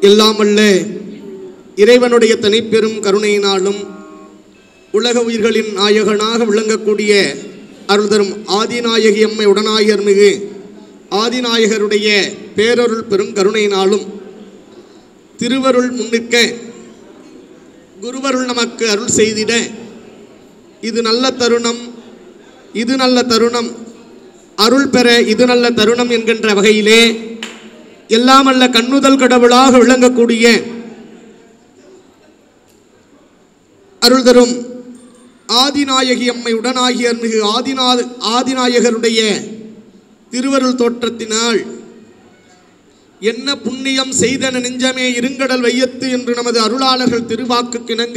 எல்லாம் அல்ல இறைவனுடைய தனிப்பெரும் கருணையினாலும் உலக உயிர்களின் நாயகனாக விளங்கக்கூடிய அருள் தரும் ஆதிநாயகி அம்மை உடனாயர் மிகு ஆதிநாயகருடைய பேரருள் பெரும் கருணையினாலும் திருவருள் முன்னிற்க குருவருள் நமக்கு அருள் செய்திட இது நல்ல தருணம் இது நல்ல தருணம் அருள் பெற இது நல்ல தருணம் என்கின்ற வகையிலே எல்லாம் அல்ல கண்ணுதல் கடவுளாக விளங்கக்கூடிய அருள் தரும் ஆதிநாயகி அம்மை உடனாகிய மிகு ஆதிநா ஆதிநாயகருடைய திருவருள் தோற்றத்தினால் என்ன புண்ணியம் செய்தன நெஞ்சமே இருங்கடல் வையத்து என்று நமது அருளாளர்கள் திருவாக்கு கிணங்க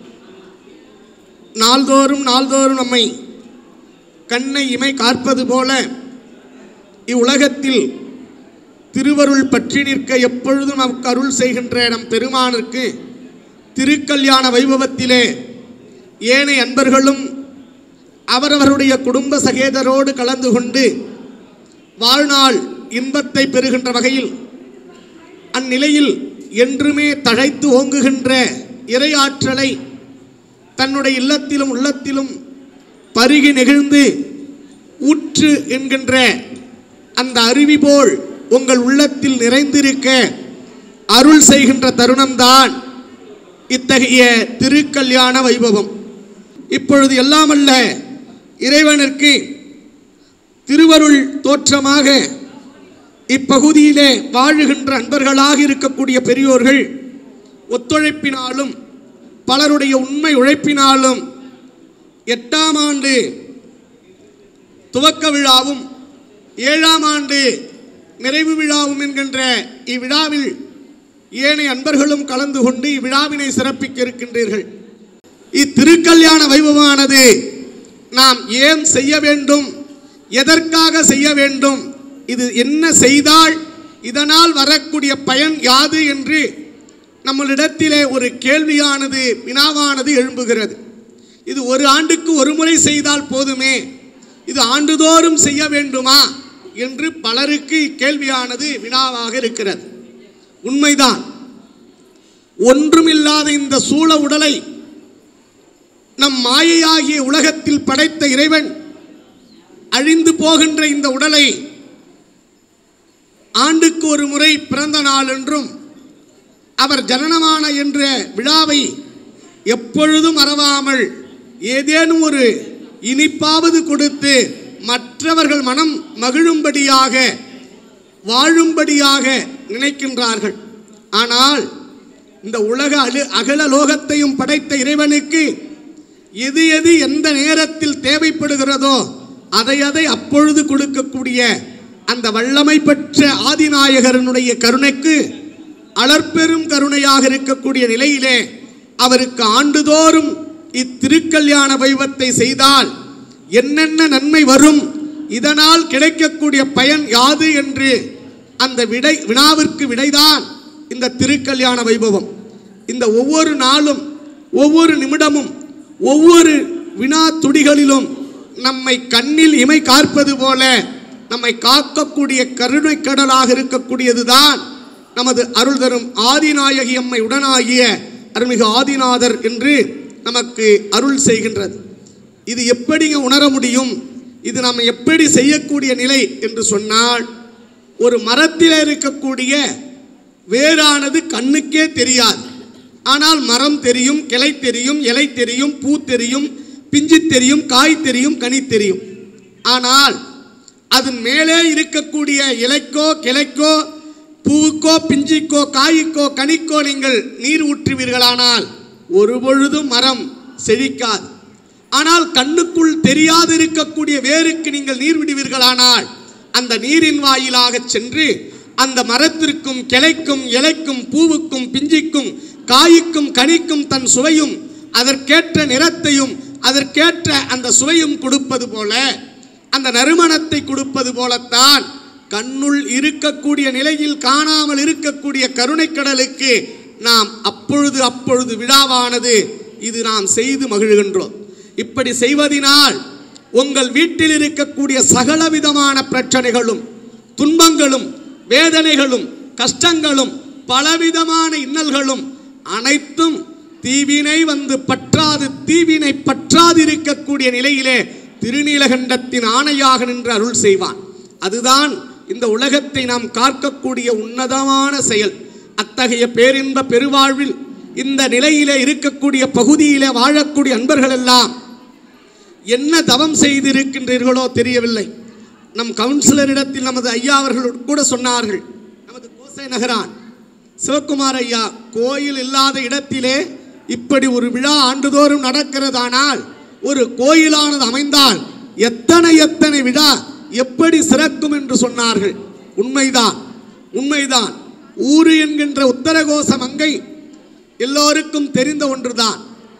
நாள்தோறும் நாள்தோறும் நம்மை கண்ணை இமை காற்பது போல இவ்வுலகத்தில் திருவருள் பற்றி நிற்க எப்பொழுதும் நமக்கு அருள் செய்கின்ற நம் பெருமானிற்கு திருக்கல்யாண வைபவத்திலே ஏனைய அன்பர்களும் அவரவருடைய குடும்ப சகேதரோடு கலந்து கொண்டு வாழ்நாள் இன்பத்தை பெறுகின்ற வகையில் அந்நிலையில் என்றுமே தழைத்து ஓங்குகின்ற இறையாற்றலை தன்னுடைய இல்லத்திலும் உள்ளத்திலும் பருகி நெகிழ்ந்து ஊற்று என்கின்ற அந்த அருவி போல் உங்கள் உள்ளத்தில் நிறைந்திருக்க அருள் செய்கின்ற தருணம்தான் இத்தகைய திருக்கல்யாண வைபவம் இப்பொழுது எல்லாமல்ல இறைவனிற்கு திருவருள் தோற்றமாக இப்பகுதியிலே வாழுகின்ற அன்பர்களாக இருக்கக்கூடிய பெரியோர்கள் ஒத்துழைப்பினாலும் பலருடைய உண்மை உழைப்பினாலும் எட்டாம் ஆண்டு துவக்க விழாவும் ஏழாம் ஆண்டு நிறைவு விழாவும் என்கின்ற இவ்விழாவில் ஏனைய அன்பர்களும் கலந்து கொண்டு இவ்விழாவினை சிறப்பிக்க இருக்கின்றீர்கள் இத்திருக்கல்யாண வைபவமானது நாம் ஏன் செய்ய வேண்டும் எதற்காக செய்ய வேண்டும் இது என்ன செய்தால் இதனால் வரக்கூடிய பயன் யாது என்று நம்மளிடத்திலே ஒரு கேள்வியானது வினாவானது எழும்புகிறது இது ஒரு ஆண்டுக்கு ஒரு முறை செய்தால் போதுமே இது ஆண்டுதோறும் செய்ய வேண்டுமா என்று பலருக்கு இக்கேள்வியானது வினாவாக இருக்கிறது உண்மைதான் ஒன்றுமில்லாத இந்த சூழ உடலை நம் மாயையாகிய உலகத்தில் படைத்த இறைவன் அழிந்து போகின்ற இந்த உடலை ஆண்டுக்கு ஒரு முறை பிறந்த நாள் என்றும் அவர் ஜனனமான என்ற விழாவை எப்பொழுதும் மறவாமல் ஏதேனும் ஒரு இனிப்பாவது கொடுத்து மற்றவர்கள் மனம் மகிழும்படியாக வாழும்படியாக நினைக்கின்றார்கள் ஆனால் இந்த உலக அழு அகல லோகத்தையும் படைத்த இறைவனுக்கு எது எது எந்த நேரத்தில் தேவைப்படுகிறதோ அதை அதை அப்பொழுது கொடுக்கக்கூடிய அந்த வல்லமை பெற்ற ஆதிநாயகரனுடைய கருணைக்கு அளற்பெரும் கருணையாக இருக்கக்கூடிய நிலையிலே அவருக்கு ஆண்டுதோறும் இத்திருக்கல்யாண வைபத்தை செய்தால் என்னென்ன நன்மை வரும் இதனால் கிடைக்கக்கூடிய பயன் யாது என்று அந்த விடை வினாவிற்கு விடைதான் இந்த திருக்கல்யாண வைபவம் இந்த ஒவ்வொரு நாளும் ஒவ்வொரு நிமிடமும் ஒவ்வொரு வினா துடிகளிலும் நம்மை கண்ணில் இமை காற்பது போல நம்மை காக்கக்கூடிய கருணை கடலாக இருக்கக்கூடியதுதான் நமது அருள் தரும் ஆதிநாயகி அம்மை உடனாகிய அருள்மிகு ஆதிநாதர் என்று நமக்கு அருள் செய்கின்றது இது எப்படிங்க உணர முடியும் இது நாம் எப்படி செய்யக்கூடிய நிலை என்று சொன்னால் ஒரு மரத்தில் இருக்கக்கூடிய வேரானது கண்ணுக்கே தெரியாது ஆனால் மரம் தெரியும் கிளை தெரியும் இலை தெரியும் பூ தெரியும் பிஞ்சு தெரியும் காய் தெரியும் கனி தெரியும் ஆனால் அதன் மேலே இருக்கக்கூடிய இலைக்கோ கிளைக்கோ பூவுக்கோ பிஞ்சிக்கோ காய்க்கோ கனிக்கோ நீங்கள் நீர் ஊற்றுவீர்களானால் ஒரு பொழுதும் மரம் செழிக்காது ஆனால் கண்ணுக்குள் தெரியாது இருக்கக்கூடிய வேருக்கு நீங்கள் நீர் விடுவீர்களானால் அந்த நீரின் வாயிலாக சென்று அந்த மரத்திற்கும் கிளைக்கும் இலைக்கும் பூவுக்கும் பிஞ்சிக்கும் காய்க்கும் கனிக்கும் தன் சுவையும் அதற்கேற்ற நிறத்தையும் அதற்கேற்ற அந்த சுவையும் கொடுப்பது போல அந்த நறுமணத்தை கொடுப்பது போலத்தான் கண்ணுள் இருக்கக்கூடிய நிலையில் காணாமல் இருக்கக்கூடிய கருணைக்கடலுக்கு நாம் அப்பொழுது அப்பொழுது விழாவானது இது நாம் செய்து மகிழ்கின்றோம் இப்படி செய்வதினால் உங்கள் வீட்டில் இருக்கக்கூடிய சகலவிதமான பிரச்சனைகளும் துன்பங்களும் வேதனைகளும் கஷ்டங்களும் பலவிதமான இன்னல்களும் அனைத்தும் தீவினை வந்து பற்றாது தீவினை பற்றாது இருக்கக்கூடிய நிலையிலே திருநீலகண்டத்தின் ஆணையாக நின்று அருள் செய்வான் அதுதான் இந்த உலகத்தை நாம் காக்கக்கூடிய உன்னதமான செயல் அத்தகைய பேரின்ப பெருவாழ்வில் இந்த நிலையிலே இருக்கக்கூடிய பகுதியிலே வாழக்கூடிய அன்பர்கள் எல்லாம் என்ன தவம் செய்திருக்கின்றீர்களோ தெரியவில்லை நம் கவுன்சிலரிடத்தில் நமது ஐயா அவர்கள் கூட சொன்னார்கள் நமது கோசை நகரான் சிவக்குமார் ஐயா கோயில் இல்லாத இடத்திலே இப்படி ஒரு விழா ஆண்டுதோறும் நடக்கிறதானால் ஒரு கோயிலானது அமைந்தால் எத்தனை எத்தனை விழா எப்படி சிறக்கும் என்று சொன்னார்கள் உண்மைதான் உண்மைதான் ஊரு என்கின்ற உத்தரகோச மங்கை எல்லோருக்கும் தெரிந்த ஒன்றுதான்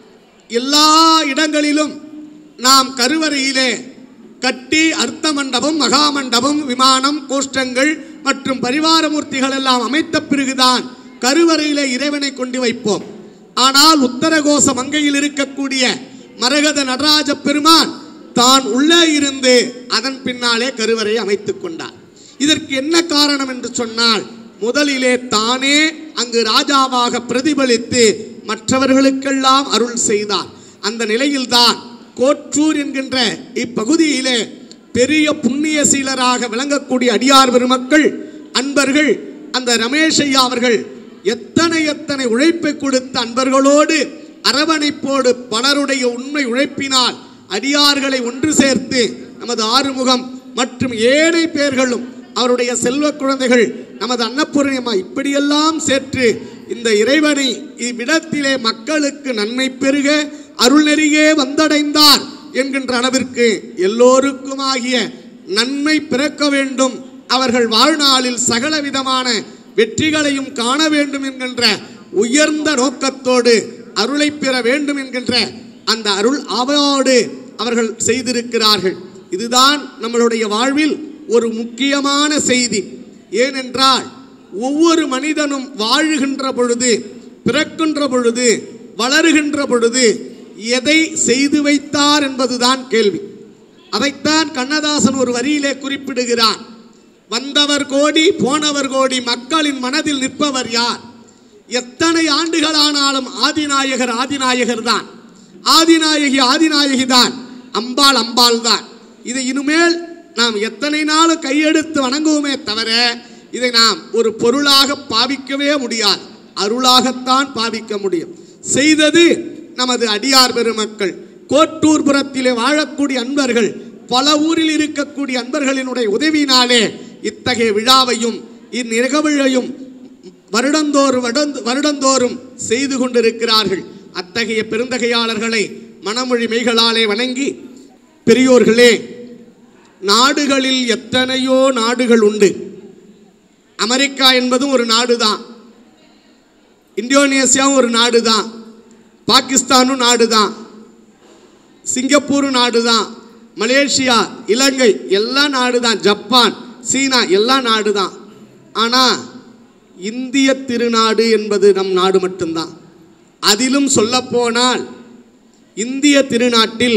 எல்லா இடங்களிலும் நாம் கருவறையிலே கட்டி அர்த்த மண்டபம் மகாமண்டபம் விமானம் கோஷ்டங்கள் மற்றும் பரிவார மூர்த்திகள் எல்லாம் அமைத்த பிறகுதான் கருவறையிலே இறைவனை கொண்டு வைப்போம் ஆனால் உத்தரகோச மங்கையில் இருக்கக்கூடிய மரகத நடராஜ பெருமான் தான் உள்ளே இருந்து அதன் பின்னாலே கருவறையை அமைத்துக் கொண்டார் இதற்கு என்ன காரணம் என்று சொன்னால் முதலிலே தானே அங்கு ராஜாவாக பிரதிபலித்து மற்றவர்களுக்கெல்லாம் அருள் செய்தார் அந்த நிலையில்தான் கோற்றூர் என்கின்ற இப்பகுதியிலே பெரிய புண்ணிய சீலராக விளங்கக்கூடிய அடியார் பெருமக்கள் அன்பர்கள் அந்த ரமேஷ் ஐயா அவர்கள் எத்தனை எத்தனை உழைப்பை கொடுத்த அன்பர்களோடு அரவணைப்போடு பலருடைய உண்மை உழைப்பினால் அடியார்களை ஒன்று சேர்த்து நமது ஆறுமுகம் மற்றும் ஏழை பேர்களும் அவருடைய செல்வ குழந்தைகள் நமது அன்னபூர்ணியம்மா இப்படியெல்லாம் சேர்த்து இந்த இறைவனை இவ்விடத்திலே மக்களுக்கு நன்மை பெருக அருள்நெறியே வந்தடைந்தார் என்கின்ற அளவிற்கு எல்லோருக்குமாகிய நன்மை பிறக்க வேண்டும் அவர்கள் வாழ்நாளில் சகல விதமான வெற்றிகளையும் காண வேண்டும் என்கின்ற உயர்ந்த நோக்கத்தோடு அருளை பெற வேண்டும் என்கின்ற அந்த அருள் அவரோடு அவர்கள் செய்திருக்கிறார்கள் இதுதான் நம்மளுடைய வாழ்வில் ஒரு முக்கியமான செய்தி ஏனென்றால் ஒவ்வொரு மனிதனும் வாழுகின்ற பொழுது பிறக்கின்ற பொழுது வளருகின்ற பொழுது எதை செய்து வைத்தார் என்பதுதான் கேள்வி அதைத்தான் கண்ணதாசன் ஒரு வரியிலே குறிப்பிடுகிறார் வந்தவர் கோடி போனவர் கோடி மக்களின் மனதில் நிற்பவர் யார் எத்தனை ஆண்டுகளானாலும் ஆதிநாயகர் ஆதிநாயகர் தான் ஆதிநாயகி ஆதிநாயகி தான் அம்பாள் அம்பாள் தான் இதை இனிமேல் நாம் எத்தனை நாளும் கையெடுத்து வணங்குவோமே தவிர இதை நாம் ஒரு பொருளாக பாவிக்கவே முடியாது அருளாகத்தான் பாவிக்க முடியும் செய்தது நமது அடியார் பெருமக்கள் கோட்டூர்புரத்திலே வாழக்கூடிய அன்பர்கள் பல ஊரில் இருக்கக்கூடிய அன்பர்களினுடைய உதவியினாலே இத்தகைய விழாவையும் இந்நிகழ்வையும் வருடந்தோறும் வருடந்து வருடந்தோறும் செய்து கொண்டிருக்கிறார்கள் அத்தகைய பெருந்தகையாளர்களை மனமொழி மெய்களாலே வணங்கி பெரியோர்களே நாடுகளில் எத்தனையோ நாடுகள் உண்டு அமெரிக்கா என்பதும் ஒரு நாடு தான் இந்தோனேசியாவும் ஒரு நாடு தான் பாகிஸ்தானும் நாடு தான் சிங்கப்பூரும் நாடு தான் மலேசியா இலங்கை எல்லாம் நாடு தான் ஜப்பான் சீனா எல்லாம் நாடு தான் ஆனால் இந்திய திருநாடு என்பது நம் நாடு மட்டும்தான் அதிலும் சொல்லப்போனால் இந்திய திருநாட்டில்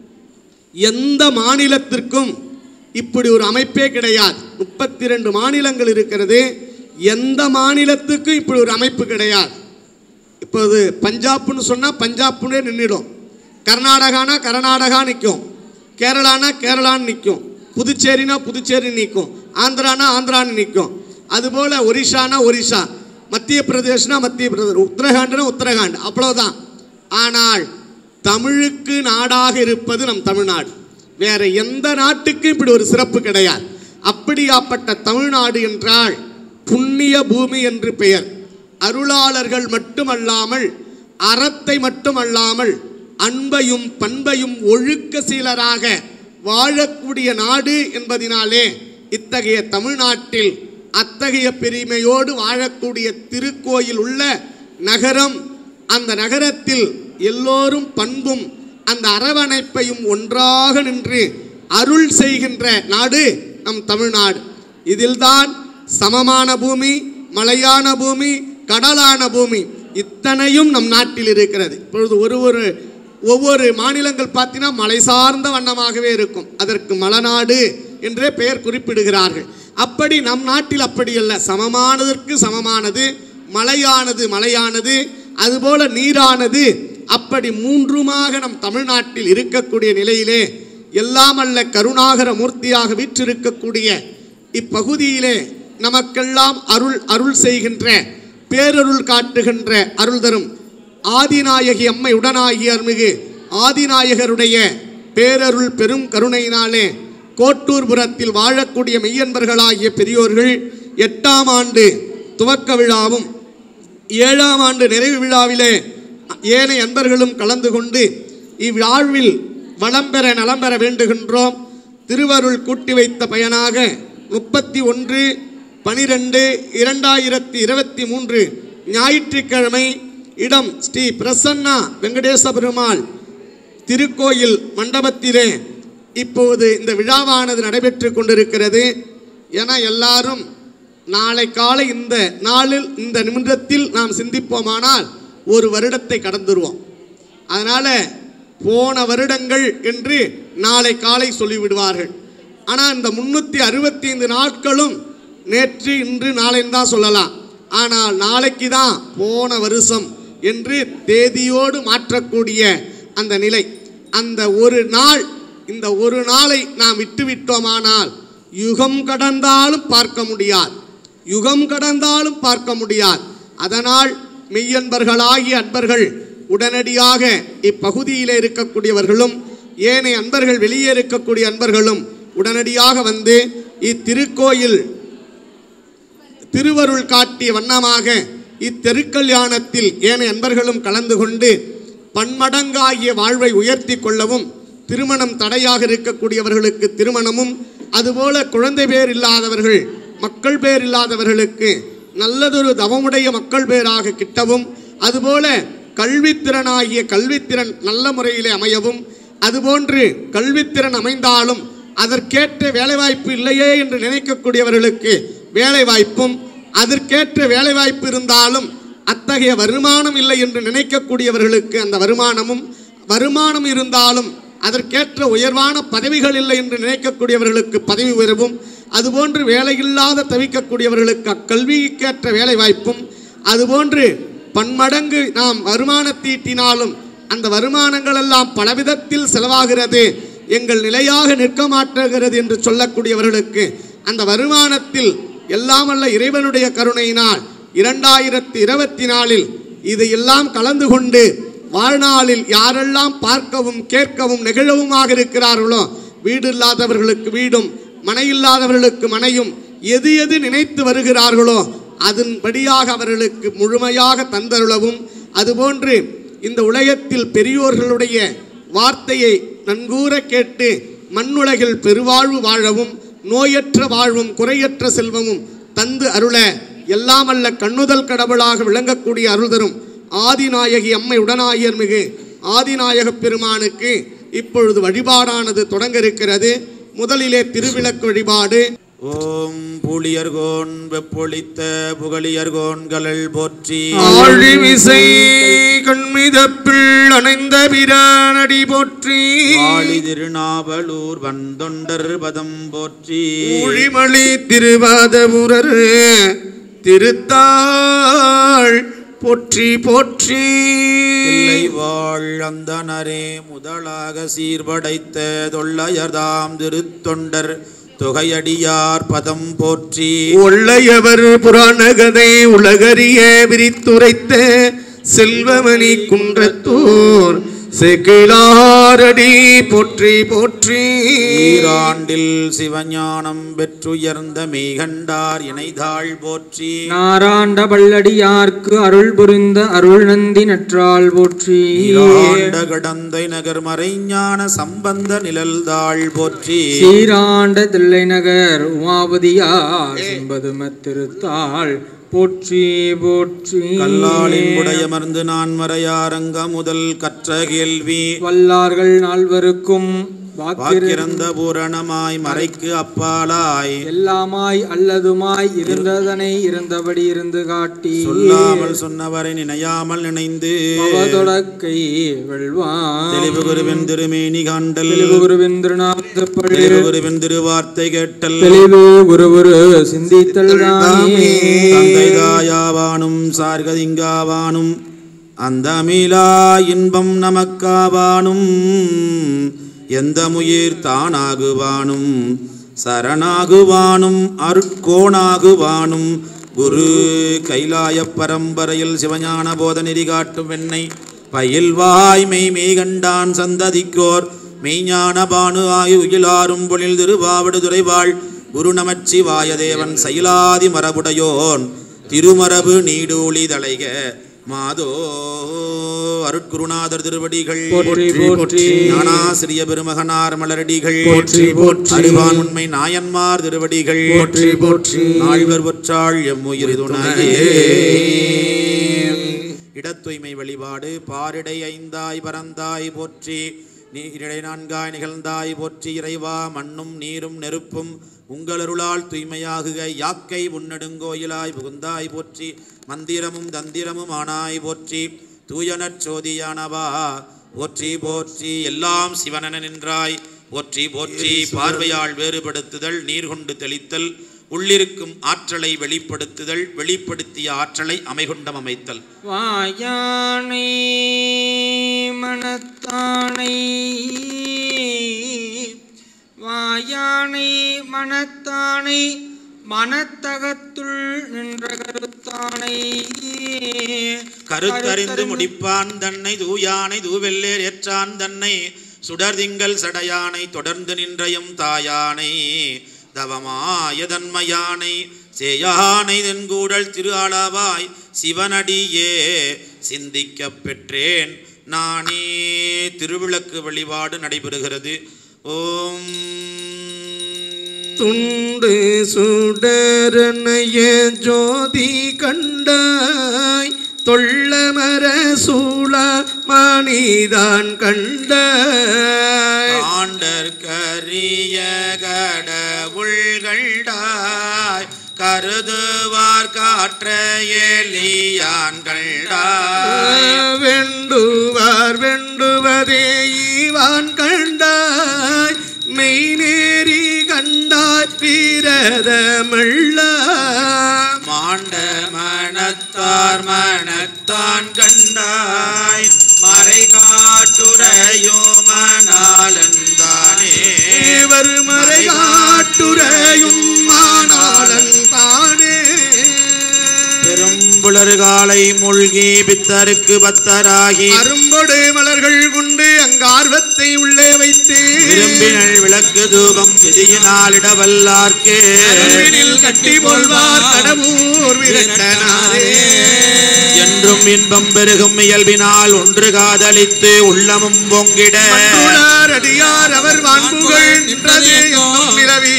எந்த மாநிலத்திற்கும் இப்படி ஒரு அமைப்பே கிடையாது முப்பத்தி ரெண்டு மாநிலங்கள் இருக்கிறது எந்த மாநிலத்துக்கும் இப்படி ஒரு அமைப்பு கிடையாது இப்போது பஞ்சாப்னு சொன்னால் பஞ்சாப்னே நின்றுடும் கர்நாடகானா கர்நாடகா நிற்கும் கேரளானா கேரளான்னு நிற்கும் புதுச்சேரினா புதுச்சேரி நிற்கும் ஆந்திரானா ஆந்திரான்னு நிற்கும் அதுபோல் ஒரிஷானா ஒரிஷா மத்திய பிரதேஷ்னா மத்திய பிரதேஷ் உத்தரகாண்ட்னா உத்தரகாண்ட் அவ்வளோதான் ஆனால் தமிழுக்கு நாடாக இருப்பது நம் தமிழ்நாடு வேற எந்த நாட்டுக்கும் இப்படி ஒரு சிறப்பு கிடையாது அப்படியாப்பட்ட தமிழ்நாடு என்றால் புண்ணிய பூமி என்று பெயர் அருளாளர்கள் மட்டுமல்லாமல் அறத்தை மட்டுமல்லாமல் அன்பையும் பண்பையும் ஒழுக்க சீலராக வாழக்கூடிய நாடு என்பதினாலே இத்தகைய தமிழ்நாட்டில் அத்தகைய பெருமையோடு வாழக்கூடிய திருக்கோயில் உள்ள நகரம் அந்த நகரத்தில் எல்லோரும் பண்பும் அந்த அரவணைப்பையும் ஒன்றாக நின்று அருள் செய்கின்ற நாடு நம் தமிழ்நாடு இதில்தான் சமமான பூமி மலையான பூமி கடலான பூமி இத்தனையும் நம் நாட்டில் இருக்கிறது இப்பொழுது ஒரு ஒரு ஒவ்வொரு மாநிலங்கள் பார்த்தீங்கன்னா மலை சார்ந்த வண்ணமாகவே இருக்கும் அதற்கு மலைநாடு என்றே பெயர் குறிப்பிடுகிறார்கள் அப்படி நம் நாட்டில் அப்படி அல்ல சமமானதற்கு சமமானது மலையானது மலையானது அதுபோல நீரானது அப்படி மூன்றுமாக நம் தமிழ்நாட்டில் இருக்கக்கூடிய நிலையிலே எல்லாம் அல்ல கருணாகர மூர்த்தியாக வீற்றிருக்கக்கூடிய இப்பகுதியிலே நமக்கெல்லாம் அருள் அருள் செய்கின்ற பேரருள் காட்டுகின்ற அருள் தரும் ஆதிநாயகி அம்மை உடனாகிய அருள்மிகு ஆதிநாயகருடைய பேரருள் பெரும் கருணையினாலே கோட்டூர்புரத்தில் வாழக்கூடிய மெய்யன்பர்களாகிய பெரியோர்கள் எட்டாம் ஆண்டு துவக்க விழாவும் ஏழாம் ஆண்டு நிறைவு விழாவிலே ஏனைய அன்பர்களும் கலந்து கொண்டு இவ்வாழ்வில் வளம் பெற நலம் பெற வேண்டுகின்றோம் திருவருள் கூட்டி வைத்த பயனாக முப்பத்தி ஒன்று பனிரெண்டு இரண்டாயிரத்தி இருபத்தி மூன்று ஞாயிற்றுக்கிழமை இடம் ஸ்ரீ பிரசன்னா வெங்கடேச பெருமாள் திருக்கோயில் மண்டபத்திலே இப்போது இந்த விழாவானது நடைபெற்று கொண்டிருக்கிறது என எல்லாரும் நாளை காலை இந்த நாளில் இந்த நிமிடத்தில் நாம் சிந்திப்போமானால் ஒரு வருடத்தை கடந்துருவோம் அதனால் போன வருடங்கள் என்று நாளை காலை சொல்லிவிடுவார்கள் ஆனால் இந்த முன்னூற்றி அறுபத்தி ஐந்து நாட்களும் நேற்று இன்று நாளைன்னு தான் சொல்லலாம் ஆனால் நாளைக்கு தான் போன வருஷம் என்று தேதியோடு மாற்றக்கூடிய அந்த நிலை அந்த ஒரு நாள் இந்த ஒரு நாளை நாம் விட்டுவிட்டோமானால் யுகம் கடந்தாலும் பார்க்க முடியாது யுகம் கடந்தாலும் பார்க்க முடியாது அதனால் மெய்யன்பர்களாகிய அன்பர்கள் உடனடியாக இப்பகுதியில் இருக்கக்கூடியவர்களும் ஏனைய அன்பர்கள் வெளியே இருக்கக்கூடிய அன்பர்களும் உடனடியாக வந்து இத்திருக்கோயில் திருவருள் காட்டிய வண்ணமாக இத்தெருக்கல்யாணத்தில் ஏனைய அன்பர்களும் கலந்து கொண்டு பன்மடங்காகிய வாழ்வை உயர்த்தி கொள்ளவும் திருமணம் தடையாக இருக்கக்கூடியவர்களுக்கு திருமணமும் அதுபோல குழந்தை பேர் இல்லாதவர்கள் மக்கள் பேர் இல்லாதவர்களுக்கு நல்லதொரு தவமுடைய மக்கள் பேராக கிட்டவும் அதுபோல கல்வித்திறனாகிய கல்வித்திறன் நல்ல முறையிலே அமையவும் அதுபோன்று கல்வித்திறன் அமைந்தாலும் அதற்கேற்ற வேலைவாய்ப்பு இல்லையே என்று நினைக்கக்கூடியவர்களுக்கு வேலைவாய்ப்பும் அதற்கேற்ற வேலைவாய்ப்பு இருந்தாலும் அத்தகைய வருமானம் இல்லை என்று நினைக்கக்கூடியவர்களுக்கு அந்த வருமானமும் வருமானம் இருந்தாலும் அதற்கேற்ற உயர்வான பதவிகள் இல்லை என்று நினைக்கக்கூடியவர்களுக்கு பதவி உயர்வும் அதுபோன்று வேலையில்லாத தவிக்கக்கூடியவர்களுக்கு அக்கல்விக்கேற்ற வேலைவாய்ப்பும் அதுபோன்று பன்மடங்கு நாம் வருமானத்தை ஈட்டினாலும் அந்த வருமானங்கள் எல்லாம் பலவிதத்தில் செலவாகிறது எங்கள் நிலையாக நிற்க மாட்டுகிறது என்று சொல்லக்கூடியவர்களுக்கு அந்த வருமானத்தில் எல்லாம் அல்ல இறைவனுடைய கருணையினால் இரண்டாயிரத்தி இருபத்தி நாலில் இதையெல்லாம் கலந்து கொண்டு வாழ்நாளில் யாரெல்லாம் பார்க்கவும் கேட்கவும் நெகிழவுமாக இருக்கிறார்களோ வீடு இல்லாதவர்களுக்கு வீடும் மனை இல்லாதவர்களுக்கு மனையும் எது எது நினைத்து வருகிறார்களோ அதன்படியாக அவர்களுக்கு முழுமையாக தந்தருளவும் அதுபோன்று இந்த உலகத்தில் பெரியோர்களுடைய வார்த்தையை நன்கூற கேட்டு மண்ணுலகில் பெருவாழ்வு வாழவும் நோயற்ற வாழ்வும் குறையற்ற செல்வமும் தந்து அருள எல்லாமல்ல கண்ணுதல் கடவுளாக விளங்கக்கூடிய அருள் தரும் ஆதிநாயகி அம்மை உடனாயர் மிகு ஆதிநாயகப் பெருமானுக்கு இப்பொழுது வழிபாடானது தொடங்க இருக்கிறது முதலிலே திருவிளக்கு வழிபாடு ஓம் புலியர்கோன் வெப்பொழித்த புகழியர்கோன் கலல் போற்றி ஆழிமிசை கண்மிதப்பில் அணைந்த பிரானடி போற்றி ஆழி திருநாவலூர் வந்தொண்டர் பதம் போற்றி ஊழிமணி திருவாதபுரர் திருத்தாள் போற்றி போற்றி இல்லை வாழ் அந்தனரே முதலாக சீர்படைத்த தொல்லையர்தாம் திருத்தொண்டர் தொகையடியார் பதம் போற்றி ஒள்ளையவர் புராணகதை உலகறிய விரித்துரைத்த செல்வமணி குன்றத்தூர் செகிலாரடி போற்றி போற்றி ஈராண்டில் சிவஞானம் பெற்றுயர்ந்த மெய்கண்டார் இணைதாள் போற்றி நாராண்ட பள்ளடியார்க்கு அருள் புரிந்த அருள் நந்தி நற்றாள் போற்றி ஈராண்ட கடந்தை நகர் மறைஞான சம்பந்த நிழல்தாள் போற்றி சீராண்ட தில்லை நகர் உமாபதியார் செம்பதும திருத்தாள் போற்றி போற்றி கல்லாலின் உடையமர்ந்து நான் மறையாரங்க முதல் கற்ற கேள்வி வல்லார்கள் நால்வருக்கும் வாக்கிறந்த வாக்கிறந்த பூரணமாய் மறைக்கு அப்பாலாய் எல்லாமாய் அல்லதுமாய் இருந்ததனை இருந்தபடி இருந்து காட்டி சொல்லாமல் சொன்னவரை நினையாமல் நினைந்து பவதொடக்கை வெல்வான் தெளிவு குருவின் திருமேனி காண்டல் தெளிவு குருவின் திருநாமத்துப்படி தெளிவு குருவின் திருவார்த்தை கேட்டல் தெளிவு குரு குரு சிந்தித்தல் தாமே தந்தை தாயார் ஆங்காவானும் சார்கதிங்காவானும் அந்தமிலா இன்பம் நமக்காவானும் எந்த முயிர் தானாகுவானும் சரணாகுவானும் அருட்கோணாகுவானும் குரு கைலாய பரம்பரையில் சிவஞான போத நெறி காட்டும் வெண்ணை பயில்வாய் மெய் மெய்கண்டான் சந்ததிக்கோர் மெய்ஞான பானு ஆயு உயிலாரும் பொழில் திருவாவடு துறைவாள் குரு நமச்சிவாய தேவன் சைலாதி மரபுடையோன் திருமரபு நீடூழி தலைக மாதோ அருட்குருநாதர் திருவடிகள் போற்றி போற்றி ஞானாசிரிய பெருமகனார் மலரடிகள் போற்றி போற்றி அறிவான் உண்மை நாயன்மார் திருவடிகள் போற்றி போற்றி நால்வர் ஒற்றாள் எம்முயிர் துணையே இடத்தூய்மை வழிபாடு பாரிடை ஐந்தாய் பரந்தாய் போற்றி நீரிடை நான்காய் நிகழ்ந்தாய் போற்றி இறைவா மண்ணும் நீரும் நெருப்பும் உங்களருளால் தூய்மையாகுக யாக்கை உன்னெடுங்கோயிலாய் புகுந்தாய் போற்றி மந்திரமும் தந்திரமும் ஆனாய் போற்றி தூயனற் சோதியானவா போற்றி போற்றி எல்லாம் சிவனென நின்றாய் போற்றி போற்றி பார்வையால் வேறுபடுத்துதல் நீர் கொண்டு தெளித்தல் உள்ளிருக்கும் ஆற்றலை வெளிப்படுத்துதல் வெளிப்படுத்திய ஆற்றலை அமைகொண்டம் அமைத்தல் வாயானை மனத்தானை வாயானை மனத்தானை மனத்தகத்துள் நின்ற கருத்தானை கருத்தறிந்து முடிப்பான் தன்னை தூயானை தூவெல்லேர் ஏற்றான் தன்னை சுடர்திங்கள் சடையானை தொடர்ந்து நின்றயம் தாயானை தவமாயதன்மையானை சேயானை தென்கூடல் திரு அளவாய் சிவனடியே சிந்திக்கப் பெற்றேன் நானே திருவிளக்கு வழிபாடு நடைபெறுகிறது ஓம் துண்டு சுடரனைய ஜோதி கண்டாய் தொள்ளமர சூழ மணிதான் கண்டாய் ஆண்டற்கரிய கடவுள்கள்டாய் கருதுவார் காற்ற எலியான் கண்டாய் வெண்டுவார் வெண்டுவதே ஈவான் கண்டாய் மெய்நேரி கண்டாய் வீரதமிழ்ல மாண்ட மனத்தார் மனத்தான் கண்டாய் மறை காட்டுரையோ மணாலந்தானே இவர் மறை காட்டுரையும் மானாளன் தானே பெரும்புலர் காலை மூழ்கி பித்தருக்கு பத்தராகி அரும்பொடு மலர்கள் கொண்டு அங்கார்வத்தை உள்ளே வைத்து விரும்பினள் விளக்கு தூபம் விதியினால் இடவல்லார்க்கே அரும்பினில் கட்டி போல்வார் கடவுர் விரட்டனாரே என்றும் இன்பம் பெருகும் இயல்பினால் ஒன்று காதலித்து உள்ளமும் பொங்கிட மண்ணுளார் அடியார் அவர் வான்புகள் நின்றது என்னும் நிலவி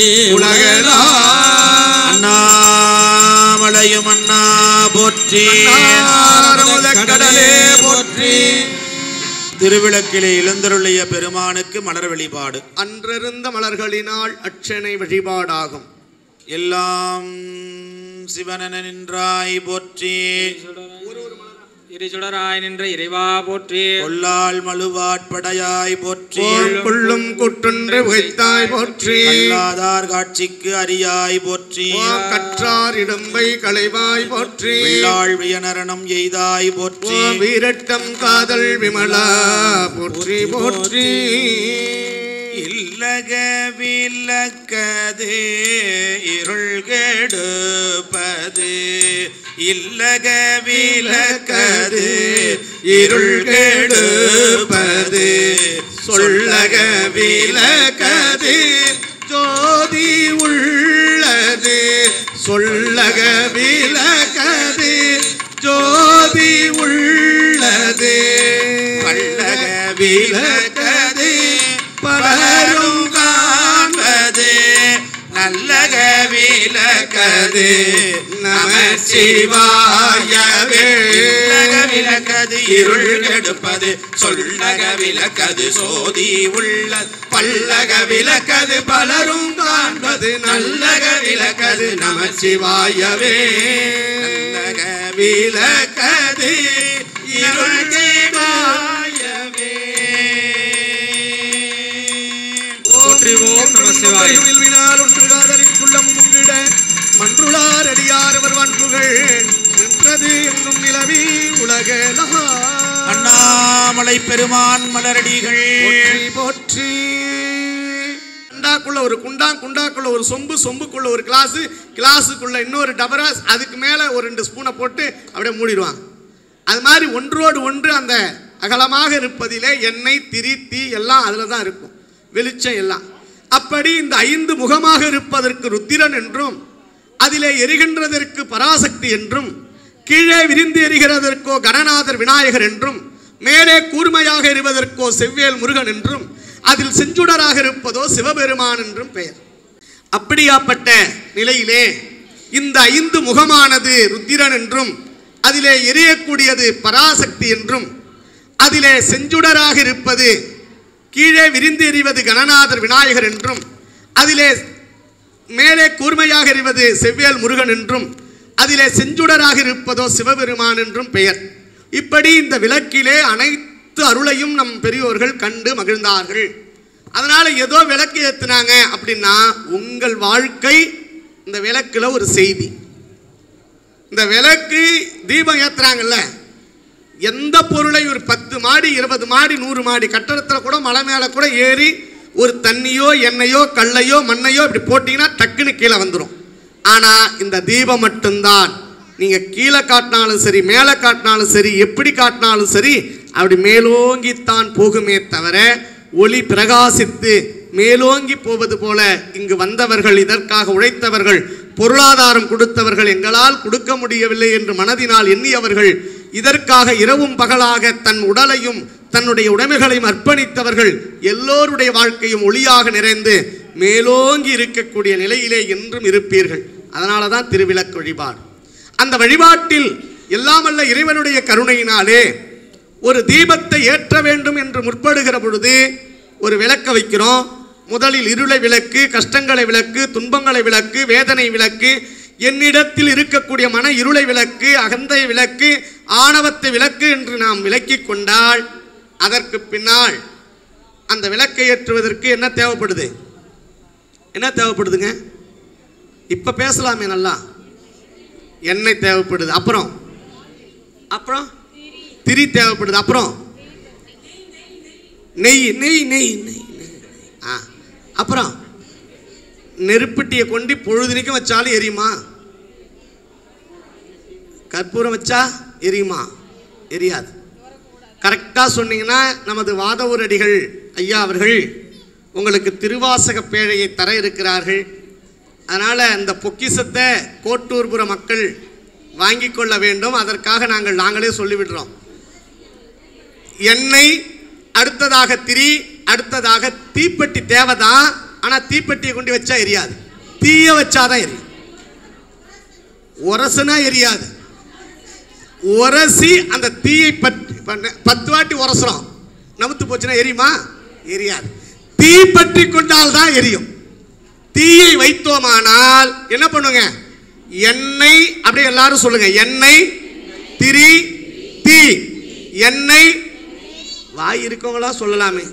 உலகலாம் அண்ணாமலையும் அண்ணா போற்றி கடலே போற்றி திருவிளக்கிலே இளந்தருளிய பெருமானுக்கு மலர் வழிபாடு அன்றிருந்த மலர்களினால் அட்சனை வழிபாடாகும் எல்லாம் சிவனென நின்றாய் போற்றி இருசுடராய் நின்ற இறைவா போற்றி கொல்லால் மழுவாட்படையாய் போற்றி போல் கொள்ளும் குற்றொன்று உகைத்தாய் போற்றி கல்லாதார் காட்சிக்கு அரியாய் போற்றி ஓம் கற்றார் இடும்பை களைவாய் போற்றி வில்லாள் வியனரணம் எய்தாய் போற்றி ஓம் வீரட்டம் காதல் விமலா போற்றி போற்றி இல்லக விலக்கது இருள் கெடுப்பது இல்லக விலக்கது இருள் கெடுப்பது சொல்லக விலகது ஜோதி உள்ளது சொல்லக விலகது ஜோதி உள்ளது பல்லக விலக்கது பலரும் காண்பது நல்லக விலக்கது நம சிவாயவே இல்லக விலக்கது இருள் கெடுப்பது சொல்லக விலக்கது சோதி உள்ள பல்லக விலக்கது பலரும் காண்பது நல்லக விலக்கது நம சிவாயவே நல்லக விலக்கது இருள் சிவாயவே போற்றிவோம் நம சிவாய வினால் ஒன்று காதலித்துள்ளம் முன்னிட மன்றுளார் அடியார் அவர் வன்புகள் திருமலை பெருமான் மலரடிகள் போற்றி போற்றி குண்டாக்குள்ள ஒரு குண்டா குண்டாக்குள்ள ஒரு சொம்பு சொம்புக்குள்ள ஒரு கிளாஸ் கிளாஸுக்குள்ள இன்னொரு டபரா அதுக்கு மேலே ஒரு ரெண்டு ஸ்பூனை போட்டு அப்படியே மூடிடுவாங்க அது மாதிரி ஒன்றோடு ஒன்று அந்த அகலமாக இருப்பதிலே எண்ணெய் திரி தீ எல்லாம் அதில் தான் இருக்கும் வெளிச்சம் எல்லாம் அப்படி இந்த ஐந்து முகமாக இருப்பதற்கு ருத்திரன் என்றும் அதிலே எரிகின்றதற்கு பராசக்தி என்றும் கீழே விரிந்து எரிகிறதற்கோ கணநாதர் விநாயகர் என்றும் மேலே கூர்மையாக எறிவதற்கோ செவ்வேல் முருகன் என்றும் அதில் செஞ்சுடராக இருப்பதோ சிவபெருமான் என்றும் பெயர் அப்படியாப்பட்ட நிலையிலே இந்த ஐந்து முகமானது ருத்திரன் என்றும் அதிலே எரியக்கூடியது பராசக்தி என்றும் அதிலே செஞ்சுடராக இருப்பது கீழே விரிந்து எறிவது கணநாதர் விநாயகர் என்றும் அதிலே மேலே கூர்மையாக எறிவது செவ்வேல் முருகன் என்றும் அதிலே செஞ்சுடராக இருப்பதோ சிவபெருமான் என்றும் பெயர் இப்படி இந்த விளக்கிலே அனைத்து அருளையும் நம் பெரியோர்கள் கண்டு மகிழ்ந்தார்கள் அதனால ஏதோ விளக்கு ஏத்துனாங்க அப்படின்னா உங்கள் வாழ்க்கை இந்த விளக்குல ஒரு செய்தி இந்த விளக்கு தீபம் ஏத்துறாங்கல்ல எந்த பொருளை ஒரு பத்து மாடி இருபது மாடி நூறு மாடி கட்டடத்தில் கூட மலை மேலே கூட ஏறி ஒரு தண்ணியோ எண்ணெயோ கல்லையோ மண்ணையோ இப்படி போட்டிங்கன்னா டக்குன்னு கீழே வந்துடும் ஆனால் இந்த தீபம் மட்டும்தான் நீங்கள் கீழே காட்டினாலும் சரி மேலே காட்டினாலும் சரி எப்படி காட்டினாலும் சரி அப்படி மேலோங்கித்தான் போகுமே தவிர ஒளி பிரகாசித்து மேலோங்கி போவது போல இங்கு வந்தவர்கள் இதற்காக உழைத்தவர்கள் பொருளாதாரம் கொடுத்தவர்கள் எங்களால் கொடுக்க முடியவில்லை என்று மனதினால் எண்ணியவர்கள் இதற்காக இரவும் பகலாக தன் உடலையும் தன்னுடைய உடைமைகளையும் அர்ப்பணித்தவர்கள் எல்லோருடைய வாழ்க்கையும் ஒளியாக நிறைந்து மேலோங்கி இருக்கக்கூடிய நிலையிலே என்றும் இருப்பீர்கள் அதனால தான் திருவிளக்கு வழிபாடு அந்த வழிபாட்டில் எல்லாமல்ல இறைவனுடைய கருணையினாலே ஒரு தீபத்தை ஏற்ற வேண்டும் என்று முற்படுகிற பொழுது ஒரு விளக்க வைக்கிறோம் முதலில் இருளை விளக்கு கஷ்டங்களை விளக்கு துன்பங்களை விளக்கு வேதனை விளக்கு என்னிடத்தில் இருக்கக்கூடிய மன இருளை விளக்கு அகந்தை விளக்கு ஆணவத்தை விளக்கு என்று நாம் விளக்கிக் கொண்டால் அதற்கு பின்னால் அந்த விளக்கை ஏற்றுவதற்கு என்ன தேவைப்படுது என்ன தேவைப்படுதுங்க இப்ப பேசலாமே நல்லா எண்ணெய் தேவைப்படுது அப்புறம் அப்புறம் திரி தேவைப்படுது அப்புறம் நெய் நெய் நெய் நெய் நெய். ஆ அப்புறம் நெருப்பட்டியை கொண்டு பொழுதுனிக்கும் வச்சாலும் எரியுமா கற்பூரம் வச்சா எரியுமா எரியாது கரெக்டாக சொன்னீங்கன்னா நமது வாதவூர் அடிகள் ஐயா அவர்கள் உங்களுக்கு திருவாசக பேழையை தர இருக்கிறார்கள் அதனால் அந்த பொக்கிஷத்தை கோட்டூர்புர மக்கள் வாங்கி கொள்ள வேண்டும் அதற்காக நாங்கள் நாங்களே சொல்லிவிடுறோம் எண்ணெய் அடுத்ததாக திரி அடுத்ததாக தீப்பெட்டி தேவைதான் ஆனால் தீப்பெட்டியை கொண்டு வச்சா எரியாது தீய வச்சாதான் எரியும் உரசுனா எரியாது உரசி அந்த தீயை பற்றி பண்ண- பத்து வாட்டி உரசுறோம் நமுத்து போச்சுன்னா எரியுமா எரியாது தீ பற்றி கொண்டால் தான் எரியும் தீயை வைத்தோமானால் என்ன பண்ணுங்க எண்ணெய் அப்படியே எல்லாரும் சொல்லுங்க எண்ணெய் திரி தீ எண்ணெய் வாய் இருக்கவங்களா சொல்லலாமே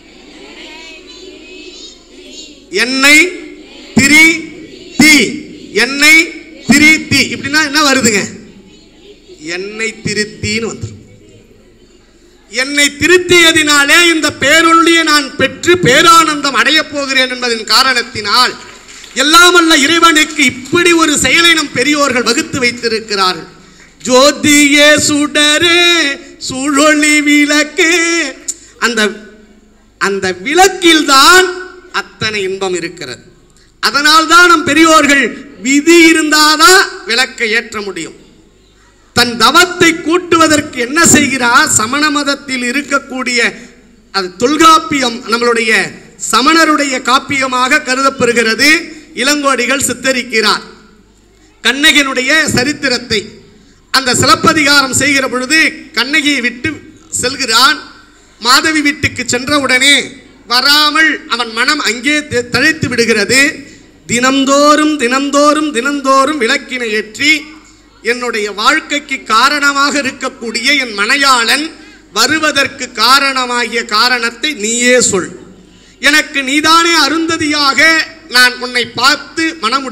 எண்ணெய் திரி தீ எண்ணெய் திரி தீ இப்படின்னா என்ன வருதுங்க எண்ணெய் திருத்தின்னு வந்துடும் என்னை திருத்தியதினாலே இந்த பேரொழியை நான் பெற்று பேரானந்தம் அடையப் போகிறேன் என்பதன் காரணத்தினால் எல்லாமல்ல இறைவனுக்கு இப்படி ஒரு செயலை நம் பெரியோர்கள் வகுத்து வைத்திருக்கிறார்கள் ஜோதியே சுடரே சுழொளி விளக்கு அந்த அந்த விளக்கில்தான் அத்தனை இன்பம் இருக்கிறது அதனால்தான் நம் பெரியோர்கள் விதி இருந்தாதான் விளக்கை ஏற்ற முடியும் தன் தவத்தை கூட்டுவதற்கு என்ன செய்கிறார் சமண மதத்தில் இருக்கக்கூடிய அது தொல்காப்பியம் நம்மளுடைய சமணருடைய காப்பியமாக கருதப்பெறுகிறது இளங்கோடிகள் சித்தரிக்கிறார் கண்ணகியினுடைய சரித்திரத்தை அந்த சிலப்பதிகாரம் செய்கிற பொழுது கண்ணகியை விட்டு செல்கிறான் மாதவி வீட்டுக்கு சென்றவுடனே வராமல் அவன் மனம் அங்கே தி- தழைத்து விடுகிறது தினந்தோறும் தினந்தோறும் தினந்தோறும் விளக்கினை ஏற்றி என்னுடைய வாழ்க்கைக்கு காரணமாக இருக்கக்கூடிய என் மனையாளன் வருவதற்கு காரணமாகிய காரணத்தை நீயே சொல் எனக்கு நீதானே அருந்ததியாக நான் உன்னை பார்த்து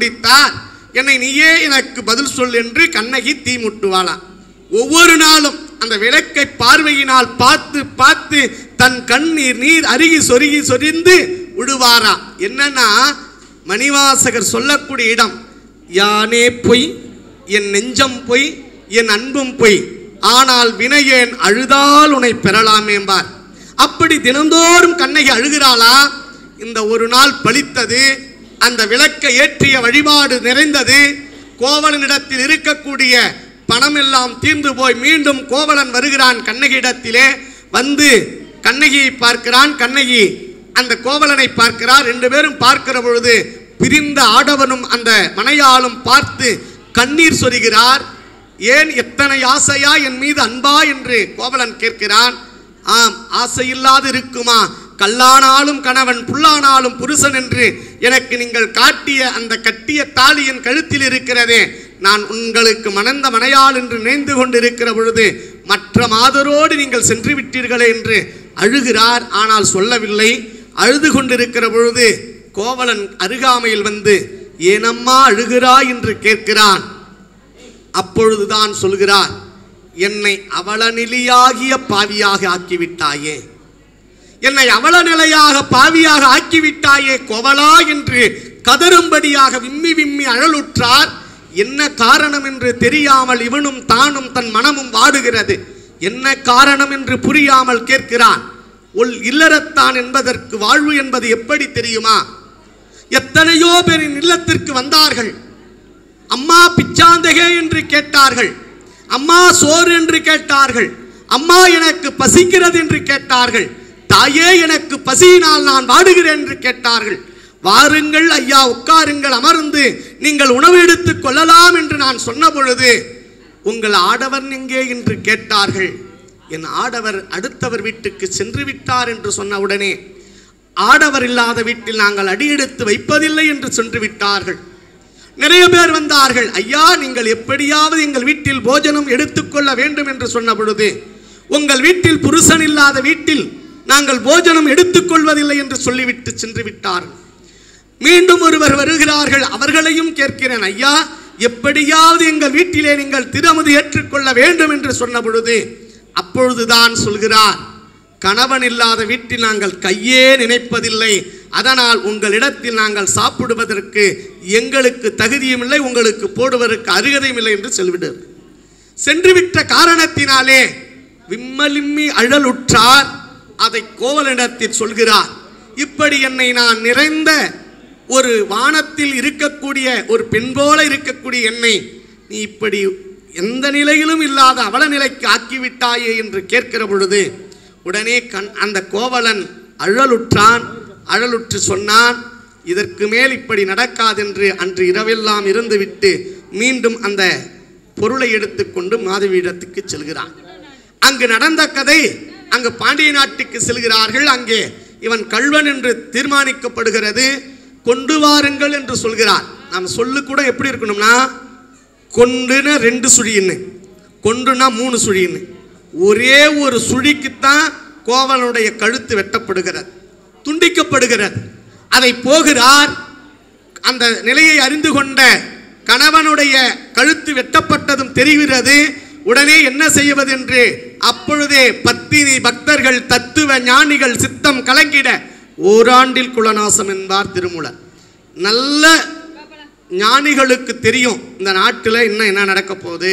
மனமுடித்தார் என்னை நீயே எனக்கு பதில் சொல் என்று கண்ணகி தீ முட்டுவாளாம் ஒவ்வொரு நாளும் அந்த விளக்கை பார்வையினால் பார்த்து பார்த்து தன் கண்ணீர் நீர் அருகி சொருகி சொரிந்து விடுவாரா என்னன்னா மணிவாசகர் சொல்லக்கூடிய இடம் யானே பொய் என் நெஞ்சம் பொய் என் அன்பும் பொய் ஆனால் வினையேன் அழுதால் உன்னை பெறலாம் என்பார் அப்படி தினந்தோறும் கண்ணகி அழுகிறாளா இந்த ஒரு நாள் பலித்தது அந்த விளக்கை ஏற்றிய வழிபாடு நிறைந்தது கோவலனிடத்தில் இருக்கக்கூடிய பணம் எல்லாம் தீர்ந்து போய் மீண்டும் கோவலன் வருகிறான் கண்ணகியிடத்திலே வந்து கண்ணகியை பார்க்கிறான் கண்ணகி அந்த கோவலனை பார்க்கிறார் ரெண்டு பேரும் பார்க்கிற பொழுது பிரிந்த ஆடவனும் அந்த மனையாளும் பார்த்து கண்ணீர் சொரிகிறார் ஏன் எத்தனை ஆசையா என் மீது அன்பா என்று கோவலன் கேட்கிறான் ஆம் ஆசையில்லாது இருக்குமா கல்லானாலும் கணவன் புல்லானாலும் புருஷன் என்று எனக்கு நீங்கள் காட்டிய அந்த கட்டிய தாலி என் கழுத்தில் இருக்கிறதே நான் உங்களுக்கு மணந்த மனையாள் என்று நினைந்து கொண்டிருக்கிற பொழுது மற்ற மாதரோடு நீங்கள் சென்று விட்டீர்களே என்று அழுகிறார் ஆனால் சொல்லவில்லை அழுது கொண்டிருக்கிற பொழுது கோவலன் அருகாமையில் வந்து ஏனம்மா அழுகிறாய் என்று கேட்கிறான் அப்பொழுதுதான் சொல்கிறார் என்னை அவலநிலையாகிய பாவியாக ஆக்கிவிட்டாயே என்னை அவலநிலையாக பாவியாக ஆக்கிவிட்டாயே கோவலா என்று கதறும்படியாக விம்மி விம்மி அழலுற்றார் என்ன காரணம் என்று தெரியாமல் இவனும் தானும் தன் மனமும் வாடுகிறது என்ன காரணம் என்று புரியாமல் கேட்கிறான் உள் இல்லறத்தான் என்பதற்கு வாழ்வு என்பது எப்படி தெரியுமா எத்தனையோ பேரின் இல்லத்திற்கு வந்தார்கள் அம்மா பிச்சாந்தகே என்று கேட்டார்கள் அம்மா சோறு என்று கேட்டார்கள் அம்மா எனக்கு பசிக்கிறது என்று கேட்டார்கள் தாயே எனக்கு பசியினால் நான் வாடுகிறேன் என்று கேட்டார்கள் வாருங்கள் ஐயா உட்காருங்கள் அமர்ந்து நீங்கள் உணவு எடுத்துக் கொள்ளலாம் என்று நான் சொன்ன பொழுது உங்கள் ஆடவர் எங்கே என்று கேட்டார்கள் என் ஆடவர் அடுத்தவர் வீட்டுக்கு சென்று விட்டார் என்று சொன்ன உடனே ஆடவர் இல்லாத வீட்டில் நாங்கள் அடியெடுத்து வைப்பதில்லை என்று சென்று விட்டார்கள் நிறைய பேர் வந்தார்கள் ஐயா நீங்கள் எப்படியாவது எங்கள் வீட்டில் போஜனம் எடுத்துக்கொள்ள வேண்டும் என்று சொன்ன பொழுது உங்கள் வீட்டில் புருஷன் இல்லாத வீட்டில் நாங்கள் போஜனம் எடுத்துக்கொள்வதில்லை என்று சொல்லிவிட்டு சென்று விட்டார்கள் மீண்டும் ஒருவர் வருகிறார்கள் அவர்களையும் கேட்கிறேன் ஐயா எப்படியாவது எங்கள் வீட்டிலே நீங்கள் திருமதி ஏற்றுக்கொள்ள வேண்டும் என்று சொன்ன பொழுது அப்பொழுதுதான் சொல்கிறார் கணவன் இல்லாத வீட்டில் நாங்கள் கையே நினைப்பதில்லை அதனால் உங்களிடத்தில் நாங்கள் சாப்பிடுவதற்கு எங்களுக்கு தகுதியும் இல்லை உங்களுக்கு போடுவதற்கு அருகதையும் இல்லை என்று சொல்லிவிடு சென்றுவிட்ட காரணத்தினாலே விம்மலிம்மி அழலுற்றார் அதை கோவலனிடத்தில் சொல்கிறார் இப்படி என்னை நான் நிறைந்த ஒரு வானத்தில் இருக்கக்கூடிய ஒரு பெண் போல இருக்கக்கூடிய என்னை நீ இப்படி எந்த நிலையிலும் இல்லாத அவல நிலைக்கு ஆக்கிவிட்டாயே என்று கேட்கிற பொழுது உடனே கண் அந்த கோவலன் அழலுற்றான் அழலுற்று சொன்னான் இதற்கு மேல் இப்படி நடக்காதென்று அன்று இரவெல்லாம் இருந்துவிட்டு மீண்டும் அந்த பொருளை எடுத்துக்கொண்டு மாதவியிடத்துக்கு செல்கிறான் அங்கு நடந்த கதை அங்கு பாண்டிய நாட்டுக்கு செல்கிறார்கள் அங்கே இவன் கள்வன் என்று தீர்மானிக்கப்படுகிறது கொண்டு வாருங்கள் என்று சொல்கிறார் நாம் சொல்லு கூட எப்படி இருக்கணும்னா கொண்டுன ரெண்டு சுழின்னு கொண்டுனா மூணு சுழின்னு ஒரே ஒரு சுழிக்குத்தான் கோவலனுடைய கழுத்து வெட்டப்படுகிறது துண்டிக்கப்படுகிறது அதை போகிறார் அந்த நிலையை அறிந்து கொண்ட கணவனுடைய கழுத்து வெட்டப்பட்டதும் தெரிகிறது உடனே என்ன செய்வது என்று அப்பொழுதே பத்தினி பக்தர்கள் தத்துவ ஞானிகள் சித்தம் கலங்கிட ஓராண்டில் குலநாசம் என்பார் திருமூலர் நல்ல ஞானிகளுக்கு தெரியும் இந்த நாட்டில் இன்னும் என்ன நடக்க போகுது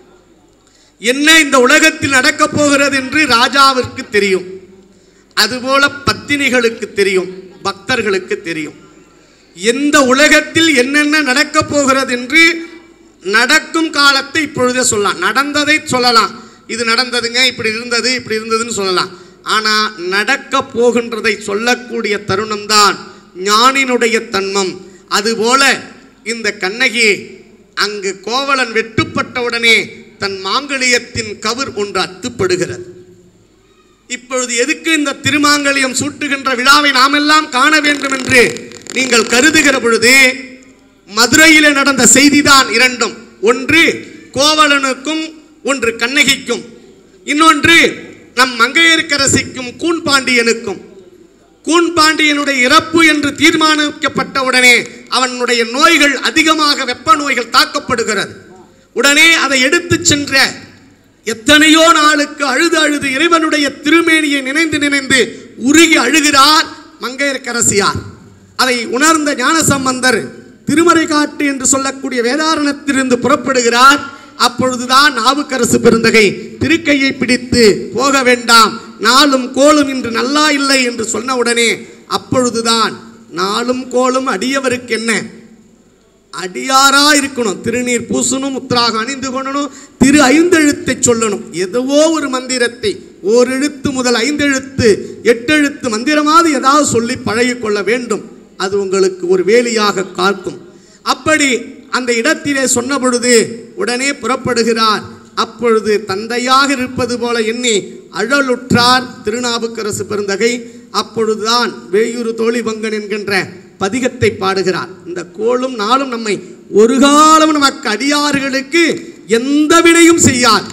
என்ன இந்த உலகத்தில் நடக்க போகிறது என்று ராஜாவிற்கு தெரியும் அதுபோல பத்தினிகளுக்கு தெரியும் பக்தர்களுக்கு தெரியும் எந்த உலகத்தில் என்னென்ன நடக்க போகிறது என்று நடக்கும் காலத்தை இப்பொழுதே சொல்லலாம் நடந்ததை சொல்லலாம் இது நடந்ததுங்க இப்படி இருந்தது இப்படி இருந்ததுன்னு சொல்லலாம் ஆனால் நடக்க போகின்றதை சொல்லக்கூடிய தருணம்தான் ஞானினுடைய தன்மம் அதுபோல இந்த கண்ணகி அங்கு கோவலன் வெட்டுப்பட்டவுடனே தன் மாங்கலியத்தின் கவர் ஒன்று அத்துப்படுகிறது இப்பொழுது எதுக்கு இந்த திருமாங்கலியம் சூட்டுகின்ற விழாவை நாமெல்லாம் காண வேண்டும் என்று நீங்கள் கருதுகிற பொழுது மதுரையிலே நடந்த செய்திதான் இரண்டும் ஒன்று கோவலனுக்கும் ஒன்று கண்ணகிக்கும் இன்னொன்று நம் மங்கையர்க்கரசிக்கும் கூன்பாண்டியனுக்கும் கூன்பாண்டியனுடைய இறப்பு என்று தீர்மானிக்கப்பட்ட உடனே அவனுடைய நோய்கள் அதிகமாக வெப்ப நோய்கள் தாக்கப்படுகிறது உடனே அதை எடுத்துச் சென்ற எத்தனையோ நாளுக்கு அழுது அழுது இறைவனுடைய திருமேனியை நினைந்து நினைந்து உருகி அழுகிறார் மங்கையர்க்கரசியார் அதை உணர்ந்த ஞானசம்பந்தர் திருமறை காட்டு என்று சொல்லக்கூடிய வேதாரணத்திலிருந்து புறப்படுகிறார் அப்பொழுதுதான் நாவுக்கரசு பெருந்தகை திருக்கையை பிடித்து போக வேண்டாம் நாளும் கோலும் இன்று நல்லா இல்லை என்று சொன்ன உடனே அப்பொழுதுதான் நாளும் கோலும் அடியவருக்கு என்ன அடியாரா இருக்கணும் திருநீர் பூசணும் முத்ராக அணிந்து கொள்ளணும் திரு ஐந்தெழுத்தை சொல்லணும் எதுவோ ஒரு மந்திரத்தை ஓரெழுத்து முதல் ஐந்தெழுத்து எட்டெழுத்து மந்திரமாவது ஏதாவது சொல்லி பழகிக்கொள்ள வேண்டும் அது உங்களுக்கு ஒரு வேலியாக காக்கும் அப்படி அந்த இடத்திலே சொன்ன பொழுது உடனே புறப்படுகிறார் அப்பொழுது தந்தையாக இருப்பது போல எண்ணி அழலுற்றார் திருநாவுக்கரசு பெருந்தகை அப்பொழுதுதான் வேயூரு தோழிபங்கன் என்கின்ற பதிகத்தை பாடுகிறார் இந்த கோளும் நாளும் நம்மை ஒரு காலம் நமக்கு அடியார்களுக்கு எந்த வினையும் செய்யாது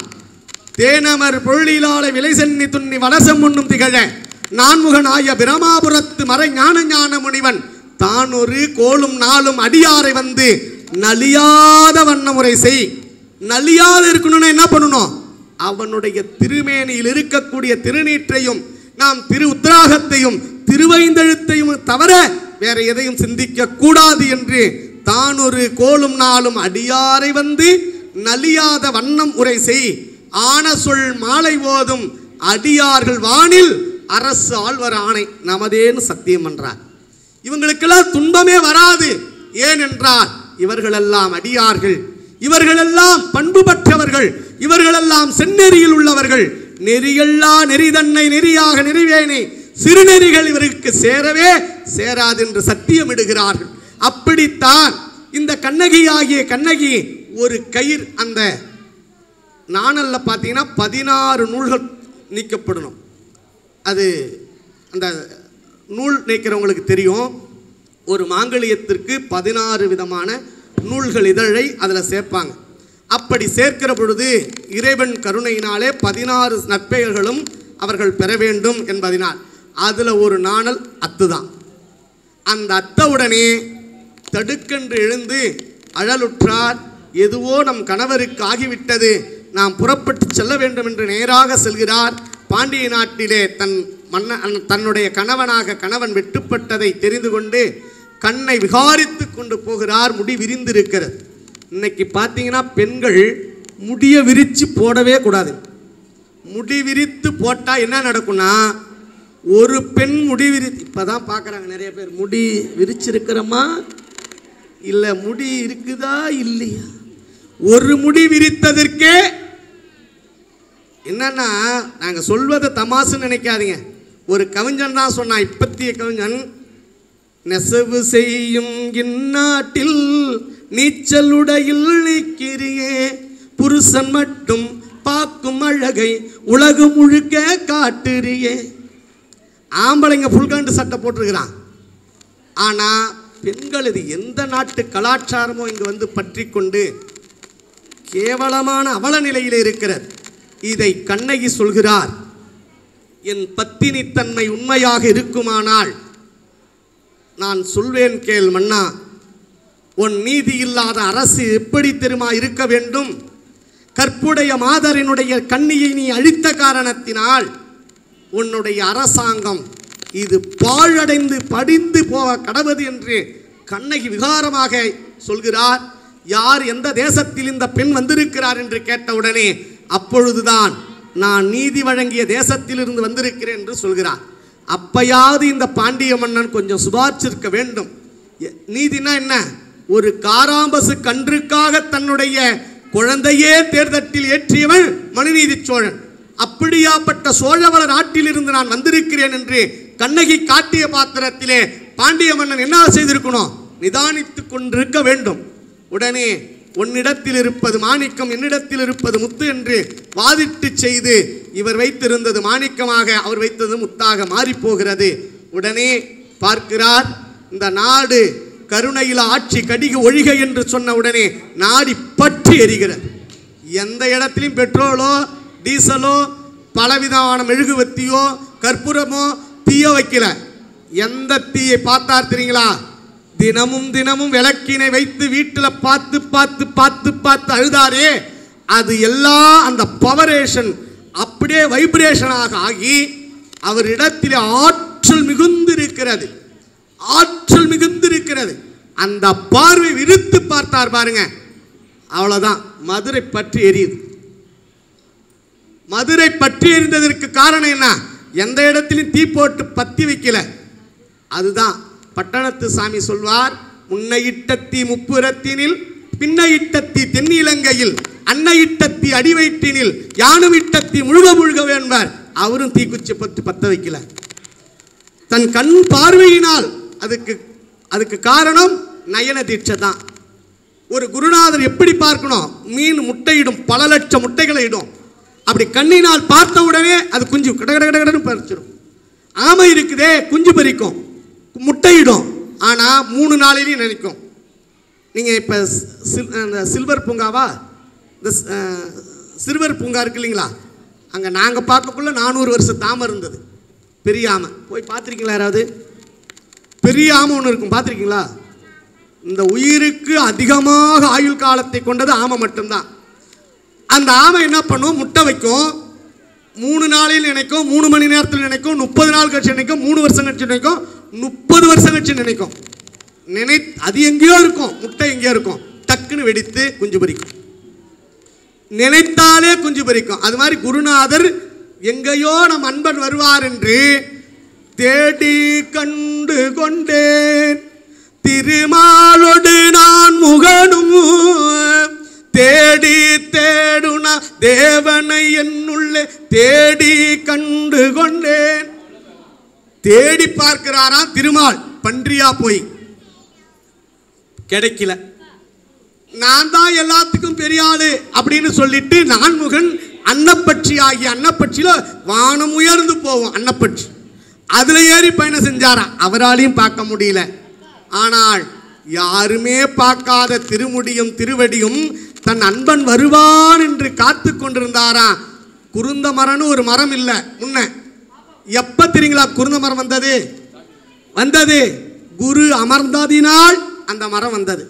தேனமர் பொருளிலால விலை சென்னி துண்ணி வலசம் உண்ணும் திகழ நான்முகனாய பிரமாபுரத்து மறை ஞான ஞான முனிவன் தான் ஒரு கோளும் நாளும் அடியாரை வந்து நலியாத வண்ண முறை செய் நலியாத இருக்கணும்னா என்ன பண்ணணும் அவனுடைய திருமேனியில் இருக்கக்கூடிய திருநீற்றையும் நாம் திரு உத்ராகத்தையும் திருவைந்தெழுத்தையும் தவிர வேற எதையும் சிந்திக்க கூடாது என்று தான் ஒரு கோலும் நாளும் அடியாரை வந்து நலியாத வண்ணம் உரை செய் ஆன சொல் மாலை ஓதும் அடியார்கள் வானில் அரசு ஆழ்வர் ஆணை நமதேன்னு சத்தியம் பண்றார் இவங்களுக்கெல்லாம் துன்பமே வராது ஏனென்றால் இவர்களெல்லாம் அடியார்கள் இவர்களெல்லாம் பண்பு பெற்றவர்கள் இவர்களெல்லாம் செந்நெறியில் உள்ளவர்கள் நெறியல்லா நெறி தன்னை நெறியாக நெறிவேனே சிறுநெறிகள் இவருக்கு சேரவே சேராது என்று சத்தியமிடுகிறார்கள் அப்படித்தான் இந்த கண்ணகி ஆகிய கண்ணகி ஒரு கயிர் அந்த நாணல்ல பார்த்தீங்கன்னா பதினாறு நூல்கள் நீக்கப்படணும் அது அந்த நூல் நீக்கிறவங்களுக்கு தெரியும் ஒரு மாங்கல்யத்திற்கு பதினாறு விதமான நூல்கள் இதழை அதில் சேர்ப்பாங்க அப்படி சேர்க்கிற பொழுது இறைவன் கருணையினாலே பதினாறு நற்பெயர்களும் அவர்கள் பெற வேண்டும் என்பதனால் அதில் ஒரு நாணல் அத்து தான் அந்த அத்தவுடனே தடுக்கென்று எழுந்து அழலுற்றார் எதுவோ நம் கணவருக்கு ஆகிவிட்டது நாம் புறப்பட்டு செல்ல வேண்டும் என்று நேராக செல்கிறார் பாண்டிய நாட்டிலே தன் மன்ன தன்னுடைய கணவனாக கணவன் வெட்டுப்பட்டதை தெரிந்து கொண்டு கண்ணை விகாரித்து கொண்டு போகிறார் முடி விரிந்திருக்கிறது இன்னைக்கு பார்த்தீங்கன்னா பெண்கள் முடிய விரித்து போடவே கூடாது முடி விரித்து போட்டால் என்ன நடக்கும்னா ஒரு பெண் முடி விரி இப்போ தான் பார்க்குறாங்க நிறைய பேர் முடி விரிச்சிருக்கிறோமா இல்லை முடி இருக்குதா இல்லையா ஒரு முடி விரித்ததற்கே என்னன்னா நாங்கள் சொல்வதை தமாசுன்னு நினைக்காதீங்க ஒரு கவிஞன் தான் சொன்னான் இப்பத்திய கவிஞன் நெசவு செய்யும் இந்நாட்டில் நீச்சலுடையில் நிற்கிறியே புருஷன் மட்டும் பார்க்கும் அழகை உலகு முழுக்க காட்டுறியே ஆம்பளைங்க ஃபுல்காண்டு சட்டை போட்டிருக்கிறான் ஆனால் பெண்கள் இது எந்த நாட்டு கலாச்சாரமோ இங்கு வந்து பற்றி கொண்டு கேவலமான அவல நிலையில் இருக்கிறது இதை கண்ணகி சொல்கிறார் என் பத்தினித்தன்மை உண்மையாக இருக்குமானால் நான் சொல்வேன் கேள் மன்னா உன் நீதி இல்லாத அரசு எப்படி தெரியுமா இருக்க வேண்டும் கற்புடைய மாதரினுடைய கண்ணியை நீ அழித்த காரணத்தினால் உன்னுடைய அரசாங்கம் இது பாழடைந்து படிந்து போக கடவுது என்று கண்ணகி விகாரமாக சொல்கிறார் யார் எந்த தேசத்தில் இந்த பெண் வந்திருக்கிறார் என்று கேட்டவுடனே அப்பொழுதுதான் நான் நீதி வழங்கிய தேசத்திலிருந்து வந்திருக்கிறேன் என்று சொல்கிறார் அப்பயாவது இந்த பாண்டிய மன்னன் கொஞ்சம் சுபார்ச்சிருக்க வேண்டும் எ- நீதினா என்ன ஒரு காராம்பசு கன்றுக்காக தன்னுடைய குழந்தையே தேர்தட்டில் ஏற்றியவன் மனுநீதி சோழன் அப்படியாப்பட்ட சோழவள நாட்டிலிருந்து நான் வந்திருக்கிறேன் என்று கண்ணகி காட்டிய பாத்திரத்திலே பாண்டிய மன்னன் என்ன செய்திருக்கணும் நிதானித்துக் கொண்டிருக்க வேண்டும் உடனே உன்னிடத்தில் இருப்பது மாணிக்கம் என்னிடத்தில் இருப்பது முத்து என்று வாதிட்டு செய்து இவர் வைத்திருந்தது மாணிக்கமாக அவர் வைத்தது முத்தாக மாறிப்போகிறது உடனே பார்க்கிறார் இந்த நாடு கருணையில் ஆட்சி கடிகு ஒழிக என்று சொன்ன உடனே நாடி பற்றி எரிகிறது எந்த இடத்திலும் பெட்ரோலோ டீசலோ பலவிதமான மெழுகுவத்தியோ கற்பூரமோ தீய வைக்கல எந்த தீயை பார்த்தார் தெரியுங்களா தினமும் தினமும் விளக்கினை வைத்து வீட்டில் பார்த்து பார்த்து பார்த்து பார்த்து அழுதாரே அது எல்லாம் அந்த பவரேஷன் அப்படியே வைப்ரேஷனாக ஆகி அவரிடத்தில் ஆற்றல் மிகுந்திருக்கிறது ஆற்றல் மிகுந்திருக்கிறது அந்த பார்வை விரித்து பார்த்தார் பாருங்க அவ்வளவுதான் மதுரை பற்றி எரியுது மதுரை பற்றி எரிந்ததற்கு காரணம் என்ன எந்த இடத்திலும் தீ போட்டு பத்தி வைக்கல அதுதான் பட்டணத்து சாமி சொல்வார் முன்னை இட்டத்தி முப்புறத்தினில் பின்ன இட்டத்தி தென்னிலங்கையில் அன்னை இட்டத்தி அடிவயிற்றினில் யானும் இட்டத்தி முழுக முழுக வேண்பார் அவரும் தீக்குச்சி பத்து பத்த வைக்கல தன் கண் பார்வையினால் அதுக்கு அதுக்கு காரணம் நயன தீட்சை தான் ஒரு குருநாதர் எப்படி பார்க்கணும் மீன் முட்டையிடும் பல லட்சம் முட்டைகளை இடும் அப்படி கண்ணினால் பார்த்த உடனே அது குஞ்சு கட கட கட கடன்னு பறிச்சிடும் ஆமை இருக்குதே குஞ்சு பறிக்கும் முட்டையிடும் ஆனால் மூணு நாளிலையும் நினைக்கும் நீங்கள் இப்போ அந்த சில்வர் பூங்காவா இந்த ஸ்- அஹ், சிறுவர் பூங்கா இருக்கு இல்லைங்களா அங்கே நாங்கள் பார்க்கக்குள்ள நானூறு வருஷம் தாம இருந்தது பெரிய ஆமை போய் பார்த்துருக்கீங்களா யாராவது பெரிய ஆமை ஒன்று இருக்கும் பார்த்துருக்கீங்களா இந்த உயிருக்கு அதிகமாக ஆயுள் காலத்தை கொண்டது ஆமை மட்டும்தான் அந்த ஆமை என்ன பண்ணும் முட்டை வைக்கும் மூணு நாளில் நினைக்கும் மூணு மணி நேரத்தில் நினைக்கும் முப்பது நாள் கழிச்சு நினைக்கும் மூணு வருஷம் கழிச்சு நினைக்கும் முப்பது வருஷம் கழிச்சு நினைக்கும் நினை அது எங்கேயோ இருக்கும் முட்டை எங்கேயோ இருக்கும் டக்குன்னு வெடித்து குஞ்சு பறிக்கும் நினைத்தாலே குஞ்சு பறிக்கும் அது மாதிரி குருநாதர் எங்கேயோ நம் அன்பன் வருவார் என்று தேடி கண்டு கொண்டேன் திருமாலொடு நான் முகனும் தேடி தேடுனா தேவனை என்னுள்ளே தேடி கண்டு கொண்டேன் தேடி பார்க்கிறாராம் திருமால் பன்றியா போய் கிடைக்கல நான் தான் எல்லாத்துக்கும் பெரிய ஆளு அப்படின்னு சொல்லிட்டு நான்முகன் அன்னப்பட்சி ஆகிய அன்னப்பட்சியில வானம் உயர்ந்து போவோம் அன்னப்பட்சி அதுல ஏறி பயணம் செஞ்சாராம் அவராலையும் பார்க்க முடியல ஆனால் யாருமே பார்க்காத திருமுடியும் திருவடியும் தன் அன்பன் வருவான் என்று காத்து கொண்டிருந்தாராம் குருந்த மரம்னு ஒரு மரம் இல்லை முன்ன எப்ப தெரியுங்களா குருந்த மரம் வந்தது வந்தது குரு அமர்ந்ததினால் அந்த மரம் வந்தது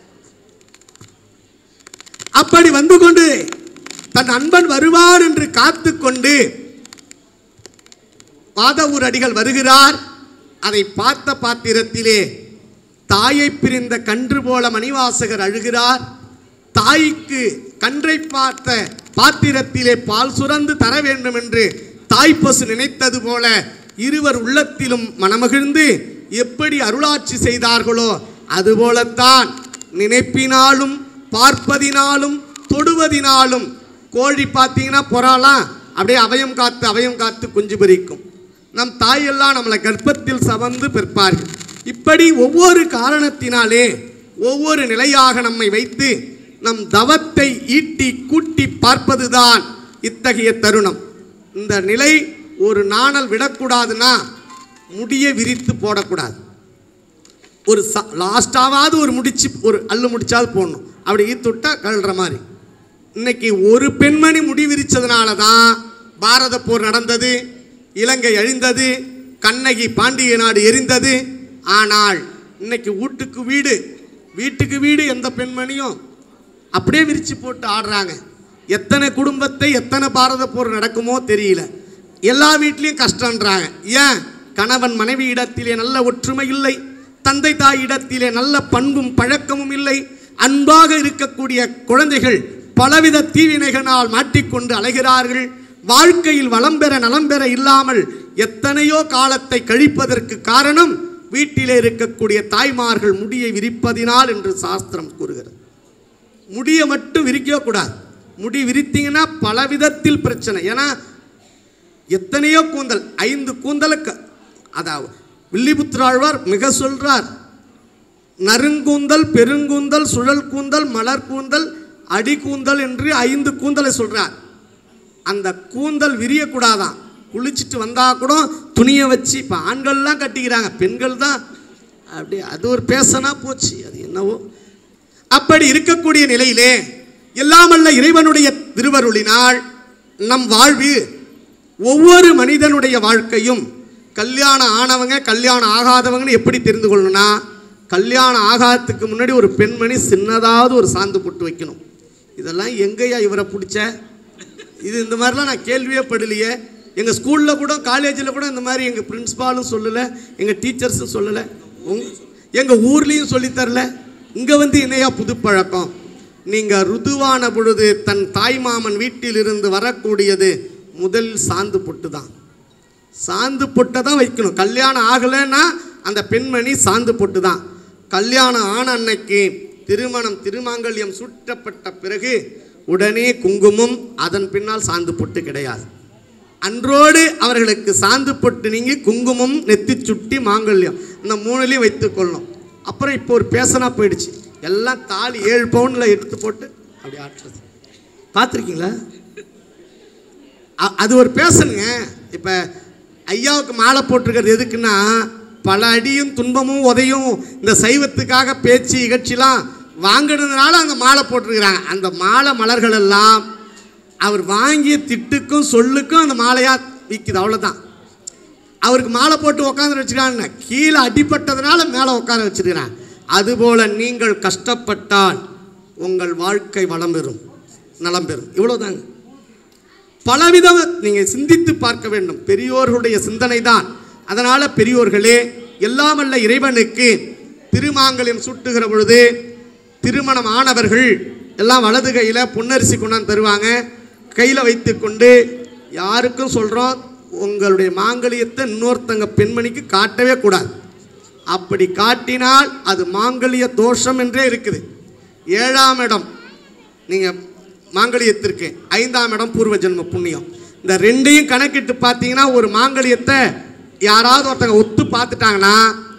அப்படி வந்து கொண்டு தன் அன்பன் வருவார் என்று காத்து கொண்டு வாதவூர் அடிகள் வருகிறார் அதை பார்த்த பாத்திரத்திலே தாயை பிரிந்த கன்று போல மணிவாசகர் அழுகிறார் தாய்க்கு கன்றை பார்த்த பாத்திரத்திலே பால் சுரந்து தர வேண்டும் என்று தாய்ப்பசு நினைத்தது போல இருவர் உள்ளத்திலும் மனமகிழ்ந்து எப்படி அருளாட்சி செய்தார்களோ அதுபோலத்தான் நினைப்பினாலும் பார்ப்பதினாலும் தொடுவதினாலும் கோழி பார்த்தீங்கன்னா புறாலாம் அப்படியே அவயம் காத்து அவயம் காத்து குஞ்சு பறிக்கும் நம் தாயெல்லாம் நம்மளை கர்ப்பத்தில் சவந்து பிற்பார்கள் இப்படி ஒவ்வொரு காரணத்தினாலே ஒவ்வொரு நிலையாக நம்மை வைத்து நம் தவத்தை ஈட்டி கூட்டி பார்ப்பதுதான் இத்தகைய தருணம் இந்த நிலை ஒரு நாணல் விடக்கூடாதுன்னா முடியை விரித்து போடக்கூடாது ஒரு ச லாஸ்டாவது ஒரு முடிச்சு ஒரு அல்லு முடிச்சாவது போடணும் அப்படி ஈத்துட்டா கழுற மாதிரி இன்னைக்கு ஒரு பெண்மணி முடி விரிச்சதுனால தான் பாரத போர் நடந்தது இலங்கை அழிந்தது கண்ணகி பாண்டிய நாடு எரிந்தது ஆனால் இன்னைக்கு வீட்டுக்கு வீடு வீட்டுக்கு வீடு எந்த பெண்மணியும் அப்படியே விரிச்சு போட்டு ஆடுறாங்க எத்தனை குடும்பத்தை எத்தனை பாரத போர் நடக்குமோ தெரியல எல்லா வீட்லேயும் கஷ்டன்றாங்க ஏன் கணவன் மனைவி இடத்திலே நல்ல ஒற்றுமை இல்லை தந்தை தாய் இடத்திலே நல்ல பண்பும் பழக்கமும் இல்லை அன்பாக இருக்கக்கூடிய குழந்தைகள் பலவித தீவினைகளால் மாட்டிக்கொண்டு அலைகிறார்கள் வாழ்க்கையில் வளம் பெற நலம் பெற இல்லாமல் எத்தனையோ காலத்தை கழிப்பதற்கு காரணம் வீட்டிலே இருக்கக்கூடிய தாய்மார்கள் முடியை விரிப்பதினால் என்று சாஸ்திரம் கூறுகிறது முடியை மட்டும் விரிக்கவே கூடாது முடி விரித்தீங்கன்னா பல விதத்தில் பிரச்சனை ஏன்னா எத்தனையோ கூந்தல் ஐந்து கூந்தலுக்கு அதாவது வில்லிபுத்திராழ்வார் மிக சொல்றார் நறுங்கூந்தல் பெருங்கூந்தல் சுழல் கூந்தல் மலர் கூந்தல் அடி கூந்தல் என்று ஐந்து கூந்தலை சொல்றார் அந்த கூந்தல் விரியக்கூடாதான் குளிச்சுட்டு வந்தா கூட துணியை வச்சு இப்போ ஆண்கள்லாம் கட்டிக்கிறாங்க பெண்கள் தான் அப்படி அது ஒரு பேசனா போச்சு அது என்னவோ அப்படி இருக்கக்கூடிய நிலையிலே எல்லாமல்ல இறைவனுடைய திருவருளினால் நம் வாழ்வு ஒவ்வொரு மனிதனுடைய வாழ்க்கையும் கல்யாணம் ஆனவங்க கல்யாணம் ஆகாதவங்கன்னு எப்படி தெரிந்து கொள்ளணும்னா கல்யாணம் ஆகாததுக்கு முன்னாடி ஒரு பெண்மணி சின்னதாவது ஒரு சாந்து போட்டு வைக்கணும் இதெல்லாம் எங்கேயா இவரை பிடிச்ச இது இந்த மாதிரிலாம் நான் கேள்வியே படலையே எங்கள் ஸ்கூலில் கூட காலேஜில் கூட இந்த மாதிரி எங்கள் பிரின்ஸ்பாலும் சொல்லலை எங்கள் டீச்சர்ஸும் சொல்லலை உங் எங்கள் ஊர்லேயும் சொல்லித்தரல இங்கே வந்து இணையா புது பழக்கம் நீங்கள் ருதுவான பொழுது தன் தாய்மாமன் வீட்டிலிருந்து வரக்கூடியது முதல் சாந்து பொட்டு தான் சாந்து பொட்டை தான் வைக்கணும் கல்யாணம் ஆகலைன்னா அந்த பெண்மணி சாந்து பொட்டு தான் கல்யாணம் ஆன அன்னைக்கு திருமணம் திருமாங்கல்யம் சுற்றப்பட்ட பிறகு உடனே குங்குமம் அதன் பின்னால் சாந்து பொட்டு கிடையாது அன்றோடு அவர்களுக்கு சாந்து பொட்டு நீங்கி குங்குமம் நெத்தி சுட்டி மாங்கல்யம் இந்த மூணுலையும் வைத்துக் கொள்ளணும் அப்புறம் இப்போ ஒரு பேசனா போயிடுச்சு எல்லாம் தாலி ஏழு பவுனில் எடுத்து போட்டு அப்படி ஆட்டுறது பார்த்துருக்கீங்களா அ- அது ஒரு பேசணுங்க இப்போ ஐயாவுக்கு மாலை போட்டிருக்கிறது எதுக்குன்னா பல அடியும் துன்பமும் உதையும் இந்த சைவத்துக்காக பேச்சு இகழ்ச்சிலாம் வாங்கினதுனால அந்த மாலை போட்டிருக்கிறாங்க அந்த மாலை மலர்கள் எல்லாம் அவர் வாங்கிய திட்டுக்கும் சொல்லுக்கும் அந்த மாலையாக விற்குது அவ்வளோதான் அவருக்கு மாலை போட்டு உட்காந்து வச்சுக்கிறாங்க கீழே அடிபட்டதுனால மேலே உட்கார வச்சிருக்கிறான் அதுபோல நீங்கள் கஷ்டப்பட்டால் உங்கள் வாழ்க்கை வளம் பெறும் நலம் பெறும் இவ்வளோதாங்க பலவிதம் நீங்கள் சிந்தித்து பார்க்க வேண்டும் பெரியோர்களுடைய சிந்தனை தான் அதனால் பெரியோர்களே எல்லாமல்ல இறைவனுக்கு திருமாங்கல்யம் சூட்டுகிற பொழுது திருமணம் ஆனவர்கள் எல்லாம் வலது கையில் பொன்னரிசி கொண்டாந்து தருவாங்க கையில் வைத்துக்கொண்டு யாருக்கும் சொல்கிறோம் உங்களுடைய மாங்கல்யத்தை இன்னொருத்தங்க பெண்மணிக்கு காட்டவே கூடாது அப்படி காட்டினால் அது மாங்கல்ய தோஷம் என்றே இருக்குது ஏழாம் இடம் நீங்கள் மாங்கல்யத்திற்கு ஐந்தாம் இடம் பூர்வ ஜென்ம புண்ணியம் இந்த ரெண்டையும் கணக்கிட்டு பார்த்தீங்கன்னா ஒரு மாங்கல்யத்தை யாராவது ஒருத்தங்க ஒத்து பார்த்துட்டாங்கன்னா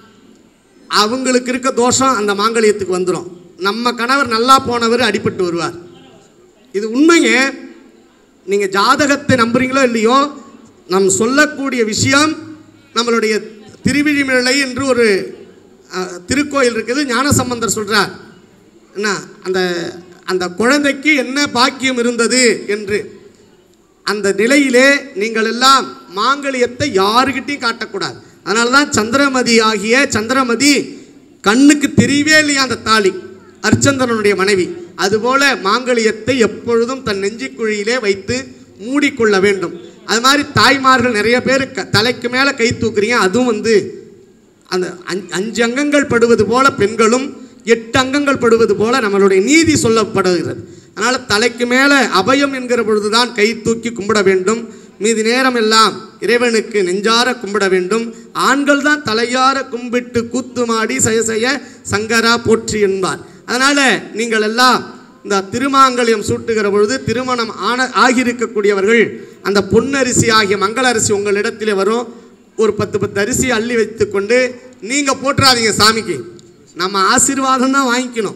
அவங்களுக்கு இருக்க தோஷம் அந்த மாங்கல்யத்துக்கு வந்துடும் நம்ம கணவர் நல்லா போனவர் அடிபட்டு வருவார் இது உண்மைங்க நீங்கள் ஜாதகத்தை நம்புறீங்களோ இல்லையோ நம் சொல்லக்கூடிய விஷயம் நம்மளுடைய திருவிழிமிழலை என்று ஒரு அஹ், திருக்கோயில் இருக்குது ஞானசம்பந்தர் சொல்றார் என்ன அந்த அந்த குழந்தைக்கு என்ன பாக்கியம் இருந்தது என்று அந்த நிலையிலே நீங்கள் எல்லாம் மாங்கல்யத்தை யாருக்கிட்டையும் காட்டக்கூடாது அதனால தான் சந்திரமதி ஆகிய சந்திரமதி கண்ணுக்கு தெரியவே இல்லையா அந்த தாலி அர்ச்சந்திரனுடைய மனைவி அதுபோல மாங்கல்யத்தை எப்பொழுதும் தன் நெஞ்சிக்குழியிலே வைத்து மூடிக்கொள்ள வேண்டும் அது மாதிரி தாய்மார்கள் நிறைய பேர் க- தலைக்கு மேலே கை தூக்குறீங்க அதுவும் வந்து அந்த அஞ்- அஞ்சு அங்கங்கள் படுவது போல பெண்களும் எட்டு அங்கங்கள் படுவது போல நம்மளுடைய நீதி சொல்லப்படுகிறது அதனால் தலைக்கு மேலே அபயம் என்கிற பொழுதுதான் கை தூக்கி கும்பிட வேண்டும் மீதி நேரம் எல்லாம் இறைவனுக்கு நெஞ்சார கும்பிட வேண்டும் ஆண்கள் தான் தலையார கும்பிட்டு கூத்துமாடி செய்ய செய்ய சங்கரா போற்றி என்பார் அதனால் நீங்கள் எல்லாம் இந்த திருமாங்கல்யம் சூட்டுகிற பொழுது திருமணம் ஆன ஆகியிருக்கக்கூடியவர்கள் அந்த பொன்னரிசி ஆகிய மங்கள அரிசி உங்களிடத்திலே வரும் ஒரு பத்து பத்து அரிசி அள்ளி வைத்துக்கொண்டு நீங்கள் போட்டுறாதீங்க சாமிக்கு நம்ம ஆசீர்வாதம் தான் வாங்கிக்கணும்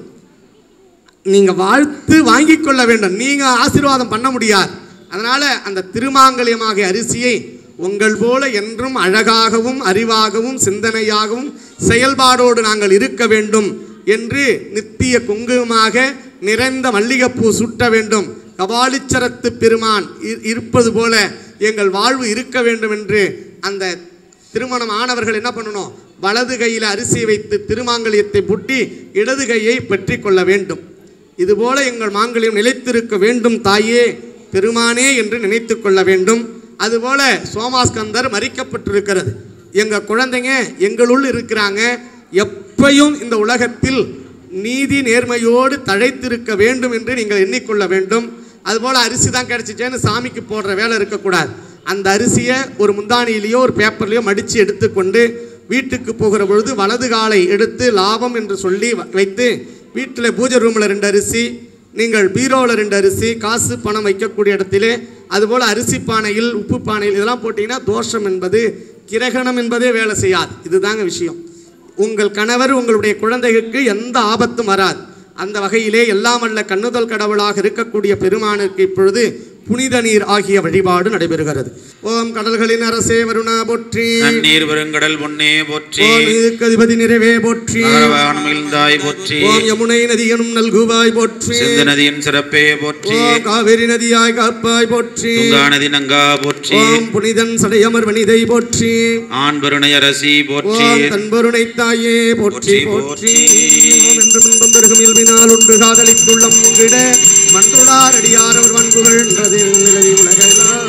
நீங்கள் வாழ்த்து வாங்கி கொள்ள வேண்டும் நீங்கள் ஆசீர்வாதம் பண்ண முடியாது அதனால் அந்த திருமாங்கல்யமாகிய அரிசியை உங்கள் போல என்றும் அழகாகவும் அறிவாகவும் சிந்தனையாகவும் செயல்பாடோடு நாங்கள் இருக்க வேண்டும் என்று நித்திய குங்குமமாக நிறைந்த மல்லிகைப்பூ சுட்ட வேண்டும் கபாலிச்சரத்து பெருமான் இ- இருப்பது போல எங்கள் வாழ்வு இருக்க வேண்டும் என்று அந்த திருமணம் ஆனவர்கள் என்ன பண்ணணும் வலது கையில் அரிசி வைத்து திருமாங்கல்யத்தை புட்டி இடது கையை பற்றி கொள்ள வேண்டும் இதுபோல எங்கள் மாங்கல்யம் நிலைத்திருக்க வேண்டும் தாயே பெருமானே என்று நினைத்து கொள்ள வேண்டும் அதுபோல சோமாஸ்கந்தர் மறிக்கப்பட்டிருக்கிறது எங்கள் குழந்தைங்க எங்களுள் இருக்கிறாங்க எப்பையும் இந்த உலகத்தில் நீதி நேர்மையோடு தழைத்திருக்க வேண்டும் என்று நீங்கள் எண்ணிக்கொள்ள வேண்டும் அதுபோல் அரிசி தான் கிடச்சிச்சேன்னு சாமிக்கு போடுற வேலை இருக்கக்கூடாது அந்த அரிசியை ஒரு முந்தானியிலேயோ ஒரு பேப்பர்லேயோ மடித்து எடுத்துக்கொண்டு வீட்டுக்கு போகிற பொழுது வலது காலை எடுத்து லாபம் என்று சொல்லி வ- வைத்து வீட்டில் பூஜை ரூமில் ரெண்டு அரிசி நீங்கள் பீரோவில் ரெண்டு அரிசி காசு பணம் வைக்கக்கூடிய இடத்திலே அதுபோல் அரிசி பானையில் உப்பு பானையில் இதெல்லாம் போட்டிங்கன்னா தோஷம் என்பது கிரகணம் என்பதே வேலை செய்யாது இதுதாங்க விஷயம் உங்கள் கணவர் உங்களுடைய குழந்தைகளுக்கு எந்த ஆபத்தும் வராது அந்த வகையிலே எல்லாம் வல்ல கண்ணுதல் கடவுளாக இருக்கக்கூடிய பெருமானுக்கு இப்பொழுது புனித நீர் ஆகிய வழிபாடு நடைபெறுகிறது ஓம் கடல்களின் அரசே வருணா போற்றி நன்னீர் பெருங்கடல் பொன்னே போற்றி ஓம் இதுக்கதிபதி நிறைவே போற்றி அகரவாகனம் மகிழ்ந்தாய் போற்றி ஓம் யமுனை நதியனும் நல்குவாய் போற்றி சிந்து நதியின் சிறப்பே போற்றி ஓம் காவிரி நதியாய் காப்பாய் போற்றி துங்கா நதி நங்கா போற்றி ஓம் புனிதன் சடையமர் வனிதை போற்றி ஆண் வருணை அரசி போற்றி ஓம் தன்பருணை தாயே போற்றி போற்றி, போற்றி போற்றி. ஓம் என்றும் இன்பம் பெருகும் இயல்பினால் ஒன்று காதலித்துள்ளம் உங்கிட மன்றுளார் அடியார் அவர் பண்புகள்ன்றது நிலவி உலகெல்லாம்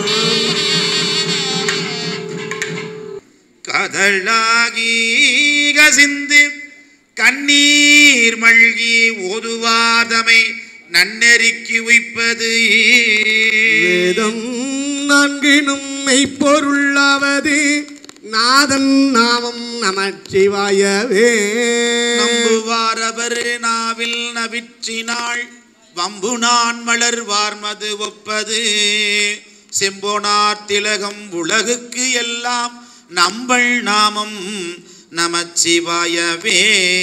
கதழாகி கசிந்து கண்ணீர் மல்கி ஓதுவாதமை நன்னெறிக்கு உய்ப்பது வேதம் நான்கினும் மெய்ப்பொருளாவது நாதன் நாமம் நமச்சிவாயவே நம்புவாரவர் நாவில் நவிற்றினாள் வம்பு நான் மலர் வார்மது ஒப்பது செம்போனார் திலகம் உலகுக்கு எல்லாம் நம்பள் நாமம் நமச்சிவாயவே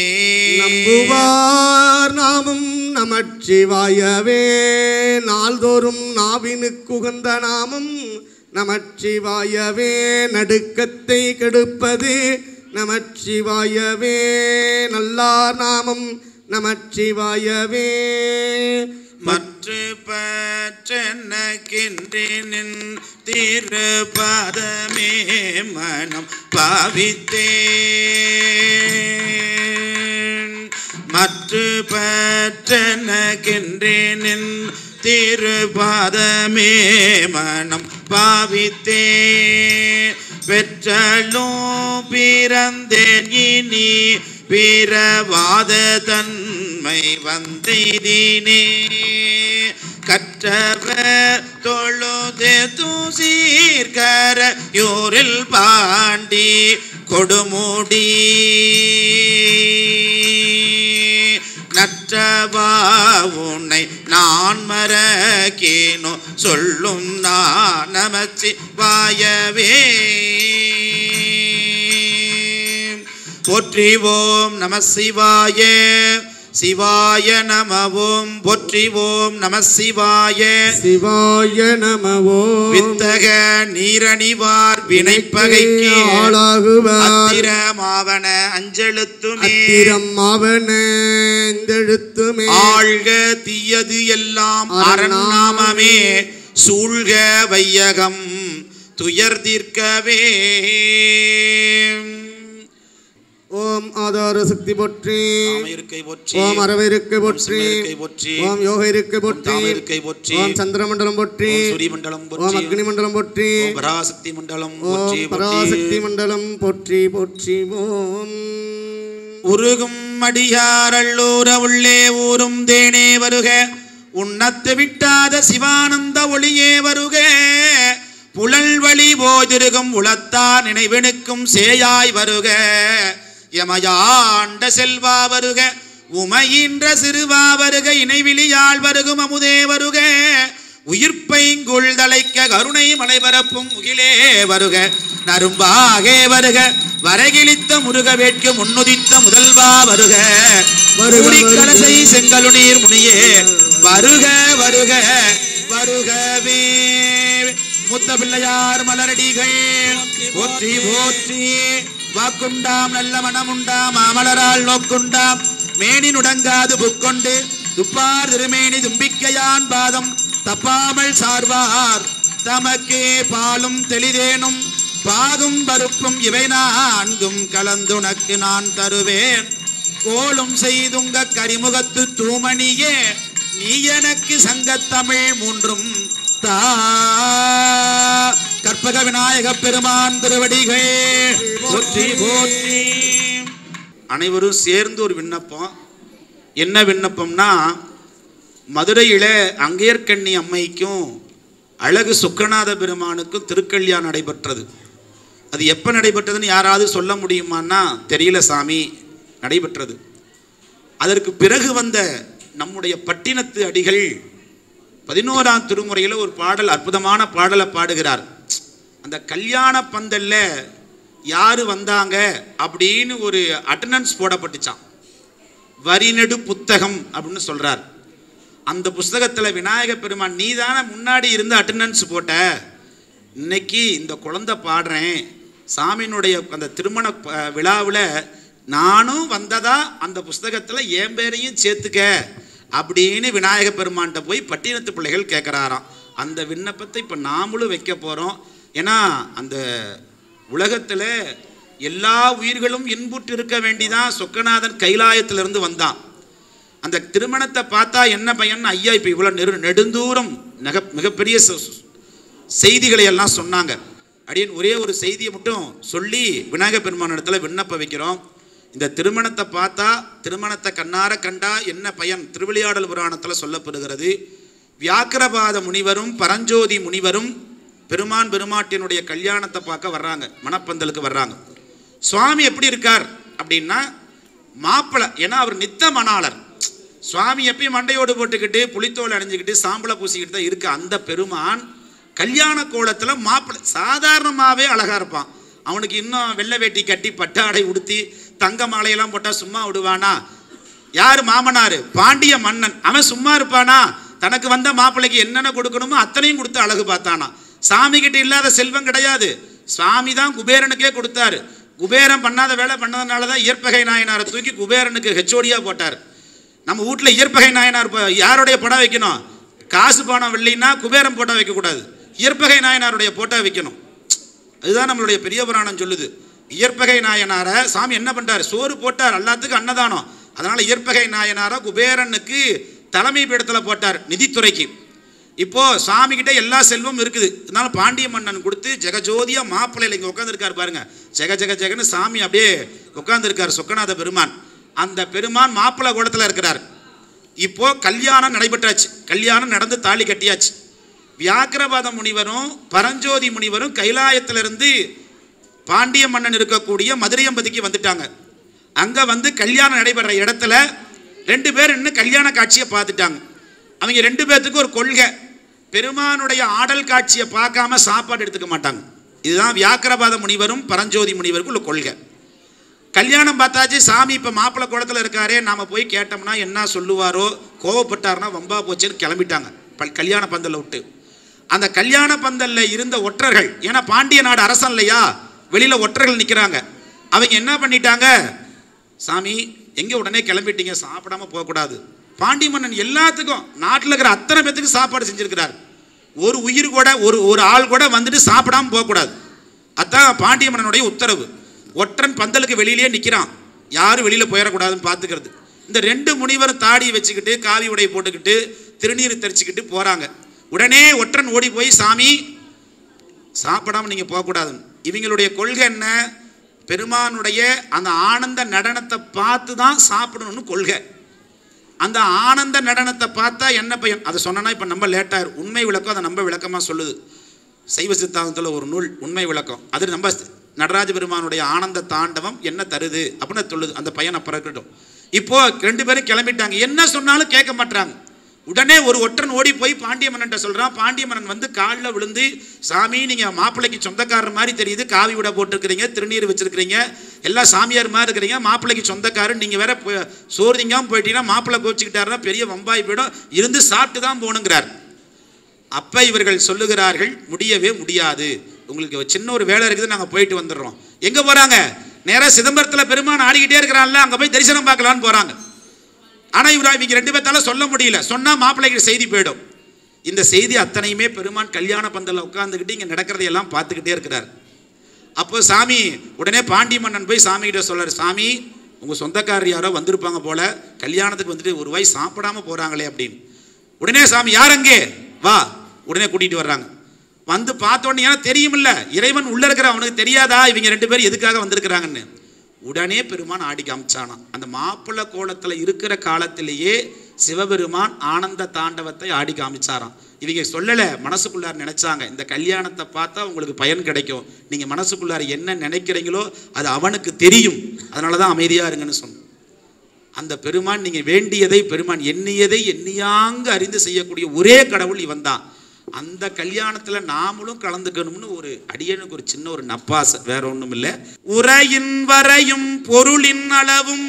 நம்புவார் நாமம் நமச்சிவாயவே நாள்தோறும் நாவினுக்குகந்த நாமம் நமச்சிவாயவே நடுக்கத்தை கெடுப்பது நமச்சிவாயவே நல்லார் நாமம் நமச்சிவாயவே மற்ற பற்றென்னக்கின்றேனின் திருப்பதமே மனம் பாவித்தேன் மற்ற பற்றென்னக்கின்றேனின் திருப்பதமே மனம் பாவித்தேன் பெற்றலும் பிறந்தேன் இனி பிறவாத தன்மை வந்தேனே கற்றவர் தொழுது தூசீர்கர யோரில் பாண்டி கொடுமுடி நற்றவா உன்னை நான் மறக்கேனோ சொல்லும் நான் நமச்சி வாயவே போற்றிவோம் நம சிவாய சிவாய நமவோம் போற்றிவோம் நம சிவாய சிவாய நமவோ வித்தக நீரணிவார் வினைப்பகைக்கு ஆளாகுவார் அத்திரமாவன அஞ்செழுத்துமே அத்திரம் ஆவன எழுத்துமே ஆழ்க தீயது எல்லாம் அரணாமமே சூழ்க வையகம் துயர் தீர்க்கவே ஓம் ஆதார சக்தி போற்றி இருக்கை போற்றி ஓம் அரவிருக்கை போற்றி சிம்மயிருக்கை போற்றி ஓம் யோக இருக்கை போற்றி தாமிருக்கை போற்றி ஓம் சந்திரமண்டலம் போற்றி ஓம் சூரிய மண்டலம் ஓம் போற்றி அக்னி மண்டலம் போற்றி ஓம் பராசக்தி மண்டலம் போற்றி ஓம் பராசக்தி போற்றி மண்டலம் போற்றி போற்றி ஓம் உருகும் அடியாரள்ளூர உள்ளே ஊரும் தேனே வருக உண்ணத்து விட்டாத சிவானந்த ஒளியே வருக புலல் வழி போதிருகும் உளத்தா நினைவெனுக்கும் சேயாய் வருக யமயாண்ட செல்வா வருக உமையின்ற சிறுவா வருக இணைவிழியாள் வருகும் அமுதே வருக உயிர்ப்பைங்குள் தலைக்க கருணை மலைபரப்பும் முகிலே வருக நரும்பாகே வருக வரைகிழித்த முருக வேட்கு முன்னுதித்த முதல்வா வருக கலசை செங்கலுநீர் முனியே வருக வருக வருகவே முத்த பிள்ளையார் மலரடிகள் போற்றி போற்றி வாக்குண்டாம் நல்ல மனமுண்டாம் மாமலரால் நோக்குண்டாம் மேனி நுடங்காது புக்கொண்டு துப்பார் திருமேனி தும்பிக்கையான் பாதம் தப்பாமல் சார்வார் தமக்கே பாலும் தெளிதேனும் பாகும் பருப்பும் இவை நான்கும் கலந்துனக்கு நான் தருவேன் கோலும் செய்துங்க கரிமுகத்து தூமணியே நீ எனக்கு சங்கத்தமிழ் மூன்றும் தா கற்பக விநாயக பெருமான் திருவடிகள் போற்றி போற்றி அனைவரும் சேர்ந்து ஒரு விண்ணப்பம் என்ன விண்ணப்பம்னா மதுரையில அங்கேற்கண்ணி அம்மைக்கும் அழகு சுக்கநாத பெருமானுக்கும் திருக்கல்யாணம் நடைபெற்றது அது எப்போ நடைபெற்றதுன்னு யாராவது சொல்ல முடியுமான்னா தெரியல சாமி நடைபெற்றது அதற்கு பிறகு வந்த நம்முடைய பட்டினத்து அடிகள் பதினோராம் திருமுறையில் ஒரு பாடல் அற்புதமான பாடலை பாடுகிறார் அந்த கல்யாண பந்தல்ல யார் வந்தாங்க அப்படின்னு ஒரு அட்டண்டன்ஸ் போடப்பட்டுச்சான் வரிநெடு புத்தகம் அப்படின்னு சொல்றார் அந்த புஸ்தகத்தில் விநாயக பெருமான் நீ தானே முன்னாடி இருந்து அட்டண்டன்ஸ் போட்ட இன்னைக்கு இந்த குழந்தை பாடுறேன் சாமியினுடைய அந்த திருமண விழாவில் நானும் வந்ததா அந்த புஸ்தகத்தில் என் பேரையும் சேர்த்துக்க அப்படின்னு விநாயக பெருமான்கிட்ட போய் பட்டினத்து பிள்ளைகள் கேட்குறாராம் அந்த விண்ணப்பத்தை இப்போ நாமளும் வைக்க போகிறோம் ஏன்னா அந்த உலகத்தில் எல்லா உயிர்களும் இன்புற்று இருக்க வேண்டிதான் சொக்கநாதன் கைலாயத்திலிருந்து வந்தான் அந்த திருமணத்தை பார்த்தா என்ன பையன் ஐயா இப்போ இவ்வளோ நெரு நெடுந்தூரம் மிக மிகப்பெரிய ச- செய்திகளை எல்லாம் சொன்னாங்க அப்படின்னு ஒரே ஒரு செய்தியை மட்டும் சொல்லி விநாயகர் பெருமான் இடத்துல விண்ணப்ப வைக்கிறோம் இந்த திருமணத்தை பார்த்தா திருமணத்தை கண்ணார கண்டா என்ன பயன் திருவிளையாடல் புராணத்தில் சொல்லப்படுகிறது வியாக்கிரபாத முனிவரும் பரஞ்சோதி முனிவரும் பெருமான் பெருமாட்டினுடைய கல்யாணத்தை பார்க்க வர்றாங்க மணப்பந்தலுக்கு வர்றாங்க சுவாமி எப்படி இருக்கார் அப்படின்னா மாப்பிள்ளை ஏன்னா அவர் நித்த மணாளர் சுவாமி எப்பயும் மண்டையோடு போட்டுக்கிட்டு புளித்தோல் அணிஞ்சுக்கிட்டு சாம்பலை பூசிக்கிட்டு தான் இருக்கு அந்த பெருமான் கல்யாண கோலத்தில் மாப்பிள்ளை சாதாரணமாகவே அழகா இருப்பான் அவனுக்கு இன்னும் வெள்ளை வேட்டி கட்டி பட்டாடை உடுத்தி தங்க மாலையெல்லாம் போட்டால் சும்மா விடுவானா யார் மாமனார் பாண்டிய மன்னன் அவன் சும்மா இருப்பானா தனக்கு வந்த மாப்பிள்ளைக்கு என்னென்ன கொடுக்கணுமோ அத்தனையும் கொடுத்து அழகு பார்த்தானா சாமி கிட்ட இல்லாத செல்வம் கிடையாது சுவாமி தான் குபேரனுக்கே கொடுத்தாரு குபேரன் பண்ணாத வேலை பண்ணதுனால தான் இயற்பகை நாயனாரை தூக்கி குபேரனுக்கு ஹெச்ஓடியா போட்டார் நம்ம வீட்டில் இயற்பகை நாயனார் ப- யாருடைய படம் வைக்கணும் காசு பணம் வெள்ளின்னா குபேரன் போட்டோ வைக்கக்கூடாது இயற்பகை நாயனாருடைய போட்டோ வைக்கணும் அதுதான் நம்மளுடைய பெரிய புராணம் சொல்லுது இயற்பகை நாயனாரை சாமி என்ன பண்றாரு சோறு போட்டார் எல்லாத்துக்கும் அன்னதானம் அதனால இயற்பகை நாயனாரை குபேரனுக்கு தலைமை பீடத்தில் போட்டார் நிதித்துறைக்கு இப்போ சாமி கிட்ட எல்லா செல்வம் இருக்குது அதனால பாண்டிய மன்னன் கொடுத்து ஜெகஜோதியா மாப்பிள்ளையில இங்க உட்காந்துருக்காரு பாருங்க ஜெக ஜெக ஜெகன்னு சாமி அப்படியே உட்காந்துருக்காரு சொக்கநாத பெருமான் அந்த பெருமான் மாப்பிள்ளை கூடத்தில் இருக்கிறார் இப்போ கல்யாணம் நடைபெற்றாச்சு கல்யாணம் நடந்து தாலி கட்டியாச்சு வியாக்கிரபாத முனிவரும் பரஞ்சோதி முனிவரும் கைலாயத்திலிருந்து பாண்டிய மன்னன் இருக்கக்கூடிய மதுரையம்பதிக்கு வந்துட்டாங்க அங்க வந்து கல்யாணம் நடைபெற இடத்துல ரெண்டு பேர் இன்னும் கல்யாண காட்சியை பார்த்துட்டாங்க அவங்க ரெண்டு பேர்த்துக்கு ஒரு கொள்கை பெருமானுடைய ஆடல் காட்சியை பார்க்காம சாப்பாடு எடுத்துக்க மாட்டாங்க இதுதான் வியாக்கிரபாத முனிவரும் பரஞ்சோதி முனிவருக்கும் உள்ள கொள்கை கல்யாணம் பார்த்தாச்சு சாமி இப்போ மாப்பிள்ளை குளத்தில் இருக்காரே நாம போய் கேட்டோம்னா என்ன சொல்லுவாரோ கோவப்பட்டாருன்னா வம்பா போச்சுன்னு கிளம்பிட்டாங்க பல் கல்யாண பந்தல்ல விட்டு அந்த கல்யாண பந்தல்ல இருந்த ஒற்றர்கள் ஏன்னா பாண்டிய நாடு அரசன் இல்லையா வெளியில ஒற்றர்கள் நிற்கிறாங்க அவங்க என்ன பண்ணிட்டாங்க சாமி எங்கே உடனே கிளம்பிட்டீங்க சாப்பிடாம போகக்கூடாது பாண்டிய மன்னன் எல்லாத்துக்கும் நாட்டில் இருக்கிற அத்தனை பேத்துக்கு சாப்பாடு செஞ்சிருக்கிறார் ஒரு உயிர் கூட ஒரு ஒரு ஆள் கூட வந்துட்டு சாப்பிடாம போகக்கூடாது அதான் பாண்டிய மன்னனுடைய உத்தரவு ஒற்றன் பந்தலுக்கு வெளியிலேயே நிற்கிறான் யாரும் வெளியில் போயிடக்கூடாதுன்னு பார்த்துக்கிறது இந்த ரெண்டு முனிவரும் தாடி வச்சுக்கிட்டு காவி உடை போட்டுக்கிட்டு திருநீர் தெரிச்சுக்கிட்டு போகிறாங்க உடனே ஒற்றன் ஓடி போய் சாமி சாப்பிடாம நீங்கள் போகக்கூடாதுன்னு இவங்களுடைய கொள்கை என்ன பெருமானுடைய அந்த ஆனந்த நடனத்தை பார்த்து தான் சாப்பிடணும்னு கொள்கை அந்த ஆனந்த நடனத்தை பார்த்தா என்ன பையன் அதை சொன்னா இப்போ நம்ம லேட்டாக உண்மை விளக்கம் அதை நம்ம விளக்கமாக சொல்லுது சைவ சித்தாந்தத்தில் ஒரு நூல் உண்மை விளக்கம் அது நம்ம நடராஜ பெருமானுடைய ஆனந்த தாண்டவம் என்ன தருது அப்படின்னு சொல்லுது அந்த பையன் அப்புறம் இருக்கட்டும் இப்போ ரெண்டு பேரும் கிளம்பிட்டாங்க என்ன சொன்னாலும் கேட்க மாட்டாங்க உடனே ஒரு ஒற்றன் ஓடி போய் பாண்டிய மன்னன்ட்ட சொல்றான் பாண்டிய மன்னன் வந்து காலில் விழுந்து சாமி நீங்க மாப்பிள்ளைக்கு சொந்தக்காரர் மாதிரி தெரியுது காவி விட போட்டிருக்கிறீங்க திருநீர் வச்சிருக்கிறீங்க எல்லாம் சாமியார் மாதிரி இருக்கிறீங்க மாப்பிள்ளைக்கு சொந்தக்காரர் நீங்க வேற போ- சோறு திங்காம போயிட்டீங்கன்னா மாப்பிள்ளை கோச்சிக்கிட்டாருன்னா பெரிய வம்பாய் போயிடும் இருந்து சாப்பிட்டு தான் போகணுங்கிறார் அப்ப இவர்கள் சொல்லுகிறார்கள் முடியவே முடியாது உங்களுக்கு ஒரு சின்ன ஒரு வேலை இருக்குது நாங்க போயிட்டு வந்துடுறோம் எங்க போறாங்க நேரா சிதம்பரத்துல பெருமான் ஆடிக்கிட்டே இருக்கிறான்ல அங்க போய் தரிசனம் பார்க்கலான்னு போறாங்க ஆனா இவர் இவங்க ரெண்டு பேர்த்தால சொல்ல முடியல சொன்னா மாப்பிள்ளைக்கு செய்தி போயிடும் இந்த செய்தி அத்தனையுமே பெருமான் கல்யாண பந்தல்ல உட்கார்ந்துக்கிட்டு இங்க நடக்கிறதையெல்லாம் பார்த்துக்கிட்டே இருக்கிறார் அப்போ சாமி உடனே பாண்டி மன்னன் போய் சாமி கிட்ட சொல்றாரு சாமி உங்க சொந்தக்காரர் யாரோ வந்திருப்பாங்க போல கல்யாணத்துக்கு வந்துட்டு ஒரு வாய் சாப்பிடாம போறாங்களே அப்படின்னு உடனே சாமி யார் அங்கே வா உடனே கூட்டிட்டு வர்றாங்க வந்து பார்த்த உடனே ஏன்னா தெரியுமில்ல இறைவன் உள்ள இருக்கிற அவனுக்கு தெரியாதா இவங்க ரெண்டு பேரும் எதுக்காக வந்திருக்கிறாங்கன்னு உடனே பெருமான் ஆடி காமிச்சானாம் அந்த மாப்பிள்ளை கோலத்தில் இருக்கிற காலத்திலேயே சிவபெருமான் ஆனந்த தாண்டவத்தை ஆடி காமிச்சாராம் இவங்க சொல்லலை மனசுக்குள்ளார் நினைச்சாங்க இந்த கல்யாணத்தை பார்த்தா உங்களுக்கு பயன் கிடைக்கும் நீங்கள் மனசுக்குள்ளார என்ன நினைக்கிறீங்களோ அது அவனுக்கு தெரியும் அதனால தான் அமைதியாக இருங்கன்னு சொன்னோம் அந்த பெருமான் நீங்கள் வேண்டியதை பெருமான் எண்ணியதை எண்ணியாங்க அறிந்து செய்யக்கூடிய ஒரே கடவுள் இவன் தான் அந்த கல்யாணத்தில் நாமளும் கலந்துக்கணும்னு ஒரு அடியனுக்கு ஒரு சின்ன ஒரு நப்பாசை வேற ஒன்றும் இல்லை உரையின் வரையும் பொருளின் அளவும்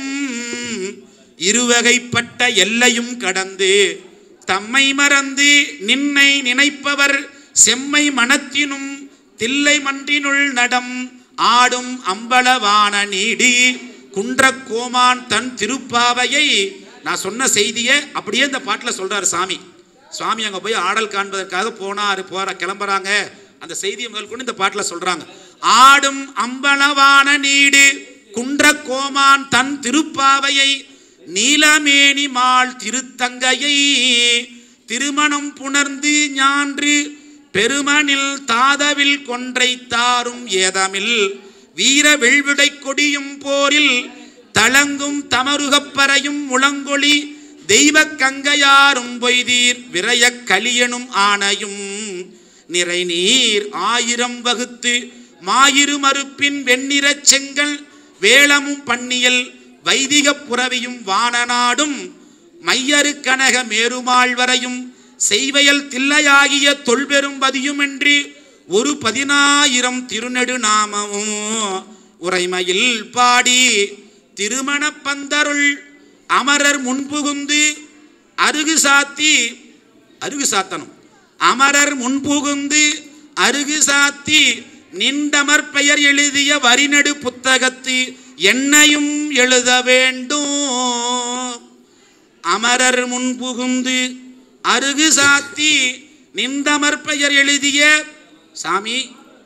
இருவகைப்பட்ட எல்லையும் கடந்து தம்மை மறந்து நின்னை நினைப்பவர் செம்மை மனத்தினும் தில்லை மன்றினுள் நடம் ஆடும் அம்பலவான நீடி குன்றக் கோமான் தன் திருப்பாவையை நான் சொன்ன செய்தியை அப்படியே இந்த பாட்டில் சொல்றாரு சாமி சுவாமி அங்கே போய் ஆடல் காண்பதற்காக போனாரு போற கிளம்புறாங்க அந்த செய்தியை முதல் கொண்டு இந்த பாட்டில் சொல்றாங்க ஆடும் அம்பலவான நீடு குன்ற கோமான் தன் திருப்பாவையை நீலமேனி மால் திருத்தங்கையை திருமணம் புணர்ந்து ஞான்று பெருமனில் தாதவில் கொன்றை தாரும் ஏதமில் வீர வெள்விடை கொடியும் போரில் தளங்கும் தமருகப்பறையும் முழங்கொளி தெய்வ கங்கையாரும் பொய்தீர் விரயக் கலியனும் ஆணையும் நிறை நீர் ஆயிரம் வகுத்து மாயிரு மறுப்பின் வெண்ணிறச் செங்கல் வேளமும் பன்னியல் வைதிகப் புறவியும் வானநாடும் மையரு கனக மேருமாழ்வரையும் செய்வயல் தில்லையாகிய தொல்பெரும் பதியுமென்று ஒரு பதினாயிரம் திருநெடு நாமமும் உரைமையில் பாடி திருமணப் பந்தருள் அமரர் முன்புகுந்து அருகு சாத்தி அருகு சாத்தனம் அமரர் முன்புகுந்து அருகு சாத்தி நின்றமர் பெயர் எழுதிய வரிநடு புத்தகத்து என்னையும் எழுத வேண்டும் அமரர் முன்புகுந்து அருகு சாத்தி நின்றமர் பெயர் எழுதிய சாமி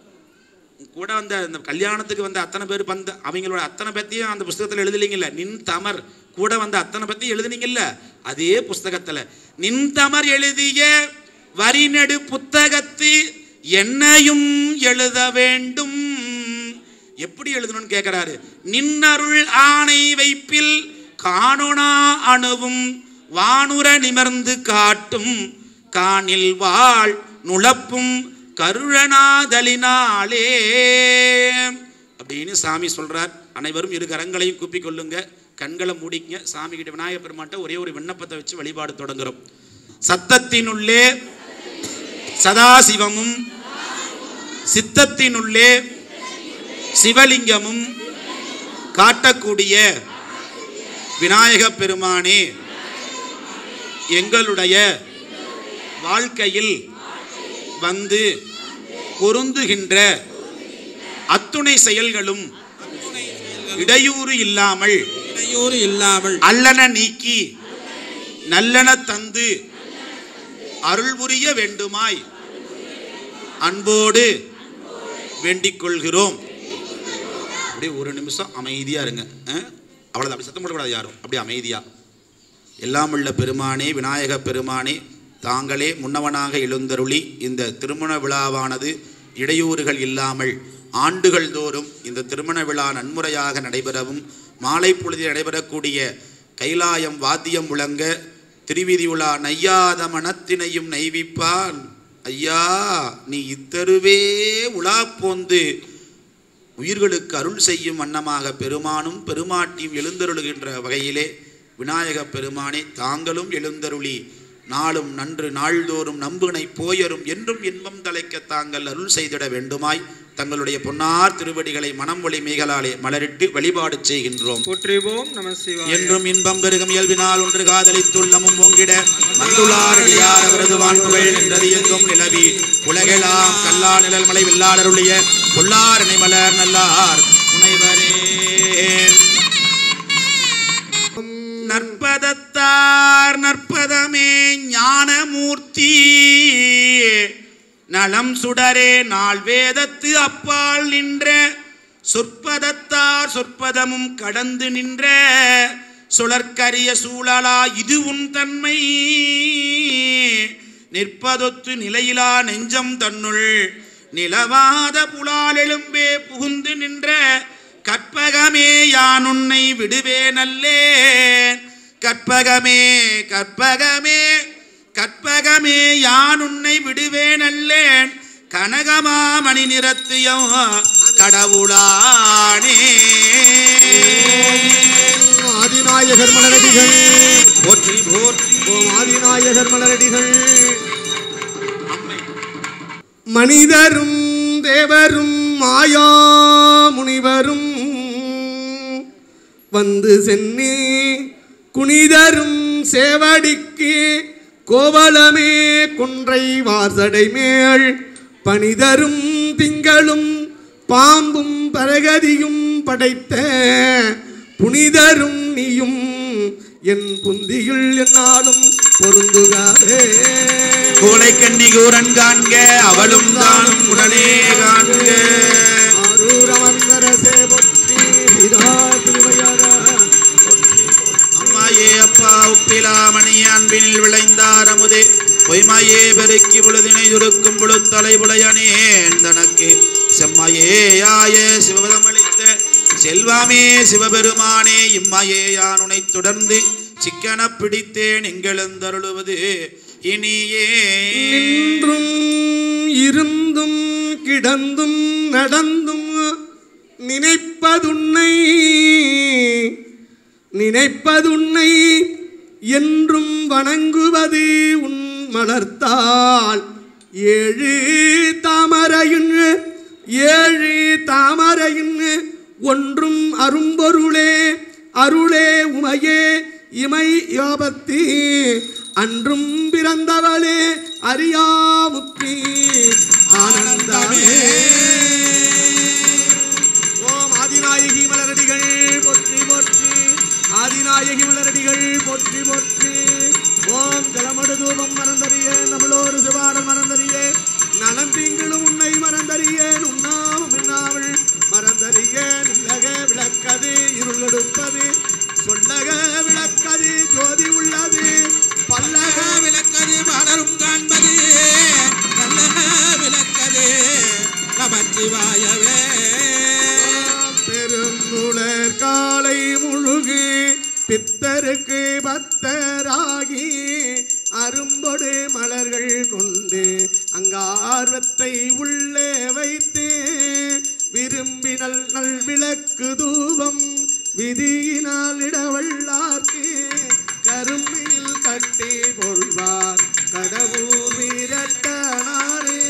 கூட வந்த இந்த கல்யாணத்துக்கு வந்த அத்தனை பேர் வந்த அவங்களோட அத்தனை பத்தியும் அந்த புஸ்தகத்தில் எழுதலீங்கல்ல நின் தமர் கூட வந்த அத்தனை பத்தி எழுதுனீங்கல்ல அதே புஸ்தகத்துல நின் தமர் எழுதிய வரிநெடு புத்தகத்து என்னையும் எழுத வேண்டும் எப்படி எழுதணும்னு கேட்கிறாரு நின்னருள் ஆணை வைப்பில் காணொணா அணுவும் வானுர நிமர்ந்து காட்டும் காணில் வாழ் நுழப்பும் கருணனாதலினாலே அப்படின்னு சாமி சொல்றார் அனைவரும் இரு கரங்களையும் கூப்பிக் கொள்ளுங்க கண்களை மூடிக்கங்க சாமி கிட்ட விநாயகர் பெருமாட்ட ஒரே ஒரு விண்ணப்பத்தை வச்சு வழிபாடு தொடங்குறோம் சத்தத்தினுள்ளே சதாசிவமும் சித்தத்தினுள்ளே சிவலிங்கமும் காட்டக்கூடிய விநாயக பெருமானே எங்களுடைய வாழ்க்கையில் வந்து பொருந்துகின்ற அத்துணை செயல்களும் இடையூறு இல்லாமல் இடையூறு இல்லாமல் அல்லன நீக்கி நல்லன தந்து அருள் புரிய வேண்டுமாய் அன்போடு வேண்டிக் கொள்கிறோம் அப்படியே ஒரு நிமிஷம் அமைதியா இருங்க அஹ்? அவ்வளவுதான் அப்படி சத்தம் போடக்கூடாது யாரும் அப்படியே அமைதியா எல்லாம் உள்ள பெருமானே விநாயக பெருமானே தாங்களே முன்னவனாக எழுந்தருளி இந்த திருமண விழாவானது இடையூறுகள் இல்லாமல் ஆண்டுகள் தோறும் இந்த திருமண விழா நன்முறையாக நடைபெறவும் மாலை பொழுதில் நடைபெறக்கூடிய கைலாயம் வாத்தியம் முழங்க திருவீதி உலா நையாத மனத்தினையும் நைவிப்பான் ஐயா நீ இத்தருவே உலா போந்து உயிர்களுக்கு அருள் செய்யும் வண்ணமாக பெருமானும் பெருமாட்டியும் எழுந்தருளுகின்ற வகையிலே விநாயக பெருமானே தாங்களும் எழுந்தருளி நாளும் நன்று நாள்தோறும் நம்புனை போயரும் என்றும் இன்பம் தலைக்க தாங்கள் அருள் செய்திட வேண்டுமாய் தங்களுடைய பொன்னார் திருவடிகளை மனம் ஒளி மேகலாலே மலரிட்டு வழிபாடு செய்கின்றோம் போற்றிவோம் நம சிவாய என்றும் இன்பம் பெருகும் இயல்பினால் ஒன்று காதலித்துள்ளமும் பொங்கிட வந்துள்ளார் அடியார் அவரது வான்புகள் நின்றது எங்கும் நிலவி உலகெல்லாம் கல்லா நிழல் மலை வில்லாளருடைய பொல்லார் மலர் நல்லார் முனைவரே நற்பதத்தார் நற்பதமே ஞானமூர்த்தி நலம் சுடரே நாள் வேதத்து அப்பால் நின்ற சொற்பதத்தார் சொற்பதமும் கடந்து நின்ற சுழற்கரிய சூழலா இது உன் தன்மை நிற்பதொத்து நிலையிலா நெஞ்சம் தன்னுள் நிலவாத புலால் எலும்பே புகுந்து நின்ற கற்பகமே யான் உன்னை விடுவேனல்லேன் கற்பகமே கற்பகமே கற்பகமே யான் உன்னை விடுவேனல்லேன் கனகமாமணி நிறத்தியம் கடவுளானே ஆதிநாயகர் மலரடிகள் போற்றி போற்றி ஓம் ஆதிநாயகர் மலரடிகள் அம்மை மனிதரும் தேவரும் மாயா முனிவரும் வந்து சென்னி குனிதரும் சேவடிக்கு கோவலமே குன்றை வார்சடை மேல் பனிதரும் திங்களும் பாம்பும் பரகதியும் படைத்த புனிதரும் நீயும் என் புந்தியுள் என்னாலும் பொருந்துகாதே கோலை கண்ணி கூரன் காண்க அவளும் தானும் உடனே காண்க ஆரூரமந்தரசே பொற்றி சிதா திருவையாரா பொற்றி அம்மா பொழுது பொய்மையே பெருக்கி பொழுதினை துருக்கும் புழுத்தலை புலையனேன் தனக்கு செம்மையேயாய சிவபதமளித்த செல்வாமே சிவபெருமானே இம்மையே யான் உனை தொடர்ந்து சிக்கன பிடித்தேன் எங்களெந்தருளுவது இனியே நின்றும் இருந்தும் கிடந்தும் நடந்தும் நினைப்பதுன்னை நினைப்பதுன்னை என்றும் வணங்குவது உன் மலர்த்தாள் ஏழு தாமரையின் ஏழு தாமரையின் ஒன்றும் அரும்பொருளே அருளே உமையே இமை யோபத்தி அன்றும் பிறந்தவளே அறியாமுத்தி ஆனந்தமே ஓம் ஆதிநாயகி மலரடிகள் போற்றி போற்றி ஆதிநாயகி மலரடிகள் போற்றி போற்றி ஓம் ஜலமடு தூபம் மறந்தறிய நம்மளோடு சிவாடம் மறந்தறிய நலந்தீங்களும் உன்னை மறந்தறியேன் உண்ணாவும் எண்ணாமல் மறந்தறியேன் இல்லக விளக்கது இருள் எடுப்பது சொல்லக விளக்கது ஜோதி உள்ளது பல்லக விளக்கது பலரும் காண்பது நல்ல விளக்கது நமச்சிவாயவே பெருங்குளர் காலை முழுகு பித்தருக்கு பத்தராகி அரும்பொடு மலர்கள் கொண்டு அங்கார்வத்தை உள்ளே வைத்து விரும்பினல் நல் விளக்கு தூபம் விதியினால் இடவள்ளார்க்கு கரும்பில் கட்டி கொள்வார் கடவுர் வீரட்டனாரே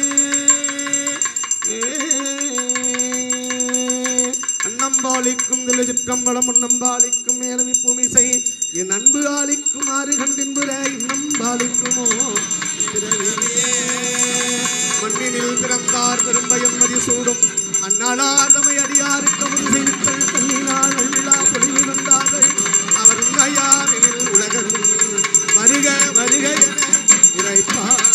அன்னம்பாலிக்கும் திலச்சிற்றம்பலம் உன்னம்பாலிக்கும் ஏழவி பூமிசை என் அன்பு ஆலிக்கும் ஆறு கண்டின்புற இன்னம்பாலிக்குமோ பிறவியே. மண்ணினில் பிறந்தார் பெரும்பயம் மதி சூடும் அந்நாளாதமை அடியாருக்கு முது செய்வித்தல் கண்ணினால் வெள்ளா பொழிவு வந்தார்கள் அவர் உங்கையானில் உலகம் வருக வருக என உரைப்பார்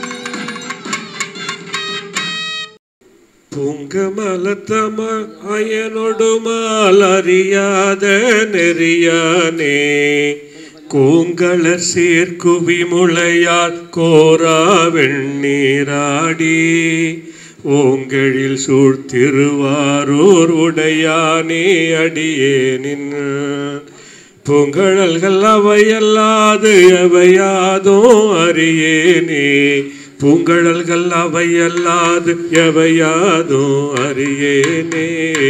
பூங்கமலத்தம அயனொடுமால் அறியாத நெறியானே கூங்களர் சீர்குவி முளையால் கோரா வெண்ணீராடி ஓங்கெழில் சூழ்த்திருவாரூர் உடையானே அடியே நின்று பூங்கழல்கள் அவையல்லாது எவையாதோ அறியேனே பூங்கழல்கள் அவையல்லாது எவையாதோ அறியேனே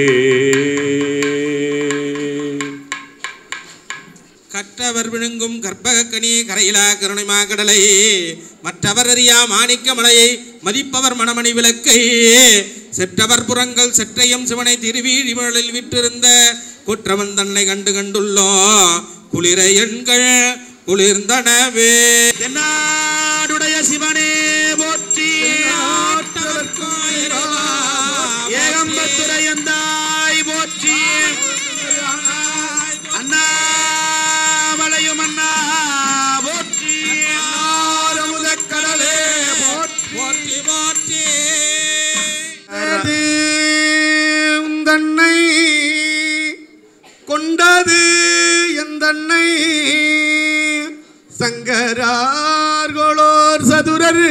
கற்றவர் விழுங்கும் கற்பகக்கனி கரையிலா கருணைமா கடலை மற்றவர் அறியா மாணிக்க மலையை மதிப்பவர் மணமணி விளக்கை செற்றவர் புறங்கள் செற்றையும் சிவனை திருவீழிமலில் விற்றிருந்த குற்றவன் தன்னை கண்டு கண்டுள்ளோம் குளிர எண்கள் குளிர்ந்தனவே தென்னாடுடைய சிவனே போற்றி ஏகம்பத்துரையந்தாய் போற்றி அண்ணாமலையும் அண்ணா போற்றி கடலே போற்றி போற்றி அது உந்தன்னை கொண்டது எந்தன்னை சங்கரார்கோளோர் சதுரர்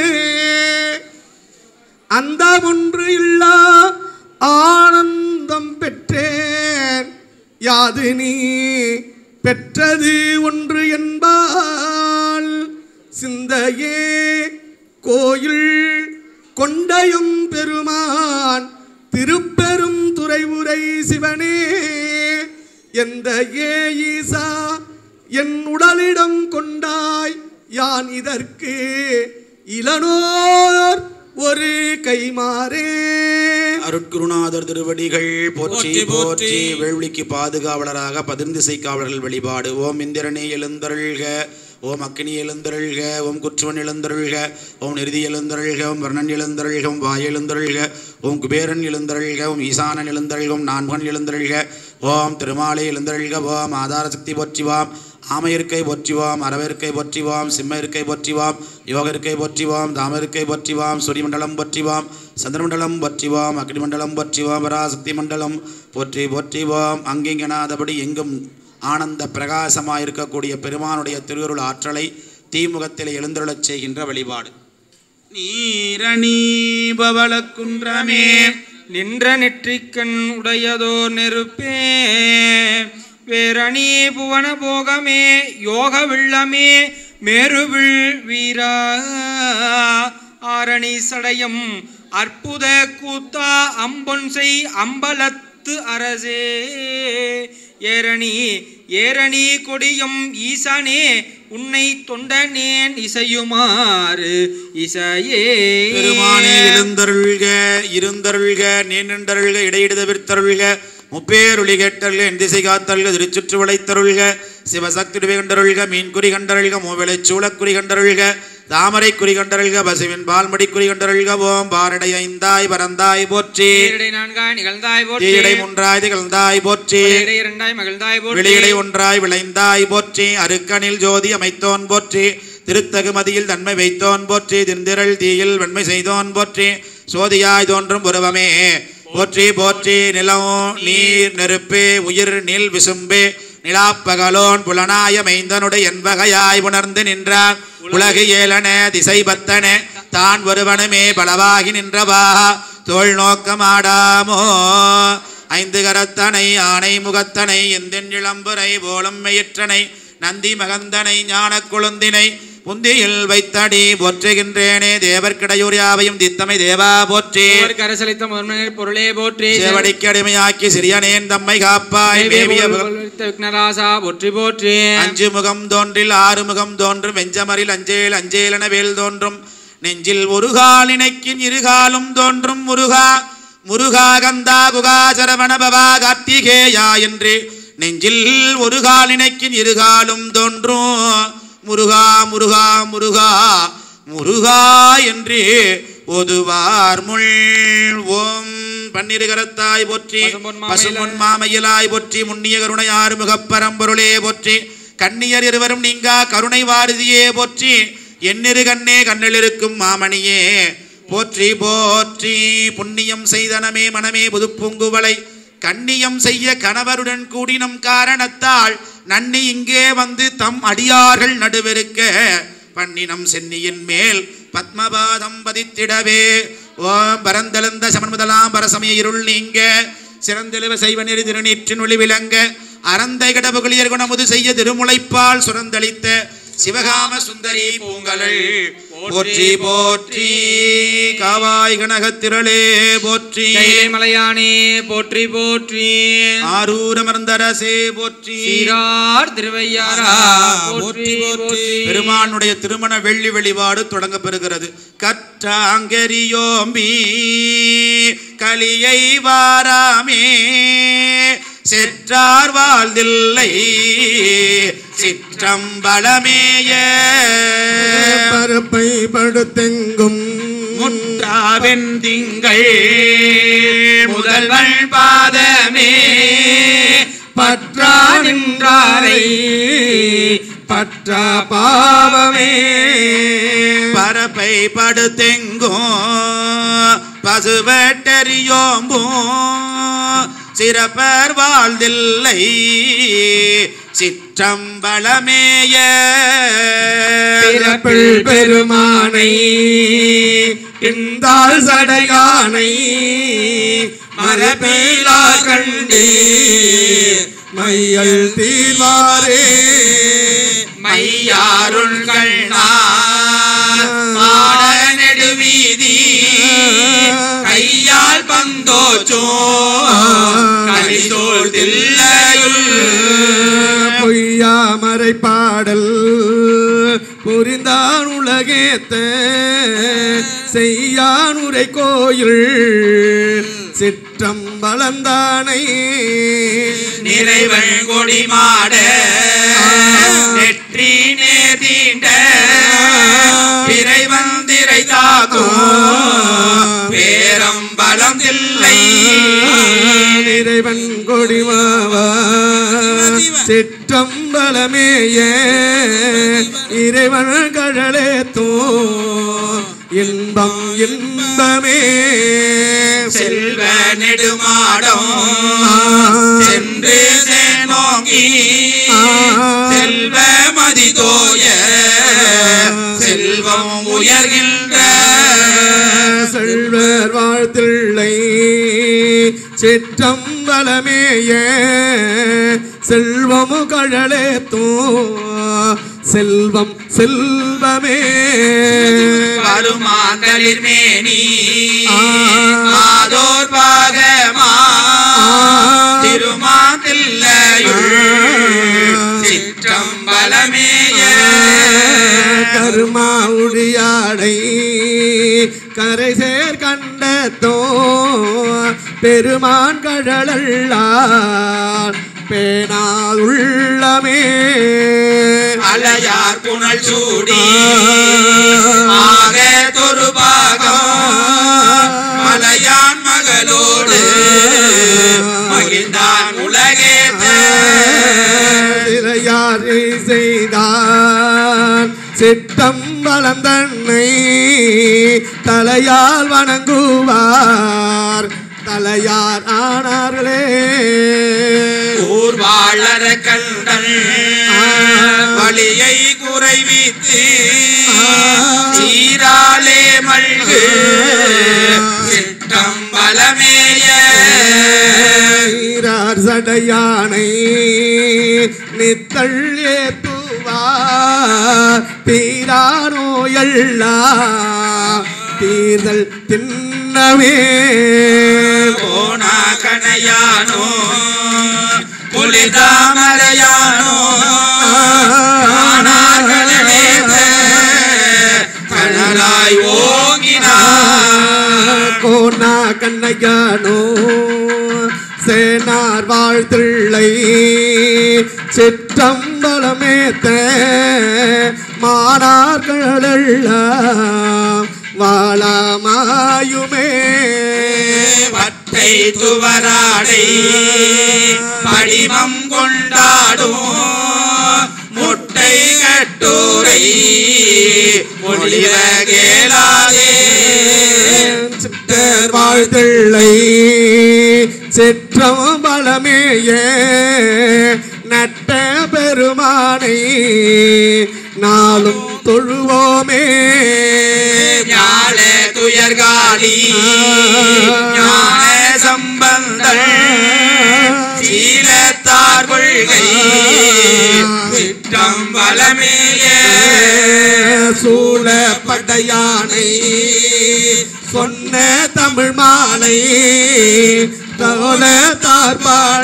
அந்த ஒன்று இல்லா ஆனந்தம் பெற்றேன் யாது நீ பெற்றது ஒன்று என்பால் சிந்தையே கோயில் கொண்டையும் பெருமான் திருப்பெரும் துறைவுரை சிவனே எந்த ஏ ஈசா என் உடலிடம் கொண்டாய் யான் இதற்கு இளனோர் ஒரு கைமாறே அருட்குருநாதர் திருவடிகள் போற்றி போற்றி, போற்றி. போற்றி வேள்விக்கு பாதுகாவலராக பதிர்ந்திசை காவலர்கள் வழிபாடு ஓம் இந்திரனே எழுந்தருள்க ஓம் அக்னி எழுந்தருள்க ஓம் குற்றுவன் எழுந்தருள்க ஓம் நிருதி எழுந்தருள்க ஓம் வர்ணன் எழுந்தருள்க ஓம் வாய் எழுந்தருள்க ஓம் குபேரன் எழுந்தருள்க ஓம் ஈசானன் எழுந்தருள்க ஓம் நான்கன் எழுந்தருள்க ஓம் திருமாலை எழுந்தருள்க ஓம் ஆதார சக்தி போற்றிவாம் ஆமையிருக்கை போற்றிவாம் அரவிற்கை போற்றிவாம் சிம்ம இருக்கை போற்றிவாம் யோக இருக்கை போற்றிவாம் தாம இருக்கை போற்றிவாம் சூரியமண்டலம் போற்றிவாம் சந்திரமண்டலம் போற்றிவாம் அக்னிமண்டலம் போற்றிவாம் பராசக்தி மண்டலம் போற்றி போற்றிவாம் அங்கிங்கனாதபடி எங்கும் ஆனந்த பிரகாசமாயிருக்கக்கூடிய பெருமானுடைய திருவருள் ஆற்றலை தீமுகத்தில் எழுந்தருளச் செய்கின்ற வழிபாடு நீரணி பவளக்குன்றமே நின்ற நெற்றிக்கண் உடையதோ நெருப்பே வேரணி புவன போகமே யோக விள்ளமே மேருவில் வீரா ஆரணி சடையம் அற்புத கூத்தா அம்பொன் செய் அம்பலத்து அரசே ஏரணி ஏரணி கொடியும் ஈசனே உன்னை தொண்டனேன் இசையுமாறு இசையே பெருமானே எழுந்தருள்க இருந்தருள்க நீண்டருள்க இடையிடுத விருத்தருள்க முப்பேருளி கேட்டருள்க என் திசை காத்தருள்க திருச்சுற்று வளைத்தருள்க சிவசக்தி கண்டருள்க மீன் குறி கண்டருள்க மூவிலை சூளக்குறி கண்டருள்க தாமரை குறி கண்டருள்க பசுவின் பால்மடி குறி கண்டருள்க ஓம் பாரடை ஐந்தாய் பரந்தாய் போற்றி ஈரடை நான்காய் நிகழ்ந்தாய் போற்றி தீடை முன்றாய் திகழ்ந்தாய் போற்றி வெளியடை இரண்டாய் மகிழ்ந்தாய் போற்றி வெளியிடை ஒன்றாய் விளைந்தாய் போற்றி அருக்கனில் ஜோதி அமைத்தோன் போற்றி திருத்தகு மதியில் தன்மை வைத்தோன் போற்றி திருந்திரள் தீயில் வெண்மை செய்தோன் போற்றி சோதியாய் தோன்றும் உருவமே போற்றி போற்றி நிலம் நீர் நெருப்பே உயிர் நீல் விசும்பே நிலாப்பகலோன் புலனாய மைந்தனுடைய என்பகையாய் உணர்ந்து நின்றான் உலகு ஏலன திசை பத்தன தான் ஒருவனுமே பலவாகி நின்றவா தோல் நோக்கமாடாமோ ஐந்து கரத்தனை ஆனை முகத்தனை எந்தின் இளம்புரை போலும் மெயிற்றனை நந்தி மகந்தனை ஞானக் கொழுந்தினை புந்தியில் வைத்தடி போற்றுகின்றேனே தேவர்கிடையூர் யாவையும் தித்தமை தேவா போற்றி அவருக்கு அரசளித்த முதன்மை பொருளே போற்றி சேவடிக்கு அடிமையாக்கி சிறியனேன் தம்மை காப்பாய் மேவிய முகம் விக்னராசா போற்றி போற்றி அஞ்சு முகம் தோன்றில் ஆறு முகம் தோன்றும் வெஞ்சமரில் அஞ்சேல் அஞ்சேலன வேல் தோன்றும் நெஞ்சில் ஒரு கால் இணைக்கின் இருகாலும் தோன்றும் முருகா முருகா கந்தா குகா சரவண பவா கார்த்திகேயா என்று நெஞ்சில் ஒரு கால் இணைக்கின் இருகாலும் தோன்றும் முருகா முருகா முருகா முருகா என்று ஒதுவார் முள் ஓம் பன்னிருகரத்தாய் போற்றி பசும்பொன் மாமயிலாய் பசுமொன் மாமயிலாய் போற்றி முன்னிய கருணை ஆறு முகப்பரம்பொருளே போற்றி கண்ணியர் இருவரும் நீங்கா கருணை வாரதியே போற்றி எண்ணிரு கண்ணே கண்ணில் இருக்கும் மாமணியே போற்றி போற்றி புண்ணியம் செய்தனமே மனமே புதுப்பூங்குவலை கண்ணியம் செய்ய கணவருடன் கூடினம் காரணத்தால் நன்னி இங்கே வந்து தம் அடியார்கள் நடுவிருக்க பண்ணினம் சென்னியின் மேல் பத்மபாதம் பதித்திடவே ஓம் பரந்தெழுந்த சமன் முதலாம் பரசமய இருள் நீங்க சிறந்தெழுவ செய்வ நெறி திருநீற்றின் ஒளி விளங்க அறந்தை கடவுகளியர் குணமுது செய்ய திருமுளைப்பால் சுரந்தளித்த சிவகாம சுந்தரி பூங்கலள் போற்றி போற்றி காவாய் கனகத்திரளே போற்றி கைலை மலையானே போற்றி போற்றி ஆரூரமர்ந்தரசே போற்றி சீரார் திருவையாரா போற்றி போற்றி பெருமானுடைய திருமண வெள்ளி வெளிப்பாடு தொடங்க பெறுகிறது கற்றாங்கரியோம்பி கலியை வாராமே செற்றார் வாழ்தில்லை சிற்றம்பலமேய பரப்பை படுத்தெங்கும் முற்றாவென் திங்கள் முதல்வன் பாதமே பற்றா நின்றாரை பற்றா பாவமே பரப்பை படுத்தெங்கும் பசுவட்டறியோம்பும் சிறப்பர் வாழ்தில்லை சிற்றம்பலமேய பிறப்பில் பெருமானை இந்தால் சடையானை மரபீலா கண்டே மையல் தீவாரே மையாருள் கண்ணார் மாட நெடுவீதி கையால் பந்தோச்சோ கலிதோள் தில்லையுள் பொய்யாமரை பாடல் புரிந்தான் உலகேத்த செய்யானுரை கோயில் சிற்றம் வளர்ந்தானை நிறைவள் கொடி மாட நெற்றி நேர்தீண்ட பிறை வந்திரை தாக்கும் பேரம் பலம் தில்லை இறைவன் கொடிமாவா சிற்றம்பலமேய இறைவன் கழலே தோ இன்பம் இன்பமே செல்வ நெடுமாடம் சென்று சேனோங்கி செல்வ மதிதோய செல்வம் உயர்கின்ற செல்வர் வாழ்த்தில்லை சிற்றம்பலமேய செல்வமு கழலே தூ செல்வம் செல்வமே வருமாந்தளிர் மேனி ஆ. மாதோர் பாகமா திருமாந்தில்லையுள் சிற்றம்பலமேய கருமா உடியாடை கரை சேர் கண்டத்தோ பெருமான் கடலல்லார் பேணால் உள்ளமே அலையார் புனல் சூடி ஆக தொரு பாகம் மலையான் மகளோடு மகிழ்ந்தான் உலகேத்த திரையார் செய்தான் சித்தம் வளர்ந்தன்னை தலையால் வணங்குவார் தலையார் ஆனார்களே ஊர்வாழற கண்டன் வழியை குறைவித்து சீராலே மல்கு சிட்டம் பலமேய வீரார் சடையானை நித்தள் ஏத்துவார் தீரா நோயல்லா தீர்தல் தின்னமே போனா கணையானோ புலிதாமரையானோ ஆனார்களேத கணலாய் ஓங்கினார் கோனா கண்ணையானோ சேனார் வாழ்த்திள்ளை சிற்றம்பலமேத்த மானார்களெல்லாம் வாழாமாயுமே பட்டை துவராடை படிமம் கொண்டாடும் முட்டை கட்டூரை மொழிவ கேளாதே சித்தர் வாழ்த்திள்ளை சிற்றம் பலமேய நட்ட பெருமானை நாளும் தொழுவோமே ஞான துயர்காளி ஞான சம்பந்தன் சீலத்தார் கொள்கை சிற்றம் பலமேய சூழப்பட்ட யானை சொன்ன தமிழ் மாலை தோல தார்பாட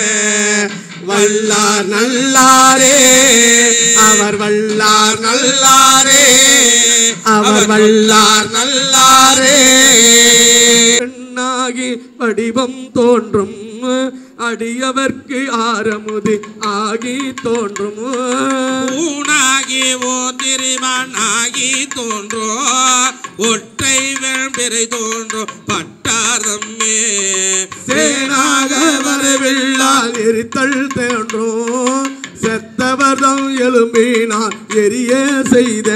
வல்லார் நல்லாரே அவர் வல்லார் நல்லாரே அவர் வல்லார் நல்லாரே பெண்ணாகி வடிவம் தோன்றும் அடியவர்க்கு ஆரமுது ஆகி தோன்றும் ஊனாகி ஓ திரிவானாகி தோன்றோ ஒற்றை வெண்பிறை தோன்றோ பட்டாரம்மே சேனாக வரவில்லால் எரித்தல் தோன்றும் செத்தவர்தம் எலும்பினால் எரிய செய்த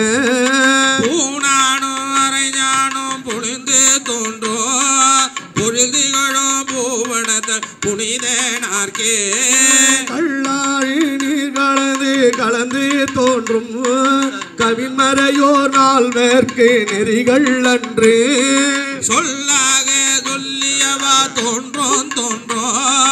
பூனானும் அரைஞானும் பொழிந்து தோன்றோ பொழுதுகளோ பூவனத புனித நார்க்கே கள்ளாழி நீர் கலந்து கலந்து தோன்றும் கவிமறையோர் நால்வேற்கு நெறிகள் அன்று சொல்லாக சொல்லியவா தோன்றோம் தோன்றோ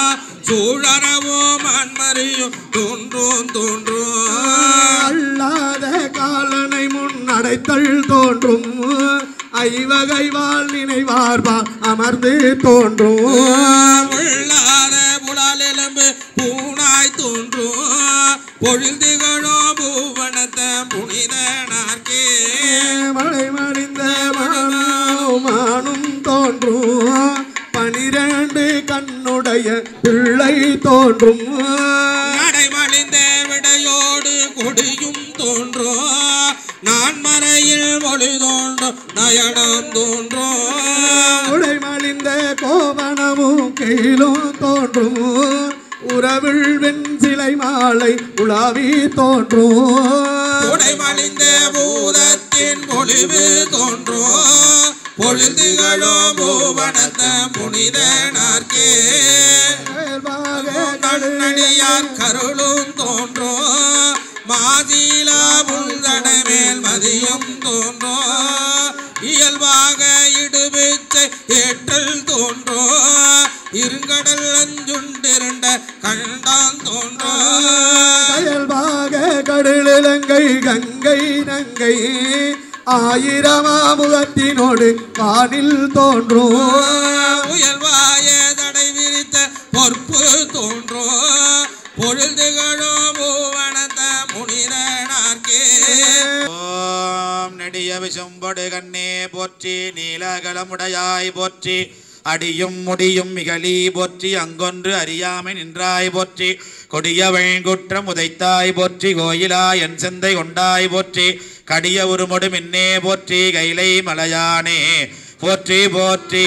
சூழறவோ மண்மறியும் தோன்றும் தோன்றும் அல்லாத காலனை முன் அடைத்தல் தோன்றும் ஐவகை வாழ் நினைவார்பால் அமர்ந்து தோன்றும் உள்ளார புலால் எலும்பு பூனாய் தோன்றும் பொழுதுகளோ பூவனத்த புனித நார்க்கே மழை மடிந்த மானும் மானும் தோன்றும் பனிரண்டு கண்ணுடைய பிள்ளை தோன்றும் நடைமழிந்த விடையோடு கொடியும் தோன்றும் நான் மறையில் ஒளி தோன்றும் நயனம் தோன்றும் உடை மலிந்த கோவணமும் கீழும் தோன்றும் உறவில் வெண் சிலை மாலை உலாவி தோன்றும் கொடை மலிந்த பூதத்தின் பொழிவு தோன்றும் பொழுதுகளோ பூவனத்த புனித நார்க்கே கண்ணடியார் கருளும் தோன்றும் மாதிலா முந்தடமேல் மதியம் தோன்றோ இயல்பாக இடுபிச்சை ஏற்றல் தோன்றோ இருங்கடல் அஞ்சுண்டிருண்ட கண்டான் தோன்றோ அயல்பாக கடலிலங்கை கங்கை நங்கை ஆயிரமாமுகத்தினோடு வானில் தோன்றும் புயல்வாய தடை விரித்த பொற்பு தோன்றோ பொழுதுகளோ பூவனத்த முனிதனார்க்கே ஓம் நெடிய விசும்படு கண்ணே போற்றி நீலகலமுடையாய் போற்றி அடியும் முடியும் மிகலி போற்றி அங்கொன்று அறியாமை நின்றாய் போற்றி கொடிய வெண்குற்றம் உதைத்தாய் போற்றி கோயிலா என் சிந்தை கொண்டாய் போற்றி கடிய உருமொடு மின்னே போற்றி கைலை மலையானே போற்றி போற்றி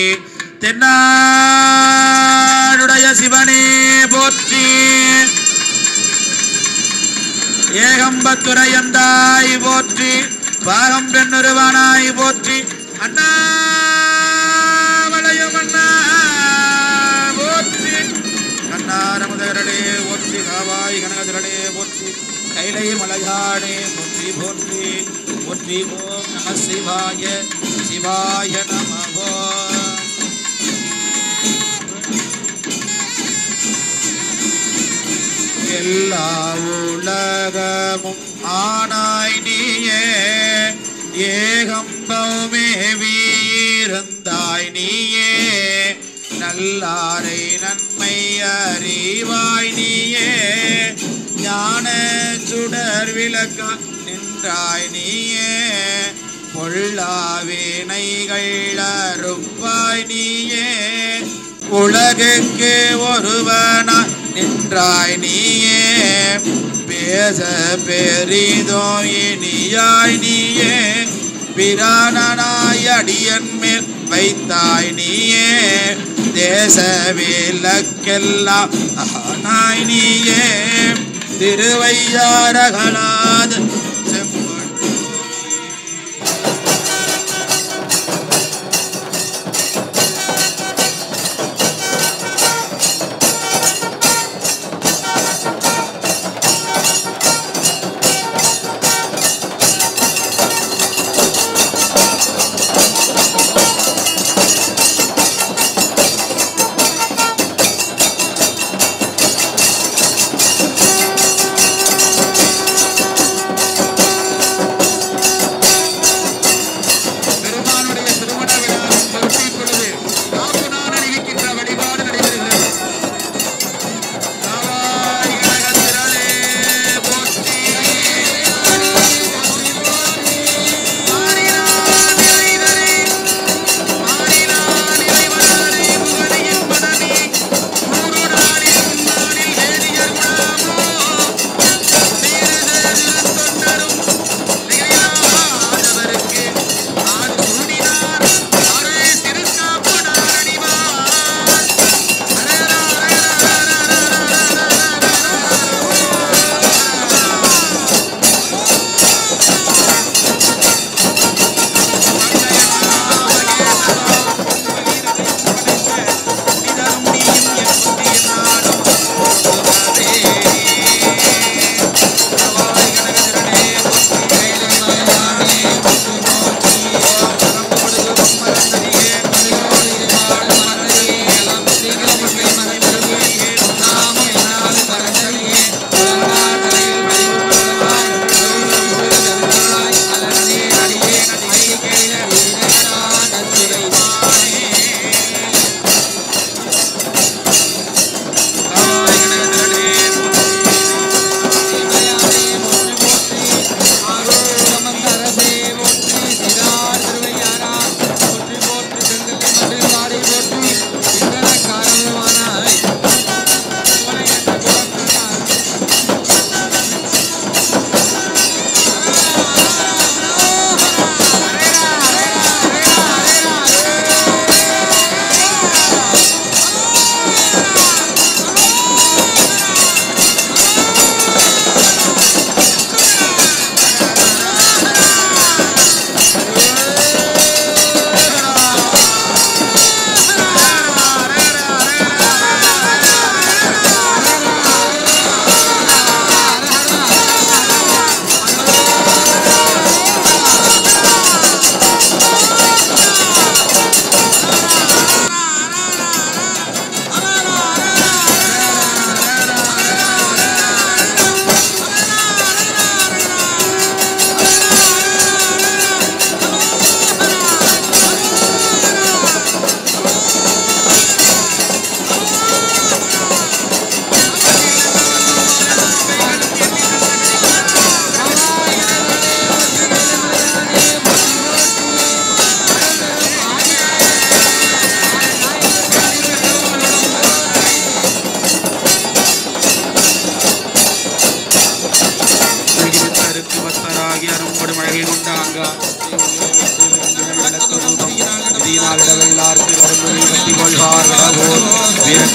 தென்னாடுடைய சிவனே போற்றி ஏகம்பத்துரையந்தாய் போற்றி பாகம் பெண்ணுருவானாய் போற்றி அண்ணாமலையும் அண்ணா போற்றி கண்ணாரமுதரடே போற்றி காவாய் கனகதிரடே போற்றி கைலை மலையாடே போற்றி போற்றி போற்றி ஓம் நம சிவாய சிவாய நமவோ எல்லா உலகமும் ஆனாய் நீயே ஏகம்பவுமே வீருந்தாய் நீயே நல்லாரை நன்மை அறிவாய் நீயே ஞான சுடர் விளக்கா நின்றாய் நீயே பொல்லாவினைகள் அறுப்பாய் நீயே உலகுக்கு ஒருவனா நின்றாய் நீயே பேச பெரிதோ இனியாய் நீயே பிராணனாய் அடியன் மேல் வைத்தாய் நீயே தேச விலக்கெல்லாம் ஆனாய் நீயே திருவையாரகலாத செம்பொன்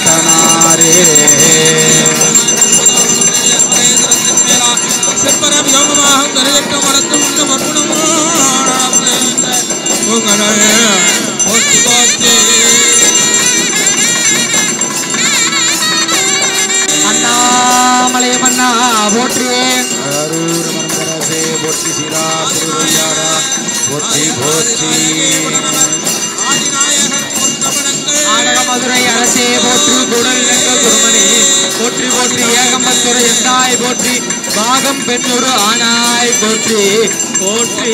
பட்டனாரே செப்பரம் யோகமாக கருதற்ற மரத்தும் இந்த மர்மணமோ உங்களே போற்றி போற்றி அண்ணாமலை மன்னா போற்றுவேன் அரூர் மந்தரசே போற்றி சீரா திருவையாரா போற்றி போற்றி ஆதிநாயகர் பொருத்தமடங்கள் ஆடக மதுரை அரசே போற்று குடல் எங்கள் குருமணி போற்றி போற்றி ஏகம்பத்துறை எந்தாய் போற்றி பாகம் பெண்ணொரு ஆனாய் போற்றி போற்றி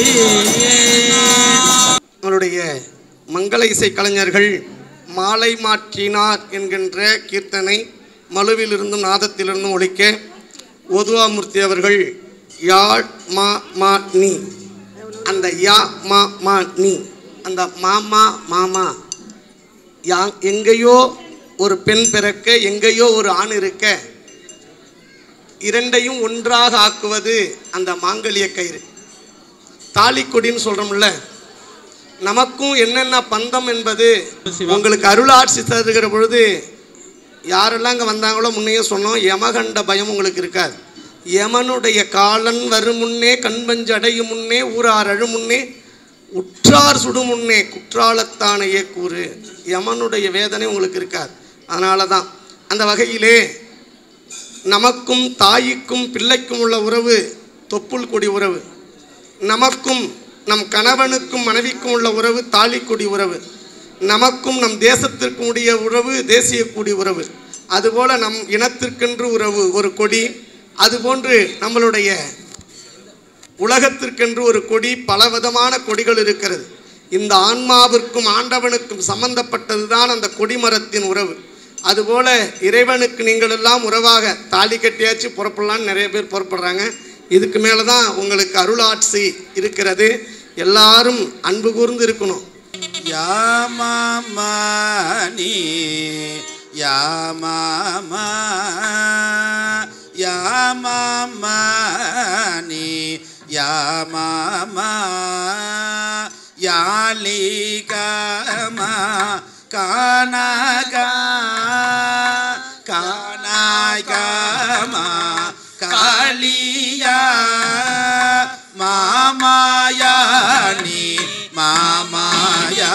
நம்மளுடைய மங்கள இசை கலைஞர்கள் மாலை மாற்றினார் என்கின்ற கீர்த்தனை மலுவிலிருந்தும் நாதத்திலிருந்தும் ஒழிக்க ஒதுவாமூர்த்தி அவர்கள் யாழ் மா மா நீ அந்த யா மா மா நீ அந்த மாமா மாமா யா எங்கேயோ ஒரு பெண் பிறக்க எங்கேயோ ஒரு ஆண் இருக்க இரண்டையும் ஒன்றாக ஆக்குவது அந்த மாங்கல்ய கயிறு தாலிக்கொடின்னு சொல்கிறோம்ல நமக்கும் என்னென்ன பந்தம் என்பது உங்களுக்கு அருளாட்சி தருகிற பொழுது யாரெல்லாம் இங்கே வந்தாங்களோ முன்னையே சொன்னோம் யமகண்ட பயம் உங்களுக்கு இருக்காது யமனுடைய காலன் வரும் முன்னே கண்பஞ்சு அடையும் முன்னே ஊரார் அழு முன்னே உற்றார் சுடும் முன்னே குற்றாலத்தானையே கூறு யமனுடைய வேதனை உங்களுக்கு இருக்காது அதனால தான் அந்த வகையிலே நமக்கும் தாய்க்கும் பிள்ளைக்கும் உள்ள உறவு தொப்புள் கொடி உறவு நமக்கும் நம் கணவனுக்கும் மனைவிக்கும் உள்ள உறவு தாலிக்குடி உறவு நமக்கும் நம் தேசத்திற்கும் உடைய உறவு தேசிய கொடி உறவு அதுபோல நம் இனத்திற்கென்று உறவு ஒரு கொடி அதுபோன்று நம்மளுடைய உலகத்திற்கென்று ஒரு கொடி பலவிதமான கொடிகள் இருக்கிறது இந்த ஆன்மாவிற்கும் ஆண்டவனுக்கும் சம்பந்தப்பட்டது தான் அந்த கொடிமரத்தின் உறவு அதுபோல இறைவனுக்கு நீங்கள் எல்லாம் உறவாக தாலி கட்டியாச்சு புறப்படலான்னு நிறைய பேர் புறப்படுறாங்க இதுக்கு மேலே தான் உங்களுக்கு அருளாட்சி இருக்கிறது எல்லாரும் அன்பு கூர்ந்து இருக்கணும் யாமாமணி யாமாமா யாமாமணி யாமாமா யாலிகமா கானகா கானாய்கமா காளியா மாமாயானி மாமாயா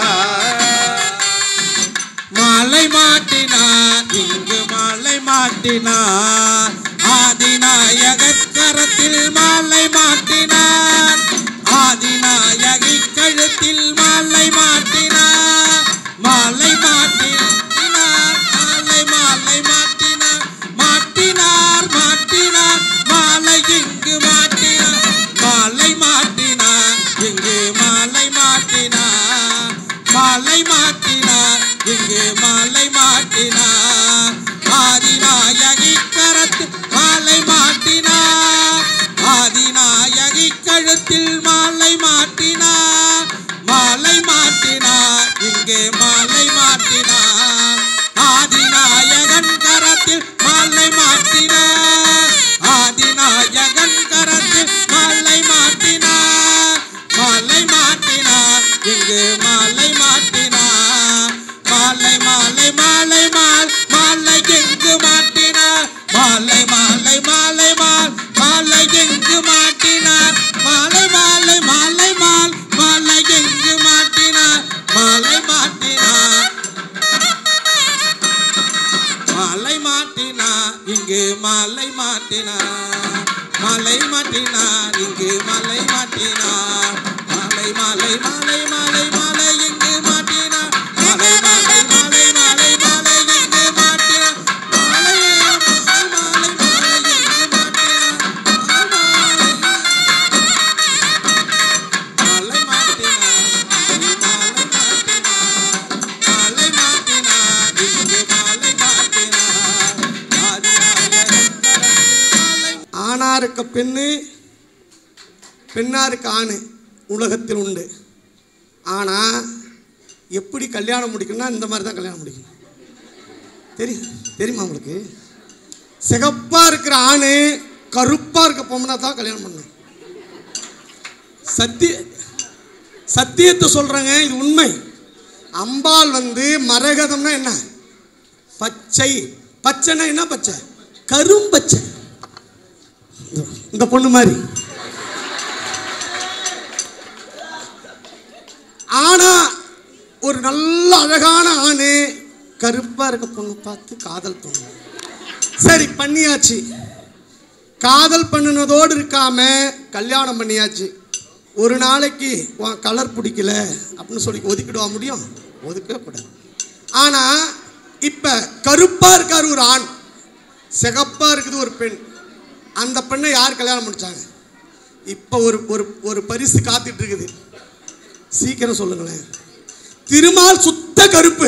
மாலை மாட்டினார் இங்கு மாலை மாட்டினார் ஆதிநாயகர் கரத்தில் மாலை மாட்டினார் ஆதிநாயகி கழுத்தில் மாலை மாட்டினார் மாலை மாட்டினார் மாலை மாலை மாட்டினார் மாட்டினார் மாட்டினார் மாலை இங்கு மாட்டினார் மாலை மாட்டினார் இங்கு மாலை மாட்டினார் மாலை மாட்டினார் இங்கு மாலை மாட்டினார் ஆதிநாயகி கரத்து மாலை மாட்டினார் ஆதிநாயகி கழுத்தில் மாலை மாட்டினார் மாலை மாட்டினார் இங்கே மாலை மாட்டினார் ஆதிநாயகன் கரத்தில் மாலை மாட்டினார் ஆதிநாயகன் கரத்தில் மாலை மாட்டினார் மாலை மாட்டினார் இங்கு மாலை மாட்டினார் மாலை மாலை மாலை மால் மாலை எங்கு மாட்டினார் மாலை மாலை மாலை மால் மாலை எங்கு மாட்டினார் மாலை மாலை மாலை மால் மாலை எங்கு மாட்டினார் மாலை மாட்டினார் மாலை மாட்டினார் இங்கு மாலை மாட்டினார் மாலை மாட்டினார் இங்கு மாலை மாட்டினார் மாலை மாலை மாலை மாலை மாலை இங்கு மாட்டினார் மாலை மாலை மாலை மாலை மாலை இங்கு மாட்டினார் மாலை மாலை மாலை மாலை இங்கு மாட்டினார் மாலை மாட்டினார் இங்கு மாலை மாட்டினார் மாலை மாட்டினார் இங்கு மாலை மாட்டினார் ஆதிநாயகன் கரத்தில் மாலை ஆணா இருக்க பெண்ணு பெண்ணா இருக்க ஆணு உலகத்தில் உண்டு ஆனால் எப்படி கல்யாணம் முடிக்கணும்னா இந்த மாதிரி தான் கல்யாணம் முடிக்கணும் தெரியும் தெரியுமா உங்களுக்கு சிகப்பாக இருக்கிற ஆணு கருப்பாக இருக்க பொம்மனை தான் கல்யாணம் பண்ணணும் சத்திய சத்தியத்தை சொல்கிறேங்க இது உண்மை அம்பாள் வந்து மரகதம்னா என்ன பச்சை பச்சைன்னா என்ன பச்சை கரும்பச்சை இந்த- இந்த பொண்ணு மாதிரி ஆனா ஒரு நல்ல அழகான ஆணு கருப்பா இருக்க பொண்ணு பார்த்து காதல் பண்ணு சரி பண்ணியாச்சு காதல் பண்ணினதோடு இருக்காம கல்யாணம் பண்ணியாச்சு ஒரு நாளைக்கு உன் கலர் பிடிக்கல அப்படின்னு சொல்லி ஒதுக்கிடுவா முடியும் ஒதுக்கவே கூடாது ஆனா இப்ப கருப்பா இருக்காரு ஒரு ஆண் சிகப்பா இருக்குது ஒரு பெண் அந்த பெண்ணை யார் கல்யாணம் முடிச்சாங்க இப்போ ஒரு ஒரு ஒரு பரிசு காத்துட்டு இருக்குது சீக்கிரம் சொல்லுங்களேன் திருமால் சுத்த கருப்பு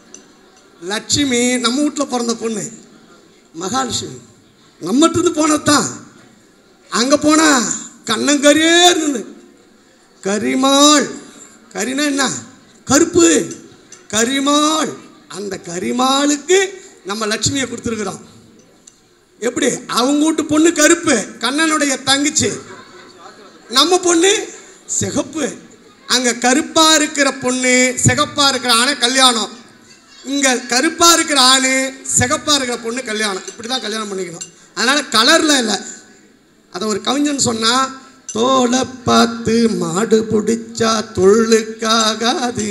லட்சுமி நம்ம வீட்டில் பிறந்த பொண்ணு மகாலட்சுமி நம்மகிட்ட போனது தான் அங்கே போனா கண்ணங்கரியே இருந்தது கரிமாள் கரினா என்ன கருப்பு கரிமாள் அந்த கரிமாளுக்கு நம்ம லட்சுமியை கொடுத்துருக்குறோம் எப்படி அவங்க வீட்டு பொண்ணு கருப்பு கண்ணனுடைய தங்கச்சி நம்ம பொண்ணு சிகப்பு அங்க கருப்பா இருக்கிற பொண்ணு சிகப்பா இருக்கிற ஆணை கல்யாணம் இங்க கருப்பா இருக்கிற ஆணு சிகப்பா இருக்கிற பொண்ணு கல்யாணம் இப்படிதான் கல்யாணம் பண்ணிக்கணும் அதனால கலர்ல இல்லை அதை ஒரு கவிஞன் சொன்னா தோலை பார்த்து மாடு பிடிச்சா தொழுக்காகாது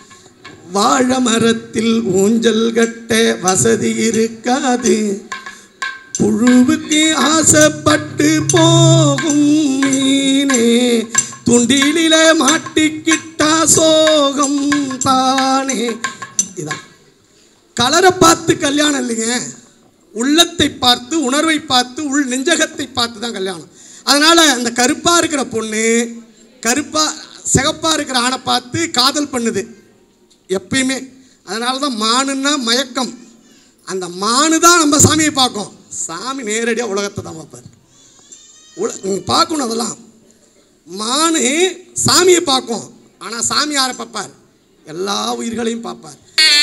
வாழை மரத்தில் ஊஞ்சல் கட்ட வசதி இருக்காது புழுவுக்கு ஆசைப்பட்டு போகும் மீனே துண்டிலில மாட்டிக்கிட்டா சோகம் தானே இதான் கலரை பார்த்து கல்யாணம் இல்லைங்க உள்ளத்தை பார்த்து உணர்வை பார்த்து உள் நெஞ்சகத்தை பார்த்து தான் கல்யாணம் அதனால அந்த கருப்பா இருக்கிற பொண்ணு கருப்பா சிகப்பா இருக்கிற ஆணை பார்த்து காதல் பண்ணுது எப்பயுமே அதனால தான் மானுன்னா மயக்கம் அந்த மானு தான் நம்ம சாமியை பார்க்கும் சாமி நேரடியாக உலகத்தை தான் பார்ப்பார் உல நீங்க பார்க்கணும் அதெல்லாம் மானு சாமியை பார்க்கும் ஆனால் சாமி யாரை பார்ப்பார் எல்லா உயிர்களையும் பார்ப்பார்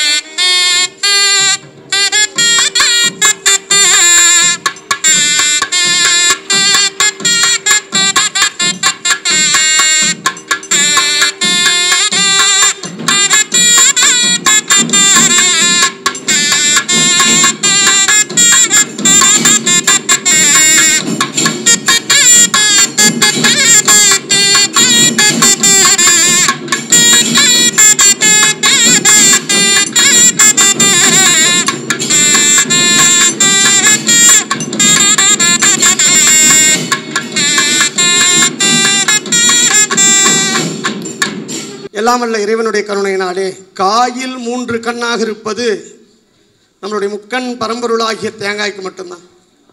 எல்லாம் வல்ல இறைவனுடைய கருணையினாலே காயில் மூன்று கண்ணாக இருப்பது நம்மளுடைய முக்கண் பரம்பொருளாகிய தேங்காய்க்கு மட்டும்தான்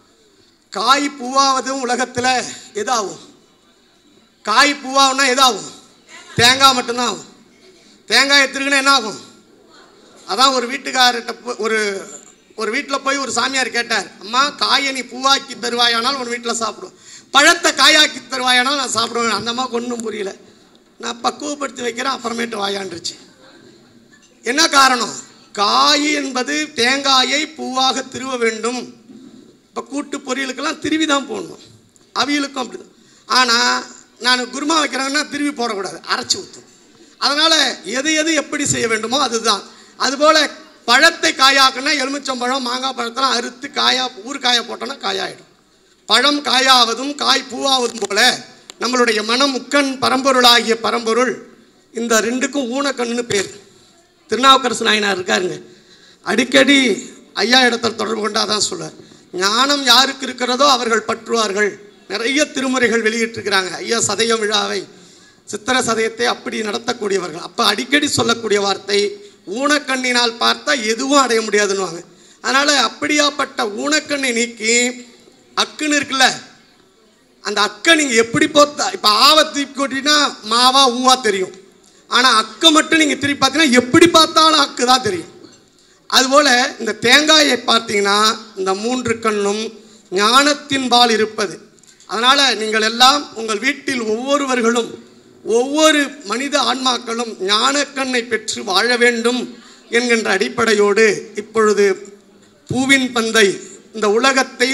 காய் பூவாவதும் உலகத்தில் எதாகும் காய் பூவாகும்னா எதாகும் தேங்காய் மட்டும்தான் ஆகும் தேங்காயை திருகுனா என்ன ஆகும் அதான் ஒரு வீட்டுக்காரர்கிட்ட போ- ஒரு ஒரு வீட்டில் போய் ஒரு சாமியார் கேட்டார் அம்மா காயை நீ பூவாக்கி தருவாயானால் உன் வீட்டில் சாப்பிடுவோம் பழத்தை காயாக்கி தருவாயானால் நான் சாப்பிடுவேன் அந்த அம்மாவுக்கு ஒன்றும் புரியல நான் பக்குவப்படுத்தி வைக்கிறேன் அப்புறமேட்டு வாயாண்டுருச்சு என்ன காரணம் காய் என்பது தேங்காயை பூவாக திருவ வேண்டும் இப்போ கூட்டு பொரியலுக்கெல்லாம் திருவி தான் போடணும் அவியலுக்கும் அப்படி தான் ஆனால் நான் குருமா வைக்கிறேன்னா திருவி போடக்கூடாது அரைச்சி ஊற்றும் அதனால் எது எது எப்படி செய்ய வேண்டுமோ அதுதான் அதுபோல் பழத்தை காயாக்குனா எலுமிச்சம்பழம் மாங்காய் பழத்தெல்லாம் அறுத்து காயா ஊறுகாயை போட்டோன்னா காயாயிடும் பழம் காயாவதும் காய் பூவாவதும் போல நம்மளுடைய மனம் முக்கண் பரம்பொருளாகிய பரம்பொருள் இந்த ரெண்டுக்கும் ஊனக்கண்ணுன்னு பேர் திருநாவுக்கரசு நாயனார் இருக்காருங்க அடிக்கடி ஐயா இடத்துல தொடர்பு கொண்டா தான் சொல்றார் ஞானம் யாருக்கு இருக்கிறதோ அவர்கள் பற்றுவார்கள் நிறைய திருமுறைகள் வெளியிட்டிருக்கிறாங்க ஐயா சதய விழாவை சித்திர சதயத்தை அப்படி நடத்தக்கூடியவர்கள் அப்போ அடிக்கடி சொல்லக்கூடிய வார்த்தை ஊனக்கண்ணினால் பார்த்தா எதுவும் அடைய முடியாதுன்னுவாங்க அதனால் அப்படியாப்பட்ட ஊனக்கண்ணை நீக்கி அக்குன்னு இருக்குல்ல அந்த அக்கை நீங்கள் எப்படி போத்தா இப்போ ஆவை திருப்பி கொட்டினா மாவா ஊவா தெரியும் ஆனால் அக்கை மட்டும் நீங்கள் திருப்பி பார்த்தீங்கன்னா எப்படி பார்த்தாலும் அக்கு தான் தெரியும் அதுபோல் இந்த தேங்காயை பார்த்தீங்கன்னா இந்த மூன்று கண்ணும் ஞானத்தின் பால் இருப்பது அதனால் நீங்கள் எல்லாம் உங்கள் வீட்டில் ஒவ்வொருவர்களும் ஒவ்வொரு மனித ஆன்மாக்களும் ஞானக்கண்ணை பெற்று வாழ வேண்டும் என்கின்ற அடிப்படையோடு இப்பொழுது பூவின் பந்தை இந்த உலகத்தை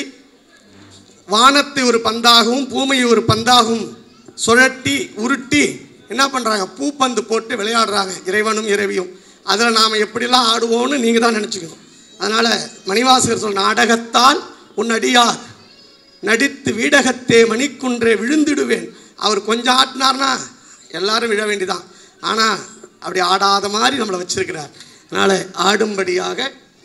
வானத்தை ஒரு பந்தாகவும் பூமியை ஒரு பந்தாகவும் சுழட்டி உருட்டி என்ன பண்ணுறாங்க பூப்பந்து போட்டு விளையாடுறாங்க இறைவனும் இறைவியும் அதில் நாம் எப்படிலாம் ஆடுவோம்னு நீங்கள் தான் நினச்சிக்கணும் அதனால் மணிவாசகர் சொல் நாடகத்தால் உன் அடியார் நடித்து வீடகத்தே மணிக்குன்றே விழுந்திடுவேன் அவர் கொஞ்சம் ஆட்டினார்னா எல்லாரும் விழ வேண்டிதான் ஆனால் அப்படி ஆடாத மாதிரி நம்மளை வச்சிருக்கிறார் அதனால் ஆடும்படியாக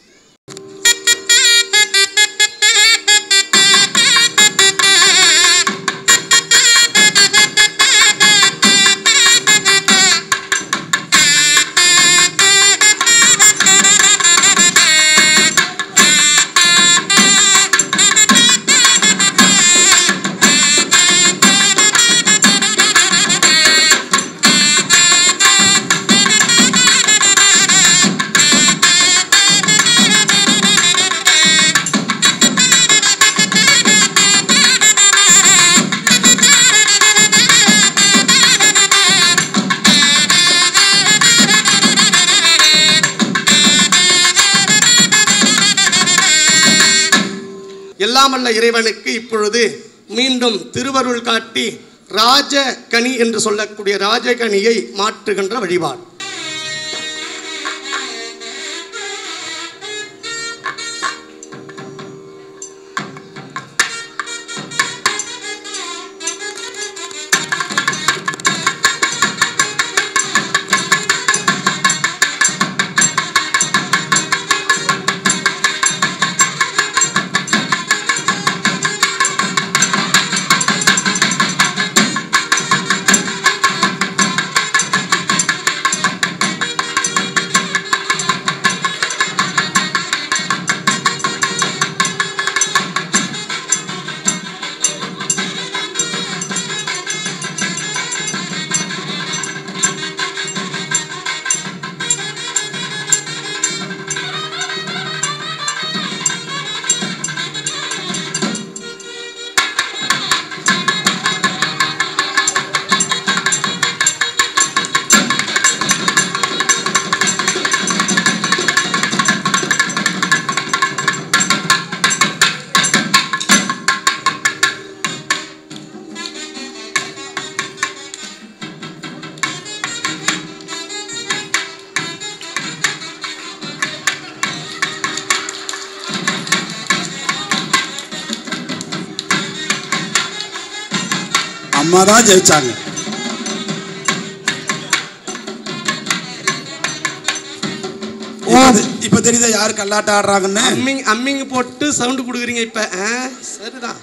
எல்லாமல்ல இறைவனுக்கு இப்பொழுது மீண்டும் திருவருள் காட்டி ராஜகனி என்று சொல்லக்கூடிய ராஜகனியை மாற்றுகின்ற வழிபாடு அம்மா தான் ஜெயிச்சாங்க இப்ப தெ- இப்ப தெரியுதா யாரு கல்லாட்டம் ஆடுறாங்கன்னு அம்மிங் அம்மிங் போட்டு சவுண்டு கொடுக்குறீங்க இப்ப ஆ, சரிதான்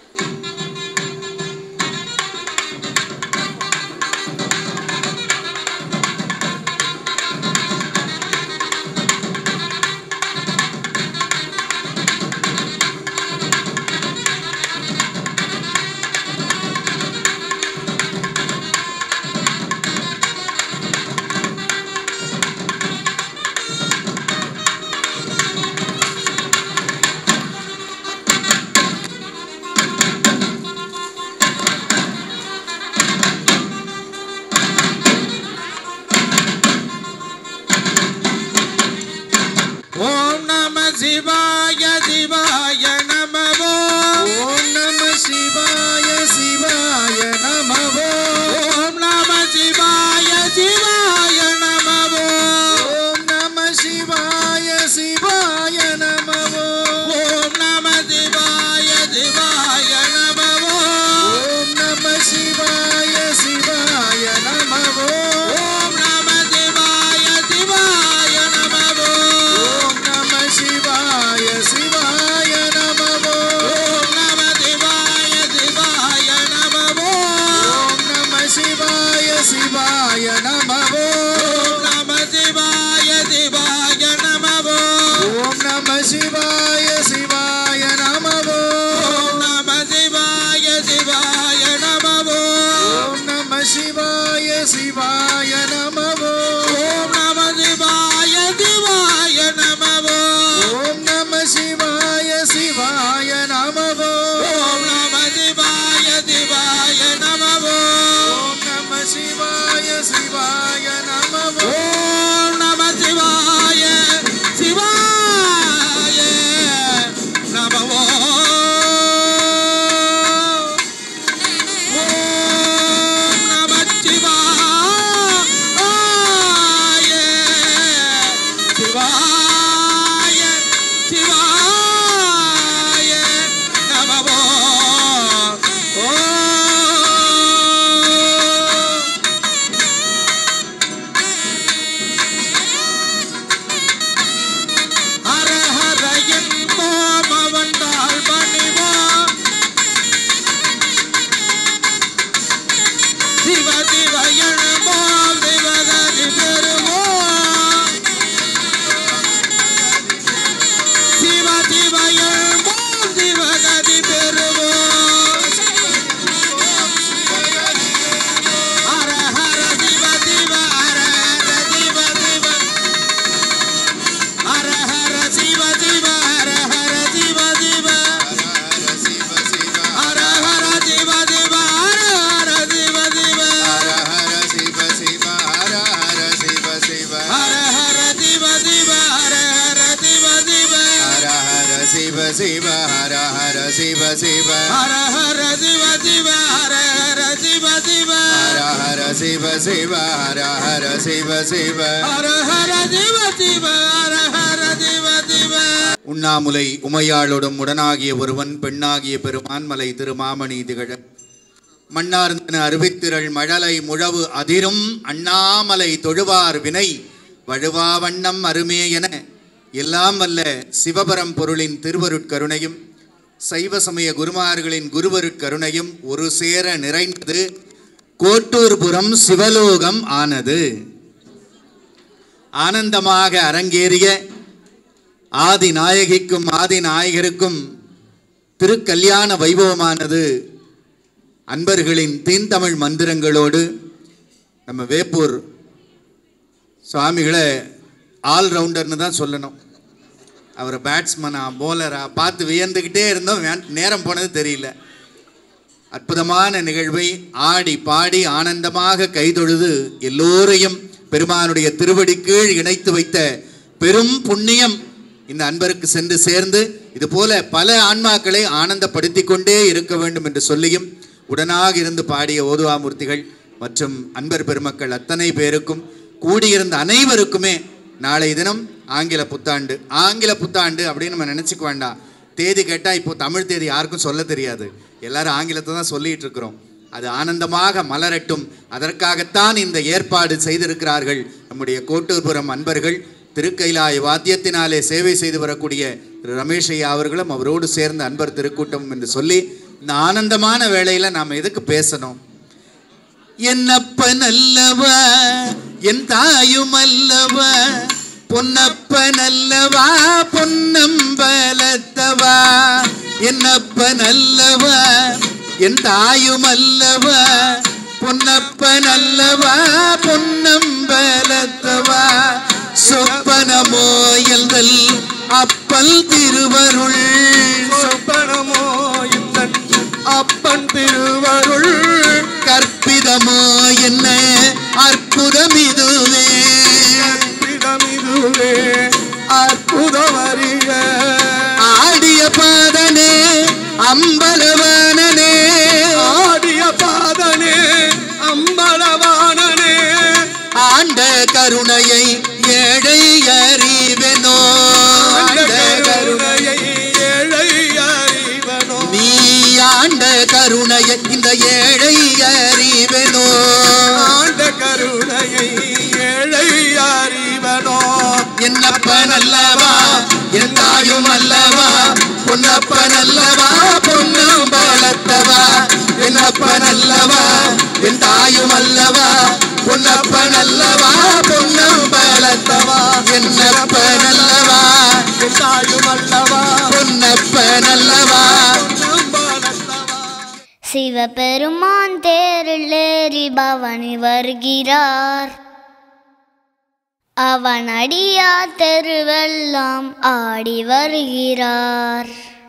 ஓம் நம சிவாய சிவாய நம ஓம் நம சிவாய சிவாய நம ஓம் நம சிவாய சிவாய நம ஓம் நம சிவாய சிவாய நம ஓம் நம சிவாய சிவாய நம ஓம் நம சிவாய சிவாய நம ஓம் நம சிவாய சிவாய நம ஓம் நம சிவ ஹர ஹர சிவ சிவ ஹர ஹர சிவ சிவ ஹர ஹர சிவ சிவ ஹர ஹர சிவ சிவ ஹர ஹர சிவ சிவ ஹர ஹர சிவ சிவ ஹர ஹர சிவ சிவ உண்ணாமுலை உமையாளோடும் உடனாகிய ஒருவன் பெண்ணாகிய பெருமான்மலை திருமாமணி திகழ மன்னார்ந்தன அருவித்திரள் மழலை முழவு அதிரும் அண்ணாமலை தொழுவார் வினை வழுவா வண்ணம் அருமே என எல்லாம் வல்ல சிவபரம் பொருளின் திருவருட்கருணையும் சைவ சமய குருமார்களின் குருவருட்கருணையும் ஒரு சேர நிறைந்தது கோட்டூர்புரம் சிவலோகம் ஆனது ஆனந்தமாக அரங்கேறிய ஆதி நாயகிக்கும் ஆதி நாயகருக்கும் திருக்கல்யாண வைபவமானது அன்பர்களின் தீந்தமிழ் மந்திரங்களோடு நம்ம வேப்பூர் சுவாமிகளை ஆல்ரவுண்டர்னு தான் சொல்லணும் அவர் பேட்ஸ்மனா போலரா பார்த்து வியந்துக்கிட்டே இருந்தோம் வே- நேரம் போனது தெரியல அற்புதமான நிகழ்வை ஆடி பாடி ஆனந்தமாக கைதொழுது எல்லோரையும் பெருமானுடைய திருவடி கீழ் இணைத்து வைத்த பெரும் புண்ணியம் இந்த அன்பருக்கு சென்று சேர்ந்து இது போல பல ஆன்மாக்களை ஆனந்தப்படுத்திக் கொண்டே இருக்க வேண்டும் என்று சொல்லியும் உடனாக இருந்து பாடிய ஓதுவாமூர்த்திகள் மற்றும் அன்பர் பெருமக்கள் அத்தனை பேருக்கும் கூடியிருந்த அனைவருக்குமே நாளை தினம் ஆங்கில புத்தாண்டு ஆங்கில புத்தாண்டு அப்படின்னு நம்ம நினச்சிக்க வேண்டாம் தேதி கேட்டால் இப்போ தமிழ் தேதி யாருக்கும் சொல்ல தெரியாது எல்லாரும் ஆங்கிலத்தை தான் சொல்லிட்டு இருக்கிறோம் அது ஆனந்தமாக மலரட்டும் அதற்காகத்தான் இந்த ஏற்பாடு செய்திருக்கிறார்கள் நம்முடைய கோட்டூர்புரம் அன்பர்கள் திருக்கைலாய வாத்தியத்தினாலே சேவை செய்து வரக்கூடிய திரு ரமேஷ் ஐயா அவர்களும் அவரோடு சேர்ந்த அன்பர் திருக்கூட்டம் என்று சொல்லி இந்த ஆனந்தமான வேளையில நாம் எதுக்கு பேசணும் என்னப்பன் அல்லவா என் தாயும் அல்லவா பொன்னப்பன் அல்லவா பொன்னம்பலத்தவா என்னப்பன் அல்லவா என் தாயும் அல்லவா பொன்னப்பன் அல்லவா பொன்னம்பலத்தவா சொப்பனமோ எல்தல் அப்பல் திருவருள் சொப்பனமோ இந்த அப்பன் திருவருள் கற்பிதமோ என்ன அற்புதம் இதுவே பிதமிதுவே அற்புதமறிக ஆடிய பாதனே அம்பலவானனே ஆடிய பாதனே அம்பலவானனே ஆண்ட கருணையை ஏழை அறிவனோ ஆண்ட ஆண்ட கருணை கருணையை ஏழை அறிவனோ நீ ஆண்ட கருணையை இந்த ஏழை அறிவனோ ஆண்ட கருணையை ஏழை அறிவனோ என்னப்பன் அல்லவா என் தாயும் அல்லவா பொன்னப்பன் அல்லவா பொன்னம் பலத்தவா என்னப்பன் அல்லவா என் தாயும் அல்லவா பொன்னப்பன் அல்லவா பொன்னம் பலத்தவா என்னப்பன் அல்லவா என் தாயும் அல்லவா பொன்னப்பன் அல்லவா நம்பலத்தவா சிவபெருமான் தேரிலேறி பவனி வருகிறார் அவன் அடியார் தெருவெல்லாம் ஆடி வருகிறார்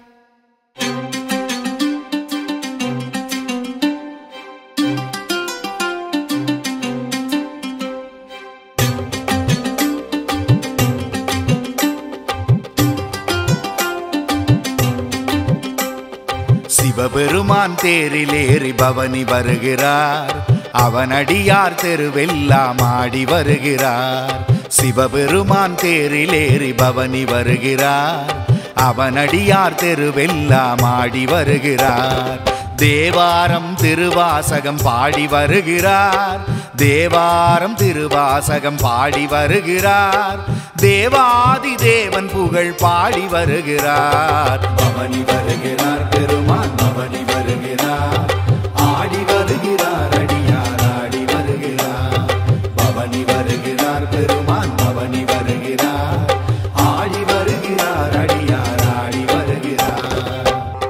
சிவபெருமான் தேரிலேறி பவனி வருகிறார் அவன் அடியார் தெருவெல்லாம் ஆடி வருகிறார் சிவபெருமான் தேரிலேறி பவனி வருகிறார் அவன் அடியார் தெருவெல்லாம் ஆடி வருகிறார் தேவாரம் திருவாசகம் பாடி வருகிறார் தேவாரம் திருவாசகம் பாடி வருகிறார் தேவாதி தேவன் புகழ் பாடி வருகிறார் பவனி வருகிறார் பெருமான் பவனி வருகிறார் ஆடி வருகிறார் அடியார் ஆடி வருகிறார் பவனி வருகிறார் பெருமான் பவனி வருகிறார் ஆடி வருகிறார் அடியார் ஆடி வருகிறார்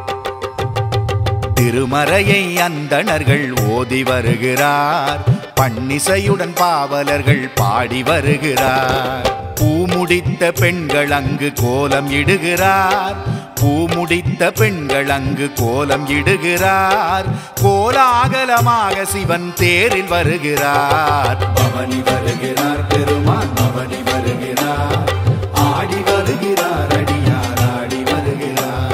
திருமறையை அந்தணர்கள் ஓதி வருகிறார் பன்னிசையுடன் பாவலர்கள் பாடி வருகிறார் பூமுடித்த பெண்கள் அங்கு கோலம் இடுகிறார் பூமுடித்த பெண்கள் அங்கு கோலம் இடுகிறார் கோலாகலமாக சிவன் தேரில் வருகிறார் பவனி வருகிறார் பெருமான் பவனி வருகிறார் ஆடி வருகிறார் அடியார் ஆடி வருகிறார்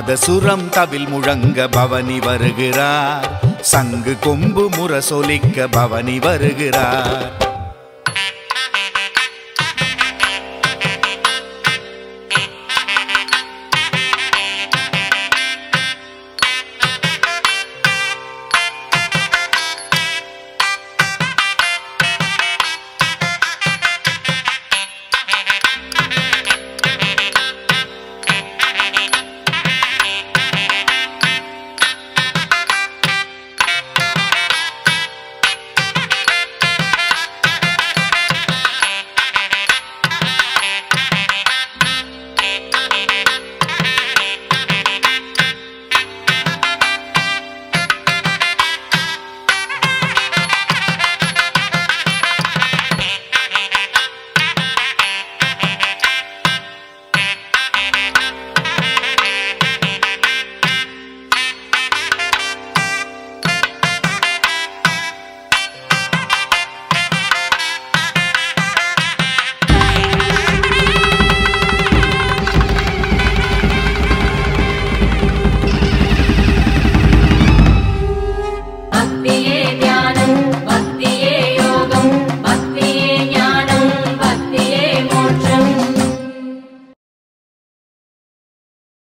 நாதசுரம் தவில் முழங்க பவனி வருகிறார் சங்கு கொம்பு முரசொலிக்க பவனி வருகிறார்